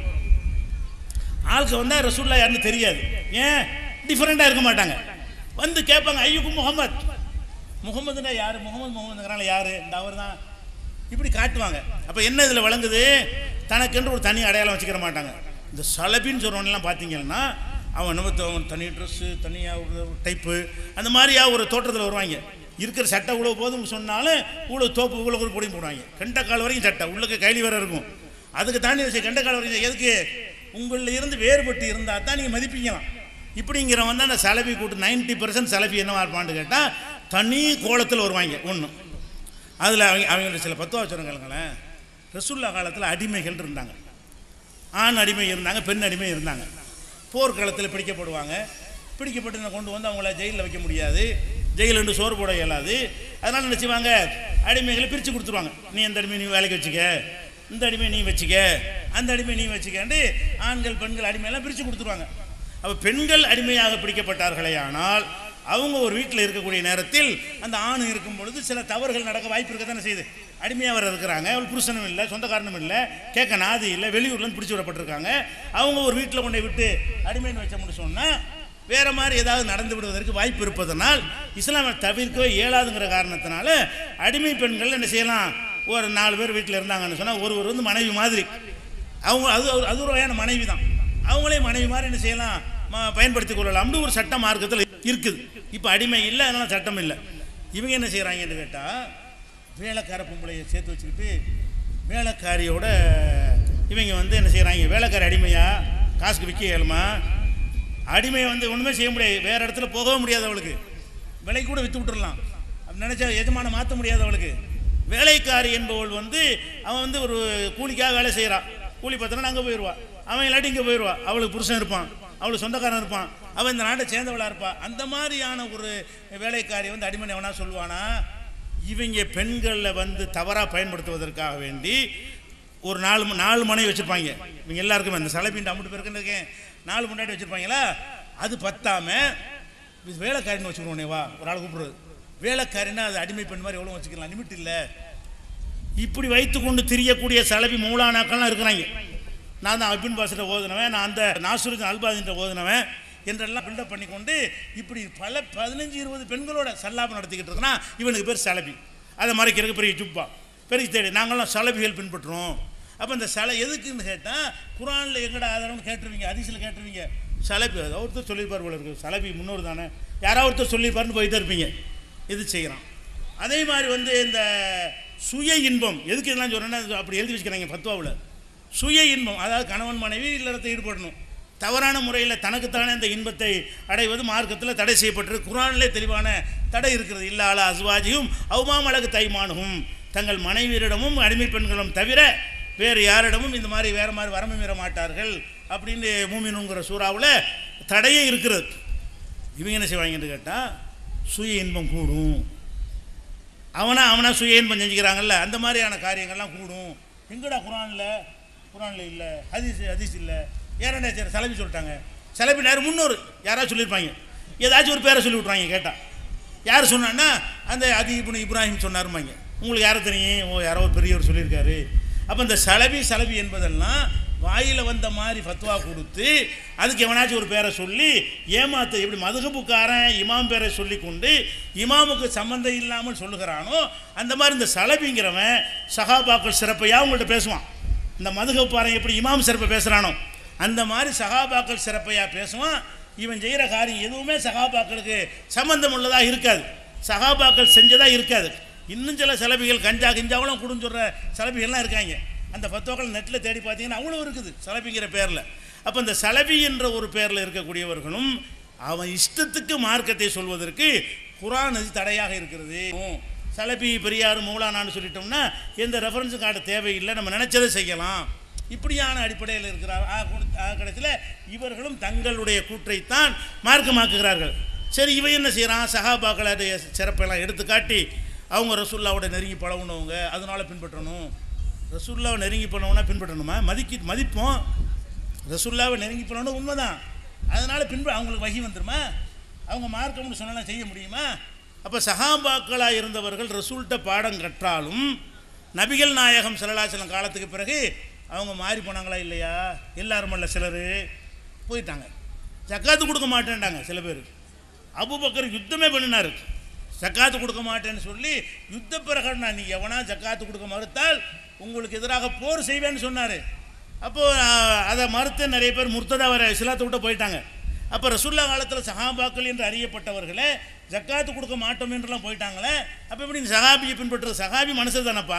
ஆளுக்கு வந்தால் ரசூல்லா யாருன்னு தெரியாது ஏன் டிஃப்ரெண்ட்டாக இருக்க மாட்டாங்க வந்து கேட்பாங்க ஐயுக்கும் முகமது முகமதுனா யார் முகமது முகமதுங்கிறனால யார் இந்த அவர் தான் இப்படி காட்டுவாங்க அப்போ என்ன இதில் வழங்குது தனக்கென்று ஒரு தனி அடையாளம் வச்சுக்கிற மாட்டாங்க இந்த சலபின்னு சொல்கிறவனெல்லாம் பார்த்தீங்கன்னா அவன் நம்ம அவன் தனி ட்ரெஸ்ஸு தனியாக ஒரு டைப்பு அந்த மாதிரியா ஒரு தோற்றத்தில் வருவாங்க இருக்கிற சட்டை இவ்வளோ போதும் சொன்னாலும் இவ்வளோ தோப்பு இவ்வளோ ஒரு பொடி போடுவாங்க கெண்ட கால் வரைக்கும் சட்டை உள்ளுக்கு கைலி வேற இருக்கும் அதுக்கு தாண்டி வச்சு கெண்ட கால் வரைக்கும் எதுக்கு உங்களில் இருந்து வேறுபட்டு இருந்தால் தான் நீங்கள் மதிப்பீங்களாம் இப்படிங்கிறவன் தான் அந்த சலபி கூட்டு நைன்டி பர்சன்ட் சலபி என்னவா இருப்பான்னு கேட்டால் தனி கோலத்தில் வருவாங்க ஒன்று அதில் அவங்க அவங்களோட சில பத்துவா சொல்லுங்களேன் ரசுல்லா காலத்தில் அடிமைகள் இருந்தாங்க ஆண் அடிமை இருந்தாங்க பெண் அடிமை இருந்தாங்க போர்க்களத்தில் பிடிக்கப்படுவாங்க பிடிக்கப்பட்டு கொண்டு வந்து அவங்கள ஜெயிலில் வைக்க முடியாது ஜெயிலில் இருந்து சோறு போட இயலாது அதனால் என்ன செய்வாங்க அடிமைகளை பிரித்து கொடுத்துருவாங்க நீ இந்த அடிமை நீ வேலைக்கு வச்சுக்க இந்த அடிமை நீ வச்சுக்க அந்த அடிமை நீ வச்சுக்கண்டு ஆண்கள் பெண்கள் அடிமையெல்லாம் பிரித்து கொடுத்துருவாங்க அப்போ பெண்கள் அடிமையாக பிடிக்கப்பட்டார்களே ஆனால் அவங்க ஒரு வீட்டில் இருக்கக்கூடிய நேரத்தில் அந்த ஆண் இருக்கும் பொழுது சில தவறுகள் நடக்க வாய்ப்பு இருக்க தானே செய்யுது அடிமையாக வர இருக்கிறாங்க அவள் புருஷனும் இல்லை சொந்தக்காரனும் இல்லை கேட்க நாதி இல்லை வெளியூர்லேருந்து பிடிச்சி விடப்பட்டிருக்காங்க அவங்க ஒரு வீட்டில் கொண்டு விட்டு அடிமைன்னு வச்சோம்னு சொன்னால் வேற மாதிரி ஏதாவது நடந்து விடுவதற்கு வாய்ப்பு இருப்பதனால் இஸ்லாமை தவிர்க்கவே இயலாதுங்கிற காரணத்தினால அடிமை பெண்கள் என்ன செய்யலாம் ஒரு நாலு பேர் வீட்டில் இருந்தாங்கன்னு சொன்னால் ஒருவர் வந்து மனைவி மாதிரி அவங்க அது ஒரு- அது ஒரு வகையான மனைவி தான் அவங்களே மனைவி மாதிரி என்ன செய்யலாம் ம- பயன்படுத்திக் கொள்ளலாம்னு ஒரு சட்ட மார்க்கத்தில் இருக்குது இப்போ அடிமை இல்லை அதனால சட்டம் இல்லை இவங்க என்ன செய்கிறாங்கன்னு கேட்டால் வேலைக்கார பொம்பளையை சேர்த்து வச்சுக்கிட்டு வேலைக்காரியோட இவங்க வந்து என்ன செய்கிறாங்க வேலைக்காரி அடிமையா காசுக்கு விற்க இயலுமா அடிமை வந்து ஒன்றுமே செய்ய முடியாது வேற இடத்துல போகவும் முடியாது அவளுக்கு விலை கூட விற்று விட்டுறலாம் அப்படி நினச்சா எஜமான மாற்ற முடியாது அவளுக்கு வேலைக்காரி என்பவள் வந்து அவன் வந்து ஒரு கூலிக்காக வேலை செய்கிறான் கூலி பார்த்தோன்னா அங்கே போயிடுவா அவன் இல்லாட்டி இங்கே போயிடுவா அவளுக்கு புருஷன் இருப்பான் அவளுக்கு சொந்தக்காரன் இருப்பான் அவன் இந்த நாட்டை சேர்ந்தவளா இருப்பா அந்த மாதிரியான ஒரு வேலைக்காரி வந்து அடிமனை எவனா சொல்லுவானா இவங்க பெண்களை வந்து தவறாக பயன்படுத்துவதற்காக வேண்டி ஒரு நாலு ம- நாலு மனைவி வச்சுருப்பாங்க இவங்க எல்லாருக்குமே அந்த சலபின் அம்பட்டு பேருக்குன்னு இருக்கேன் நாலு முன்னாடி வச்சுருப்பாங்களா அது பத்தாம இது வேலைக்காரின்னு வச்சுக்கணும் வா ஒரு ஆள் கூப்பிடுறது வேலைக்காரின்னா அது அடிமை பெண் மாதிரி எவ்வளோ வச்சுக்கலாம் லிமிட் இல்லை இப்படி வைத்துக்கொண்டு திரியக்கூடிய சலபி மூலானாக்கள்லாம் இருக்கிறாங்க நான் தான் அபின் பாசிட்ட ஓதுனவன் நான் அந்த நாசுருதீன் அல்பாதின்ற ஓதுனவன் என்றெல்லாம் பில்டப் பண்ணிக்கொண்டு இப்படி பல பதினஞ்சு இருபது பெண்களோட சல்லாபம் நடத்திக்கிட்டு இருக்கனா இவனுக்கு பேர் சலபி அதை மறைக்கிறதுக்கு பெரிய ஜுப்பா பெரிய தேடி நாங்கள்லாம் சலபிகள் பின்பற்றுறோம் அப்போ இந்த சலை எதுக்குன்னு கேட்டால் குரானில் எங்கடா ஆதாரம்னு கேட்டுருவீங்க அதிசயில் கேட்டுருவீங்க சலபி அது ஒருத்தர் சொல்லியிருப்பார் போல இருக்கு சலபி முன்னோர் தானே யாராவது ஒருத்தர் சொல்லியிருப்பாருன்னு போயிட்டே இருப்பீங்க இது செய்கிறான் அதே மாதிரி வந்து இந்த சுய இன்பம் எதுக்கு இதெல்லாம் சொல்கிறேன்னா அப்படி எழுதி வச்சுக்கிறாங்க ஃபத்வாவில் சுய இன்பம் அதாவது கணவன் மனைவி இல்லறத்தை ஈடுபடணும் தவறான முறையில் தனக்குத்தானே இந்த இன்பத்தை அடைவது மார்க்கத்தில் தடை செய்யப்பட்டிருக்கு குரானிலே தெளிவான தடை இருக்கிறது இல்லால அஸ்வாஜியும் அவுமாம் அழகு தைமானுகும் தங்கள் மனைவியரிடமும் அடிமை பெண்களும் தவிர வேறு யாரிடமும் இந்த மாதிரி வேறு மாதிரி வரம்பு மீற மாட்டார்கள் அப்படின்னு மூமினுங்கிற சூறாவில் தடையே இருக்கிறது இவங்க என்ன செய்வாங்கன்னு கேட்டால் சுய இன்பம் கூடும் அவனா அவனா சுய இன்பம் செஞ்சுக்கிறாங்கல்ல அந்த மாதிரியான காரியங்கள்லாம் கூடும் எங்கடா குரானில் குரானில் இல்லை ஹதீஸ் ஹதீஸ் இல்லை ஏறண்டா சரி சலபி சொல்லிட்டாங்க சலபி நேரம் முன்னோர் யாராவது சொல்லியிருப்பாங்க ஏதாச்சும் ஒரு பேரை சொல்லி விட்றாங்க கேட்டால் யார் சொன்னான்னா அந்த அதி இப்னு இப்ராஹிம் சொன்னாருமாங்க உங்களுக்கு யாரை தெரியும் ஓ யாரோ ஒரு பெரியவர் சொல்லியிருக்காரு அப்போ இந்த சலபி சலபி என்பதெல்லாம் வாயில் வந்த மாதிரி ஃபத்வா கொடுத்து அதுக்கு எவனாச்சும் ஒரு பேரை சொல்லி ஏமாத்து எப்படி மதுகப்புக்காரன் இமாம் பேரை சொல்லி கொண்டு இமாமுக்கு சம்மந்தம் இல்லாமல் சொல்லுகிறானோ அந்த மாதிரி இந்த சலபிங்கிறவன் சகாபாக்கள் சிறப்பையா உங்கள்கிட்ட பேசுவான் இந்த மதுகப்பாரன் எப்படி இமாம் சிறப்பை பேசுகிறானோ அந்த மாதிரி சகாபாக்கள் சிறப்பையா பேசுவான் இவன் செய்கிற காரியம் எதுவுமே சகாபாக்களுக்கு சம்பந்தம் உள்ளதாக இருக்காது சகாபாக்கள் செஞ்சதாக இருக்காது இன்னும் சில சலபிகள் கஞ்சா கிஞ்சாவெல்லாம் குடுன்னு சொல்கிற சலபிகள்லாம் இருக்காங்க அந்த பத்தோக்கள் நெட்டில் தேடி பார்த்தீங்கன்னா அவ்வளோ இருக்குது சலபிங்கிற பேரில் அப்போ இந்த சலபி என்ற ஒரு பேரில் இருக்கக்கூடியவர்களும் அவன் இஷ்டத்துக்கு மார்க்கத்தை சொல்வதற்கு குரான் அது தடையாக இருக்கிறது சலபி பெரியார் மௌலானான்னு சொல்லிட்டோம்னா எந்த ரெஃபரன்ஸும் காட்ட தேவையில்லை நம்ம நினச்சதை செய்யலாம் இப்படியான அடிப்படையில் இருக்கிறார் ஆ, குடு- ஆ, கடைசியில் இவர்களும் தங்களுடைய கூற்றைத்தான் மார்க்கமாக்குகிறார்கள் சரி இவன் என்ன செய்கிறான் சஹாபாக்களுடைய சிறப்பெல்லாம் எடுத்து காட்டி அவங்க ரசூல்லாவோட நெருங்கி பழகுனவங்க அதனால பின்பற்றணும் ரசூல்லாவை நெருங்கி போனவனா பின்பற்றணுமா மதிக்கி மதிப்போம் ரசூல்லாவை நெருங்கி போனவன உண்மைதான் அதனால் பின்ப அவங்களுக்கு வகி வந்துருமா அவங்க மார்க்கம்னு சொன்னாலும் செய்ய முடியுமா அப்போ சஹாபாக்களாக இருந்தவர்கள் ரசூல்கிட்ட பாடம் கற்றாலும் நபிகள் நாயகம் சல்லல்லாஹு காலத்துக்கு பிறகு அவங்க மாறி போனாங்களா இல்லையா எல்லாரும் அல்ல சிலர் போயிட்டாங்க ஜக்காத்து கொடுக்க மாட்டேன்ட்டாங்க சில பேர் அபுபக்கர் யுத்தமே பண்ணினார் ஜக்காத்து கொடுக்க மாட்டேன்னு சொல்லி யுத்த பிரகடனா நீ எவனா ஜக்காத்து கொடுக்க மறுத்தால் உங்களுக்கு எதிராக போர் செய்வேன்னு சொன்னார் அப்போது அதை மறுத்து நிறைய பேர் முர்த்ததா வர இஸ்லாத்தை விட்டு போயிட்டாங்க அப்போ ரசுல்லா காலத்தில் சஹாபாக்கள் என்று அறியப்பட்டவர்களே ஜக்காத்து கொடுக்க மாட்டோம் என்றெல்லாம் போயிட்டாங்களே அப்போ எப்படி நீ சஹாபியை பின்பற்றுற சஹாபி மனசு தானப்பா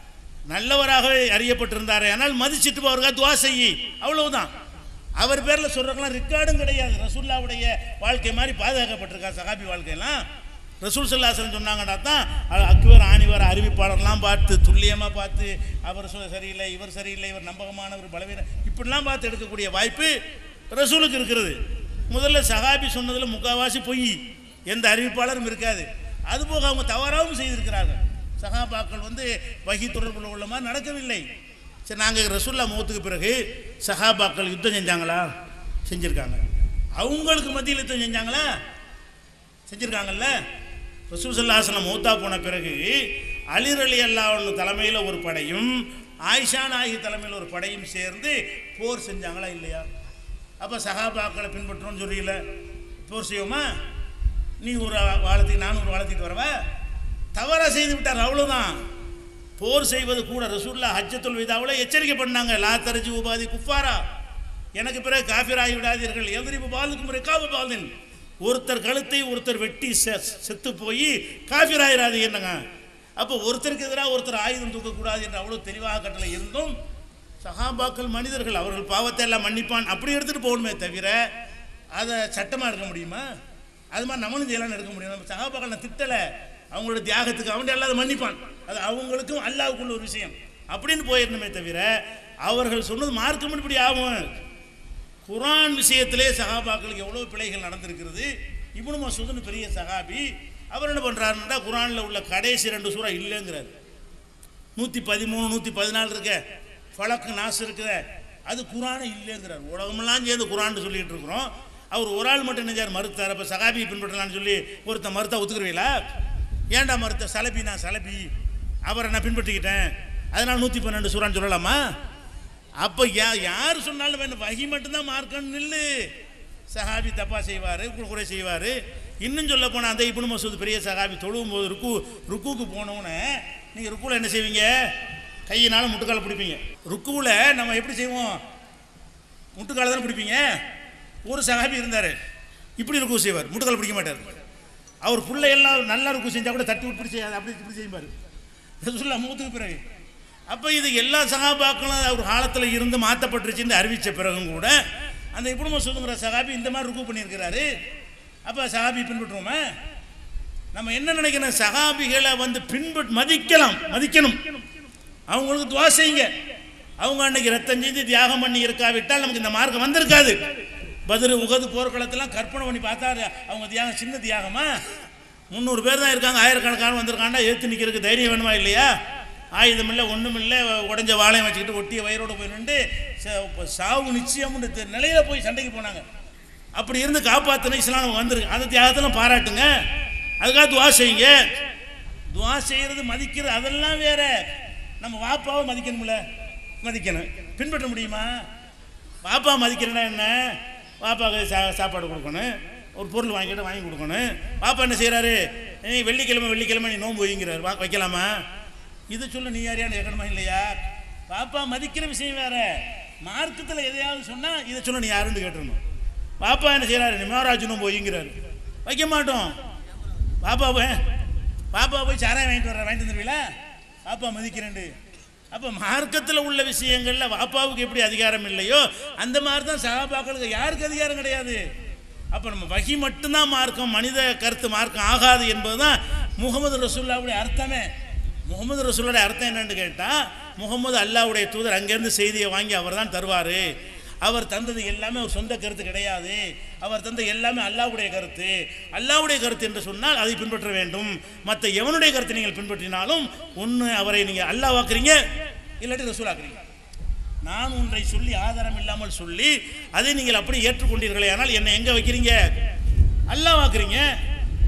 நல்லவராகவே அறியப்பட்டிருந்தாரே ஆனால் மதிச்சிட்டு போவர்கள் துவா செய்யி அவ்வளவுதான் அவர் பேரில் சொல்கிறக்கெல்லாம் ரெக்கார்டும் கிடையாது ரசூல்லாவுடைய வாழ்க்கை மாதிரி பாதுகாக்கப்பட்டிருக்கா சஹாபி வாழ்க்கையெல்லாம் ரசூல் சல்லாசன் சொன்னாங்கடா தான் அ- அக்பர் ஆணிவர் அறிவிப்பாளர்லாம் பார்த்து துல்லியமாக பார்த்து அவர் சொ- சரியில்லை இவர் சரியில்லை இவர் நம்பகமானவர் பலவீன இப்படிலாம் பார்த்து எடுக்கக்கூடிய வாய்ப்பு ரசூலுக்கு இருக்கிறது முதல்ல சஹாபி சொன்னதில் முக்காவாசி பொய் எந்த அறிவிப்பாளரும் இருக்காது அதுபோக அவங்க தவறாகவும் செய்திருக்கிறார்கள் சஹாபாக்கள் வந்து வகி தொடர்புல உள்ள மாதிரி நடக்கவில்லை சரி நாங்கள் ரசூல்லா முகத்துக்கு பிறகு சஹாபாக்கள் யுத்தம் செஞ்சாங்களா செஞ்சுருக்காங்க அவங்களுக்கு மத்தியில் யுத்தம் செஞ்சாங்களா செஞ்சுருக்காங்கல்ல ரசூல் சல்லாஹலம் மூத்தா போன பிறகு அலிர் அலி அல்லாஹ் தலைமையில் ஒரு படையும் ஆயிஷா நாயகி தலைமையில் ஒரு படையும் சேர்ந்து போர் செஞ்சாங்களா இல்லையா அப்போ சஹாபாக்களை பின்பற்றோம்னு சொல்லியில போர் செய்வோமா நீ ஒரு வாழத்துக்கு நான் ஒரு வாழத்திட்டு வரவா தவறாக செய்து விட்டார் அவ்வளோதான் போர் செய்வது கூட ரசூல்லா ஹஜ்ஜத்துல் விதாவில் எச்சரிக்கை பண்ணாங்க லா தரஜி உபாதி குஃபாரா எனக்கு பிறகு காஃபிராகி விடாதீர்கள் எதிரிப்பு பாலுக்கும் ரெக்காபு பாலின் ஒருத்தர் கழுத்தை ஒருத்தர் வெட்டி செ- செத்து போய் காஃபிராயிராது என்னங்க அப்போ ஒருத்தருக்கு எதிராக ஒருத்தர் ஆயுதம் தூக்கக்கூடாது என்று அவ்வளோ தெளிவாக கட்டளை இருந்தும் சஹாபாக்கள் மனிதர்கள் அவர்கள் பாவத்தை எல்லாம் மன்னிப்பான் அப்படி எடுத்துகிட்டு போகணுமே தவிர அதை சட்டமாக எடுக்க முடியுமா அது மாதிரி நம்மளும் செய்யலாம்னு எடுக்க முடியும் நம்ம சகாபாக்கள் நான் திட்டலை அவங்களோட தியாகத்துக்கு அவன் எல்லாரும் மன்னிப்பான் அது அவங்களுக்கும் அல்லாவுக்குள்ள ஒரு விஷயம் அப்படின்னு போயிடணுமே தவிர அவர்கள் சொன்னது மார்க்கம் இப்படி ஆகும் குரான் விஷயத்திலே சஹாபாக்களுக்கு எவ்வளோ பிழைகள் நடந்திருக்கிறது இப்னு மசூதுன்னு பெரிய சஹாபி அவர் என்ன பண்ணுறாருன்னா குரானில் உள்ள கடைசி ரெண்டு சூறா இல்லைங்கிறார் நூற்றி பதிமூணு நூற்றி பதினாலு இருக்க ஃபலக்கு நாசு இருக்குத அது குரானே இல்லைங்கிறார் உலகமெல்லாம் சேர்ந்து குரான்னு சொல்லிட்டு இருக்கிறோம் அவர் ஒரு ஆள் மட்டும் நினைச்சார் மறுத்தார் அப்போ சகாபியை பின்பற்றலாம்னு சொல்லி ஒருத்தன் மறுத்தா ஒத்துக்குறீங்களா ஏன்டா மறுத்த சலபி நான் சலபி அவரை நான் பின்பற்றிக்கிட்டேன் அதனால் நூற்றி பன்னெண்டு சூறான்னு சொல்லலாமா அப்போ யா யார் சொன்னாலும் என்ன வகி மட்டும்தான் மார்க்கன்னு நில்லு சஹாபி தப்பா செய்வார் குறை செய்வார் இன்னும் சொல்ல போனால் அந்த இப்னு மசூத் பெரிய சஹாபி தொழுவும் போது ருக்கு ருக்குவுக்கு போனவுடனே நீங்கள் ருக்குவில் என்ன செய்வீங்க கையினால முட்டுக்கால பிடிப்பீங்க ருக்குவில் நம்ம எப்படி செய்வோம் முட்டுக்கால தானே பிடிப்பீங்க ஒரு சஹாபி இருந்தார் இப்படி ருக்கு செய்வார் முட்டுக்கால் பிடிக்க மாட்டார் அவர் புள்ள எல்லாம் நல்லா ருக்கு செஞ்சால் கூட தட்டி விட்டு செய்யாது அப்படி இப்படி செய்வார் ரசூல்லா மூத்துக்கு பிறகு அப்போ இது எல்லா சகாபாக்களும் அவர் காலத்தில் இருந்து மாற்றப்பட்டுருச்சுன்னு அறிவித்த பிறகும் கூட அந்த இப்படி மசூதுங்கிற சகாபி இந்த மாதிரி ருக்கு பண்ணியிருக்கிறாரு அப்போ சகாபி பின்பற்றுவோமா நம்ம என்ன நினைக்கணும் சகாபிகளை வந்து பின்பற்ற மதிக்கலாம் மதிக்கணும் அவங்களுக்கு துவா செய்யுங்க அவங்க அன்னைக்கு ரத்தம் செஞ்சு தியாகம் பண்ணி இருக்காவிட்டால் நமக்கு இந்த மார்க்கம் வந்திருக்காது பதில் உகது போர்க்களத்தெல்லாம் கற்பனை பண்ணி பார்த்தா அவங்க தியாகம் சின்ன தியாகமா முந்நூறு பேர் தான் இருக்காங்க ஆயிரக்கணக்கான வந்திருக்காண்டா ஏற்று நிற்கிறதுக்கு தைரியம் வேணுமா இல்லையா ஆயுதம் இல்லை ஒன்றும் இல்லை உடஞ்ச வாழையும் வச்சுக்கிட்டு ஒட்டிய வயிறோடு போய் நின்று ச- சாவு நிச்சயம்னு தெ- நிலையில போய் சண்டைக்கு போனாங்க அப்படி இருந்து காப்பாற்றின இஸ்லாம் வந்திருக்கு அந்த தியாகத்தெல்லாம் பாராட்டுங்க அதுக்காக துவா செய்யுங்க துவா செய்கிறது மதிக்கிறது அதெல்லாம் வேற நம்ம வாப்பாவை மதிக்கணும்ல மதிக்கணும் பின்பற்ற முடியுமா வாப்பா மதிக்கிறேன்னா என்ன வாப்பாவுக்கு சா சாப்பாடு கொடுக்கணும் ஒரு பொருள் வாங்கிட்டு வாங்கி கொடுக்கணும் பாப்பா என்ன செய்கிறாரு நீ வெள்ளிக்கிழமை வெள்ளிக்கிழமை நீ நோன்பு வைங்கிறார் வா வைக்கலாமா இது சொல்ல நீ யாரையான்னு கேட்கணுமா இல்லையா பாப்பா மதிக்கிற விஷயம் வேற மார்க்கத்தில் எதையாவது சொன்னால் இதை சொல்ல நீ யாருன்னு கேட்டுருணும் பாப்பா என்ன செய்கிறாரு நிமாராஜ் நோன்பு வைங்கிறாரு வைக்க மாட்டோம் பாப்பா போய் பாப்பா போய் சாராயம் வாங்கிட்டு வர வாங்கிட்டு வந்துருவீங்களா பாப்பா மதிக்கிறேன்டு அப்போ மார்க்கத்தில் உள்ள விஷயங்களில் பாப்பாவுக்கு எப்படி அதிகாரம் இல்லையோ அந்த மாதிரி தான் சகாபாக்களுக்கு யாருக்கு அதிகாரம் கிடையாது அப்போ நம்ம வகி மட்டும்தான் மார்க்கம் மனித கருத்து மார்க்கம் ஆகாது என்பது தான் முகமது ரசூல்லாவுடைய அர்த்தமே முகமது ரசூலுடைய அர்த்தம் என்னன்னு கேட்டால் முகமது அல்லாவுடைய தூதர் அங்கேருந்து செய்தியை வாங்கி அவர் தான் தருவார் அவர் தந்தது எல்லாமே ஒரு சொந்த கருத்து கிடையாது அவர் தந்த எல்லாமே அல்லாவுடைய கருத்து அல்லாவுடைய கருத்து என்று சொன்னால் அதை பின்பற்ற வேண்டும் மற்ற எவனுடைய கருத்தை நீங்கள் பின்பற்றினாலும் ஒன்று அவரை நீங்கள் அல்லாவாக்குறீங்க இல்லாட்டி ரசூலாக்குறீங்க நான் ஒன்றை சொல்லி ஆதாரம் இல்லாமல் சொல்லி அதை நீங்கள் அப்படி ஏற்றுக்கொண்டீர்களே ஆனால் என்னை எங்கே வைக்கிறீங்க அல்லாவாக்குறீங்க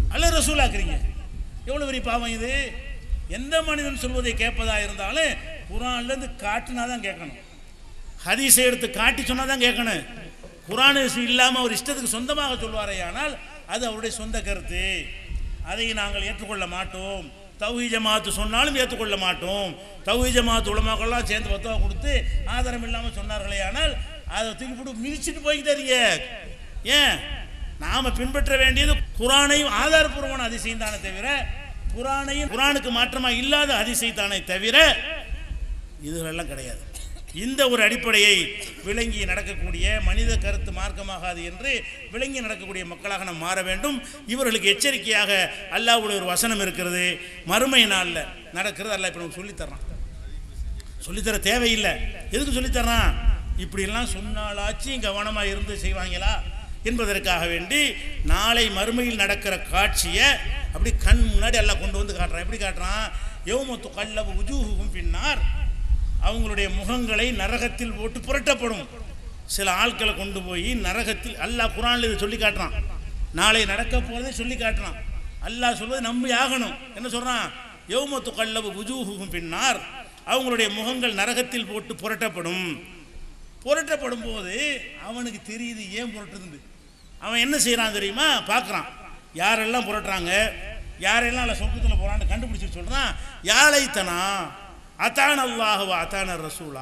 அல்ல ரசூலாக்குறீங்க எவ்வளோ பெரிய பாவம் இது எந்த மனிதன் சொல்வதை கேட்பதா இருந்தாலும் குரான்லேருந்து காட்டினா தான் கேட்கணும் ஹதீஸை எடுத்து காட்டி சொன்னால் தான் கேட்கணும் குரான் இல்லாமல் அவர் இஷ்டத்துக்கு சொந்தமாக சொல்வாரேயானால் அது அவருடைய சொந்த கருத்து அதை நாங்கள் ஏற்றுக்கொள்ள மாட்டோம் தௌஹி ஜமாத்து சொன்னாலும் ஏற்றுக்கொள்ள மாட்டோம் தௌஹி ஜமாத்து உலமாக்கெல்லாம் சேர்ந்து பத்துவா கொடுத்து ஆதாரம் இல்லாமல் சொன்னார்களே ஆனால் அதை தூக்கி போட்டு மிதிச்சிட்டு போய்கிட்டே இருங்க ஏன் நாம பின்பற்ற வேண்டியது குரானையும் ஆதாரபூர்வமான அதிசயம் தானே தவிர குரானையும் குரானுக்கு மாற்றமா இல்லாத அதிசயம் தானே தவிர இதுகளெல்லாம் கிடையாது இந்த ஒரு அடிப்படையை விளங்கி நடக்கக்கூடிய மனித கருத்து மார்க்கமாகாது என்று விளங்கி நடக்கக்கூடிய மக்களாக நாம் மாற வேண்டும் இவர்களுக்கு எச்சரிக்கையாக அல்லாஹ்வுடைய ஒரு வசனம் இருக்கிறது மறுமை நாளில் நடக்கிறது அல்லாஹ் இப்போ நமக்கு சொல்லித்தர்றான் சொல்லித்தர தேவையில்லை எதுக்கு சொல்லித்தர்றான் இப்படியெல்லாம் சொன்னாலாச்சும் கவனமாக இருந்து செய்வாங்களா என்பதற்காக வேண்டி நாளை மறுமையில் நடக்கிற காட்சியை அப்படி கண் முன்னாடி எல்லாம் கொண்டு வந்து காட்டுறான் எப்படி காட்டுறான் யௌமத்து கல்லவு உஜூஹுகும் பின்னார் அவங்களுடைய முகங்களை நரகத்தில் போட்டு புரட்டப்படும் சில ஆட்களை கொண்டு போய் நரகத்தில் அல்லாஹ் குரானில் இதை சொல்லி காட்டுறான் நாளை நடக்க போகிறதை சொல்லி காட்டுறான் அல்லாஹ் சொல்வதை நம்பி ஆகணும் என்ன சொல்கிறான் யௌமத்து கல்லவு உஜூஹுகும் பின்னார் அவங்களுடைய முகங்கள் நரகத்தில் போட்டு புரட்டப்படும் புரட்டப்படும் போது அவனுக்கு தெரியுது ஏன் புரட்டுதுன்னு அவன் என்ன செய்கிறான் தெரியுமா பார்க்குறான் யாரெல்லாம் புரட்டுறாங்க யாரெல்லாம் அதில் சொர்க்கத்தில் போகிறான்னு கண்டுபிடிச்சி சொல்கிறான் யாழைத்தனா அத்தான அல்லாஹுவா அத்தான ரசூலா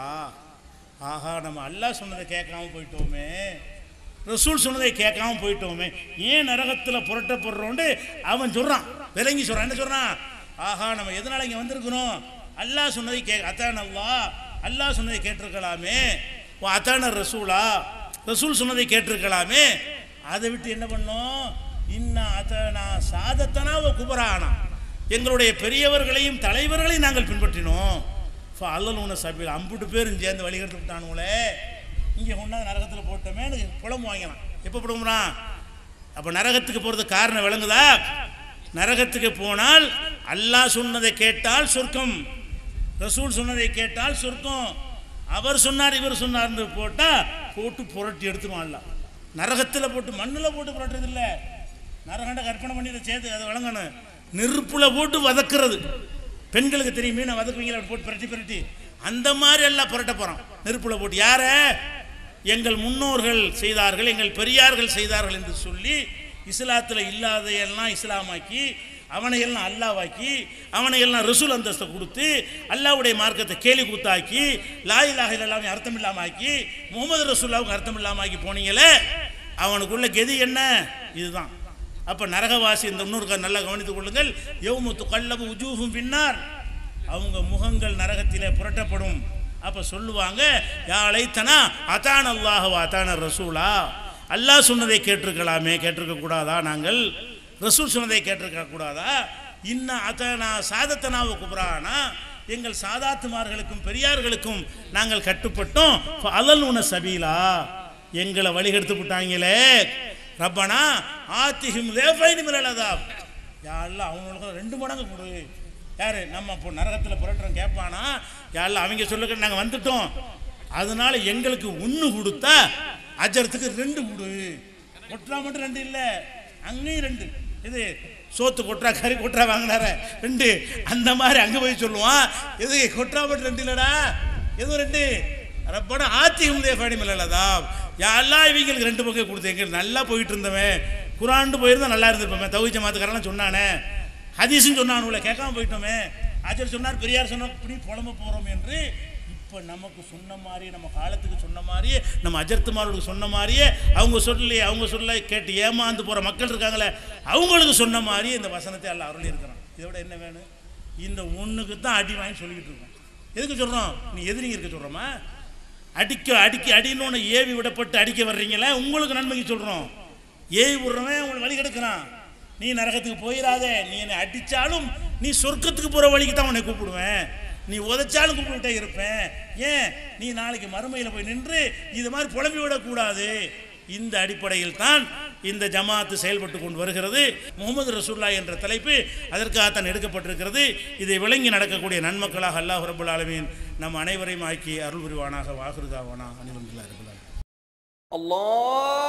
ஆஹா நம்ம அல்லாஹ் சொன்னதை கேட்காம போயிட்டோமே ரசூல் சொன்னதை கேட்காம போயிட்டோமே ஏன் நரகத்தில் புரட்டப்படுறோன்னு அவன் சொல்கிறான் விளங்கி சொல்கிறான் என்ன சொல்கிறான் ஆஹா நம்ம எதனால் இங்கே வந்திருக்கிறோம் அல்லாஹ் சொன்னதை கே அத்தான அல்லாஹ் அல்லாஹ் சொன்னதை கேட்டிருக்கலாமே ஓ அத்தான ரசூலா ரசூல் சொன்னதை கேட்டிருக்கலாமே அதை விட்டு என்ன பண்ணோம் இன்னா அத்தனா சாதத்தனா ஓ குபரானா எங்களுடைய பெரியவர்களையும் தலைவர்களையும் நாங்கள் பின்பற்றினோம் அல்லல் உன சபையில் அம்புட்டு பேரும் சேர்ந்து வழிகட்டு விட்டானுங்களே இங்கே கொண்டாந்து நரகத்தில் போட்டோமேனு புலம்பு வாங்கினான் எப்போ புலம்புறான் அப்போ நரகத்துக்கு போகிறதுக்கு காரணம் விளங்குதா நரகத்துக்கு போனால் அல்லாஹ் சொன்னதை கேட்டால் சொர்க்கம் ரசூல் சொன்னதை கேட்டால் சொர்க்கம் அவர் சொன்னார் இவர் சொன்னார்னு போட்டால் போட்டு புரட்டி எடுத்துருவான்ல நரகத்தில் போட்டு மண்ணில் போட்டு புரட்டுறது இல்லை நரகண்ட கற்பனை பண்ணி இதை சேர்த்து அதை வழங்கணும் நெருப்பில் போட்டு வதக்குறது பெண்களுக்கு தெரியுமே நான் வதக்குவீங்களா அப்படி போட்டு பிரட்டி பிரட்டி அந்த மாதிரி எல்லாம் புரட்ட போகிறோம் நெருப்பில் போட்டு யார எங்கள் முன்னோர்கள் செய்தார்கள் எங்கள் பெரியார்கள் செய்தார்கள் என்று சொல்லி இஸ்லாத்தில் இல்லாதையெல்லாம் இஸ்லாமாக்கி அவனை எல்லாம் அல்லாவாக்கி அவனை எல்லாம் ரசூல் அந்தஸ்தை கொடுத்து அல்லாவுடைய மார்க்கத்தை கேலி கூத்தாக்கி லாயிலாக எல்லாமே அர்த்தம் இல்லாமல் ஆக்கி முகமது ரசூல்லாவுக்கு அர்த்தம் இல்லாமல் ஆக்கி போனீங்களே அவனுக்குள்ள கெதி என்ன இதுதான் அப்போ நரகவாசி இந்த இன்னொரு நல்லா கவனித்துக் கொள்ளுங்கள் யௌமுத்து கல்லபு உஜூஹும் பின்னார் அவங்க முகங்கள் நரகத்திலே புரட்டப்படும் அப்போ சொல்லுவாங்க யாழைத்தனா அத்தான அல்லாஹ் அத்தான ரசூலா அல்லாஹ் சொன்னதை கேட்டிருக்கலாமே கேட்டிருக்க கூடாதா நாங்கள் ரசூல் சொன்னதை கேட்டிருக்க கூடாதா இன்ன அத்தனா சாதத்தனாவு குபரானா எங்கள் சாதாத்துமார்களுக்கும் பெரியார்களுக்கும் நாங்கள் கட்டுப்பட்டோம் அதல் உன சபீலா எங்களை வழிகெடுத்து விட்டாங்களே ரப்பனா ஆத்திஹிம் லேஃபைனி மிரலதா யாரெல்லாம் அவங்களுக்கு ரெண்டு மடங்கு கொடு யாரு நம்ம இப்போ நரகத்தில் புரட்டுறோம் கேட்பானா யாரெல்லாம் அவங்க சொல்லுங்க நாங்கள் வந்துட்டோம் அதனால எங்களுக்கு ஒன்று கொடுத்தா அஜரத்துக்கு ரெண்டு கொடு கொட்டுறா மட்டும் ரெண்டு இல்லை அங்கேயும் ரெண்டு இது சோத்து கொட்டுறா கறி கொட்டுறா வாங்கினார ரெண்டு அந்த மாதிரி அங்கே போய் சொல்லுவான் இது கொட்டுறா மட்டும் ரெண்டு இல்லைடா எதுவும் ரெண்டு ரப்பனா ஆத்தியும் தேஃபாடி மில்லதா யாரெல்லாம் இவங்களுக்கு ரெண்டு பக்கம் கொடுத்தேங்க நல்லா போயிட்டு இருந்தவன் குரான்ட்டு போயிருந்தா நல்லா இருந்திருப்போமே தவிச்ச மாத்துக்காரெல்லாம் சொன்னானே ஹதீஸும் சொன்னானுல கேட்காம போயிட்டோமே ஆச்சர் சொன்னார் பெரியார் சொன்னார் இப்படி புலம்ப போகிறோம் என்று இப்போ நமக்கு சொன்ன மாதிரியே நம்ம காலத்துக்கு சொன்ன மாதிரியே நம்ம அஜர்த்துமார்களுக்கு சொன்ன மாதிரியே அவங்க சொல்லலையே அவங்க சொல்ல கேட்டு ஏமாந்து போகிற மக்கள் இருக்காங்களே அவங்களுக்கு சொன்ன மாதிரியே இந்த வசனத்தை எல்லாம் அருளி இருக்கிறான் இதை விட என்ன வேணும் இந்த ஒன்றுக்கு தான் அடி வாங்கி சொல்லிக்கிட்டு இருக்கோம் எதுக்கு சொல்கிறோம் நீ எதிரிங்க இருக்க சொல்கிறோமா அடிக்க அடிக்க அடின்னு ஏவி விடப்பட்டு அடிக்க வர்றீங்களே உங்களுக்கு நன்மைக்கு சொல்கிறோம் ஏவி விடுறவன் உங்களை வழி கெடுக்கிறான் நீ நரகத்துக்கு போயிடாத நீ என்னை அடித்தாலும் நீ சொர்க்கத்துக்கு போகிற வழிக்கு தான் உன்னை கூப்பிடுவேன் நீ உதைச்சாலும் கூப்பிட்டுட்டே இருப்பேன் ஏன் நீ நாளைக்கு மறுமையில் போய் நின்று இது மாதிரி புலம்பி விடக்கூடாது இந்த அடிப்படையில் தான் இந்த ஜமாத்து செயல்பட்டு கொண்டு வருகிறது முகமது ரசூல்லா என்ற தலைப்பு அதற்காகத்தான் எடுக்கப்பட்டிருக்கிறது இதை விளங்கி நடக்கக்கூடிய நன்மக்களாக அல்லாஹ் ரபுல் ஆலமீன் நம் அனைவரையும் ஆக்கி அருள் புரிவானாக வாகுருதாவானா அனிவந்தில்லா இருக்கிறார் الله